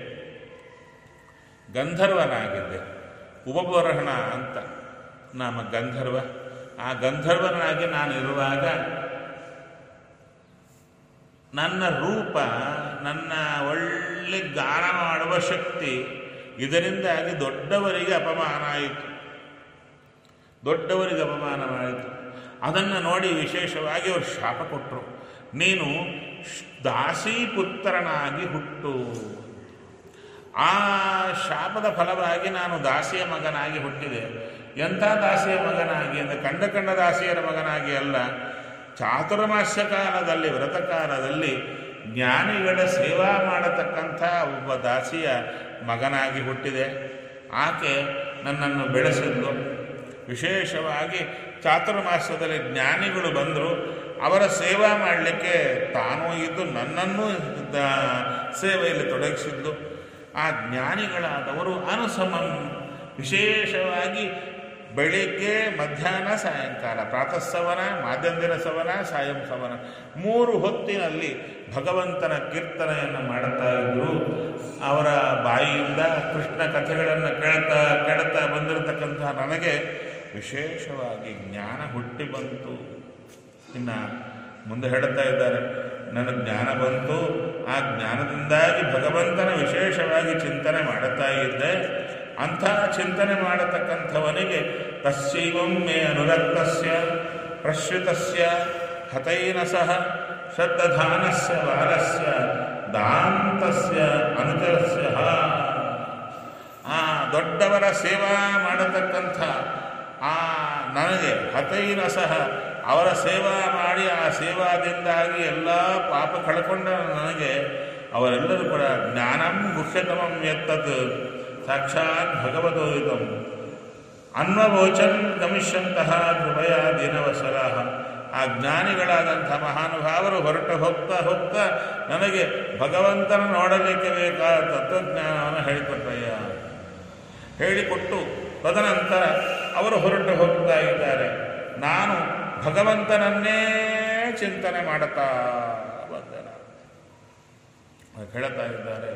ಗಂಧರ್ವನಾಗಿದ್ದೆ ಉಪಬರಹಣ ಅಂತ ನಾಮ ಗಂಧರ್ವ ಆ ಗಂಧರ್ವನಾಗಿ ನಾನು ಇರುವಾಗ ನನ್ನ ರೂಪ ನನ್ನ ಒಳ್ಳೆ ಗಾನ ಮಾಡುವ ಶಕ್ತಿ ಇದರಿಂದಾಗಿ ದೊಡ್ಡವರಿಗೆ ಅಪಮಾನ ಆಯಿತು ದೊಡ್ಡವರಿಗೆ ಅಪಮಾನವಾಯಿತು ಅದನ್ನು ನೋಡಿ ವಿಶೇಷವಾಗಿ ಅವರು ಶಾಪ ಕೊಟ್ಟರು ನೀನು ದಾಸಿ ಪುತ್ರನಾಗಿ ಹುಟ್ಟು ಆ ಶಾಪದ ಫಲವಾಗಿ ನಾನು ದಾಸಿಯ ಮಗನಾಗಿ ಹುಟ್ಟಿದೆ ಎಂಥ ದಾಸಿಯ ಮಗನಾಗಿ ಅಂದರೆ ಕಂಡ ಕಂಡ ದಾಸಿಯರ ಮಗನಾಗಿ ಅಲ್ಲ ಚಾತುರ್ಮಾಸ್ಯ ಕಾಲದಲ್ಲಿ ವ್ರತಕಾಲದಲ್ಲಿ ಜ್ಞಾನಿಗಳ ಸೇವಾ ಮಾಡತಕ್ಕಂಥ ಒಬ್ಬ ದಾಸಿಯ ಮಗನಾಗಿ ಹುಟ್ಟಿದೆ ಆಕೆ ನನ್ನನ್ನು ಬೆಳೆಸಿದ್ಲು ವಿಶೇಷವಾಗಿ ಚಾತುರ್ಮಾಸ್ಯದಲ್ಲಿ ಜ್ಞಾನಿಗಳು ಬಂದರು ಅವರ ಸೇವಾ ಮಾಡಲಿಕ್ಕೆ ತಾನೂ ಇದ್ದು ನನ್ನನ್ನೂ ದ- ಸೇವೆಯಲ್ಲಿ ತೊಡಗಿಸಿದ್ಲು ಆ ಜ್ಞಾನಿಗಳಾದವರು ಅನುಸಮಂ ವಿಶೇಷವಾಗಿ ಬೆಳಿಗ್ಗೆ ಮಧ್ಯಾಹ್ನ ಸಾಯಂಕಾಲ ಪ್ರಾತಃ ಸವನ ಮಾಧ್ಯಂದಿನ ಸವನ ಸಾಯಂ ಸವನ ಮೂರು ಹೊತ್ತಿನಲ್ಲಿ ಭಗವಂತನ ಕೀರ್ತನೆಯನ್ನು ಮಾಡುತ್ತಾ ಇದ್ದರು ಅವರ ಬಾಯಿಯಿಂದ ಕೃಷ್ಣ ಕಥೆಗಳನ್ನು ಕೇಳ್ತಾ ಕೇಳ್ತಾ ಬಂದಿರತಕ್ಕಂತಹ ನನಗೆ ವಿಶೇಷವಾಗಿ ಜ್ಞಾನ ಹುಟ್ಟಿ ಬಂತು ಇನ್ನು ಮುಂದೆ ಹೇಳುತ್ತಾ ಇದ್ದಾರೆ ನನ್ನ ಜ್ಞಾನ ಬಂತು ಆ ಜ್ಞಾನದಿಂದಾಗಿ ಭಗವಂತನ ವಿಶೇಷವಾಗಿ ಚಿಂತನೆ ಮಾಡುತ್ತಾ ಇದ್ದೆ ಅಂಥ ಚಿಂತನೆ ಮಾಡತಕ್ಕಂಥವನಿಗೆ ತಸ್ಯೈವಮ್ಮೆ ಅನುರಕ್ತಸ್ಯ ಪ್ರಶ್ರಿತಸ್ಯ ಹತೈನ ಸಹ ಶ್ರದ್ಧಾನಸ್ಯ ಬಾಲಸ್ಯ ದಾಂತಸ್ಯ ಅನುಚರಸ್ಯ ಆ ದೊಡ್ಡವರ ಸೇವಾ ಮಾಡತಕ್ಕಂಥ ಆ ನನಗೆ ಹತೈನ ಸಹ ಅವರ ಸೇವಾ ಮಾಡಿ ಆ ಸೇವಾದಿಂದಾಗಿ ಎಲ್ಲ ಪಾಪ ಕಳ್ಕೊಂಡ ನನಗೆ ಅವರೆಲ್ಲರೂ ಕೂಡ ಜ್ಞಾನಂ ಗುಹ್ಯತಮಂ ಎತ್ತತ್ ಸಾಕ್ಷಾತ್ ಭಗವದೋಯುತಂ ಅನ್ವವೋಚನ್ ಗಮಿಷ್ಯಂತಹ ಧ್ರುವಯ ದಿನವಸರಾಹ ಆ ಜ್ಞಾನಿಗಳಾದಂಥ ಮಹಾನುಭಾವರು ಹೊರಟು ಹೋಗ್ತಾ ಹೋಗ್ತಾ ನನಗೆ ಭಗವಂತನ ನೋಡಲಿಕ್ಕೆ ಬೇಕಾದ ತತ್ವಜ್ಞಾನವನ್ನು ಹೇಳಿಕೊಟ್ರಯ್ಯ ಹೇಳಿಕೊಟ್ಟು ತದನಂತರ ಅವರು ಹೊರಟು ಹೋಗ್ತಾ ಇದ್ದಾರೆ ನಾನು ಭಗವಂತನನ್ನೇ ಚಿಂತನೆ ಮಾಡುತ್ತಾ ಬಂದೆ ನಾನು ಅವ್ರು ಹೇಳ್ತಾ ಇದ್ದಾರೆ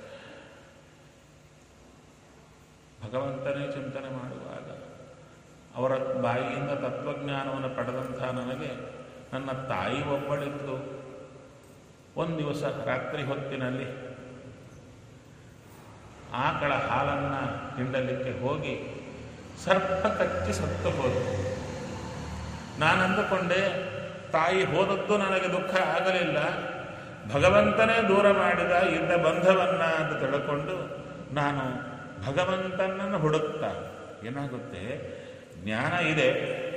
ಭಗವಂತನೇ ಚಿಂತನೆ ಮಾಡುವಾಗ ಅವರ ಬಾಯಿಯಿಂದ ತತ್ವಜ್ಞಾನವನ್ನು ಪಡೆದಂಥ ನನಗೆ ನನ್ನ ತಾಯಿ ಒಬ್ಬಳಿದ್ದು ಒಂದು ದಿವಸ ರಾತ್ರಿ ಹೊತ್ತಿನಲ್ಲಿ ಆಕಳ ಹಾಲನ್ನು ಹಿಂಡಲಿಕ್ಕೆ ಹೋಗಿ ಸರ್ಪ ಕಚ್ಚಿ ಸತ್ತು ಹೋಯಿತು ನಾನು ಅಂದುಕೊಂಡೆ ತಾಯಿ ಹೋದದ್ದು ನನಗೆ ದುಃಖ ಆಗಲಿಲ್ಲ ಭಗವಂತನೇ ದೂರ ಮಾಡಿದ ಇದ್ದ ಬಂಧವನ್ನ ಅಂತ ತಿಳ್ಕೊಂಡು ನಾನು ಭಗವಂತನನ್ನು ಹುಡುಕ್ತಾ ಏನಾಗುತ್ತೆ ಜ್ಞಾನ ಇದೆ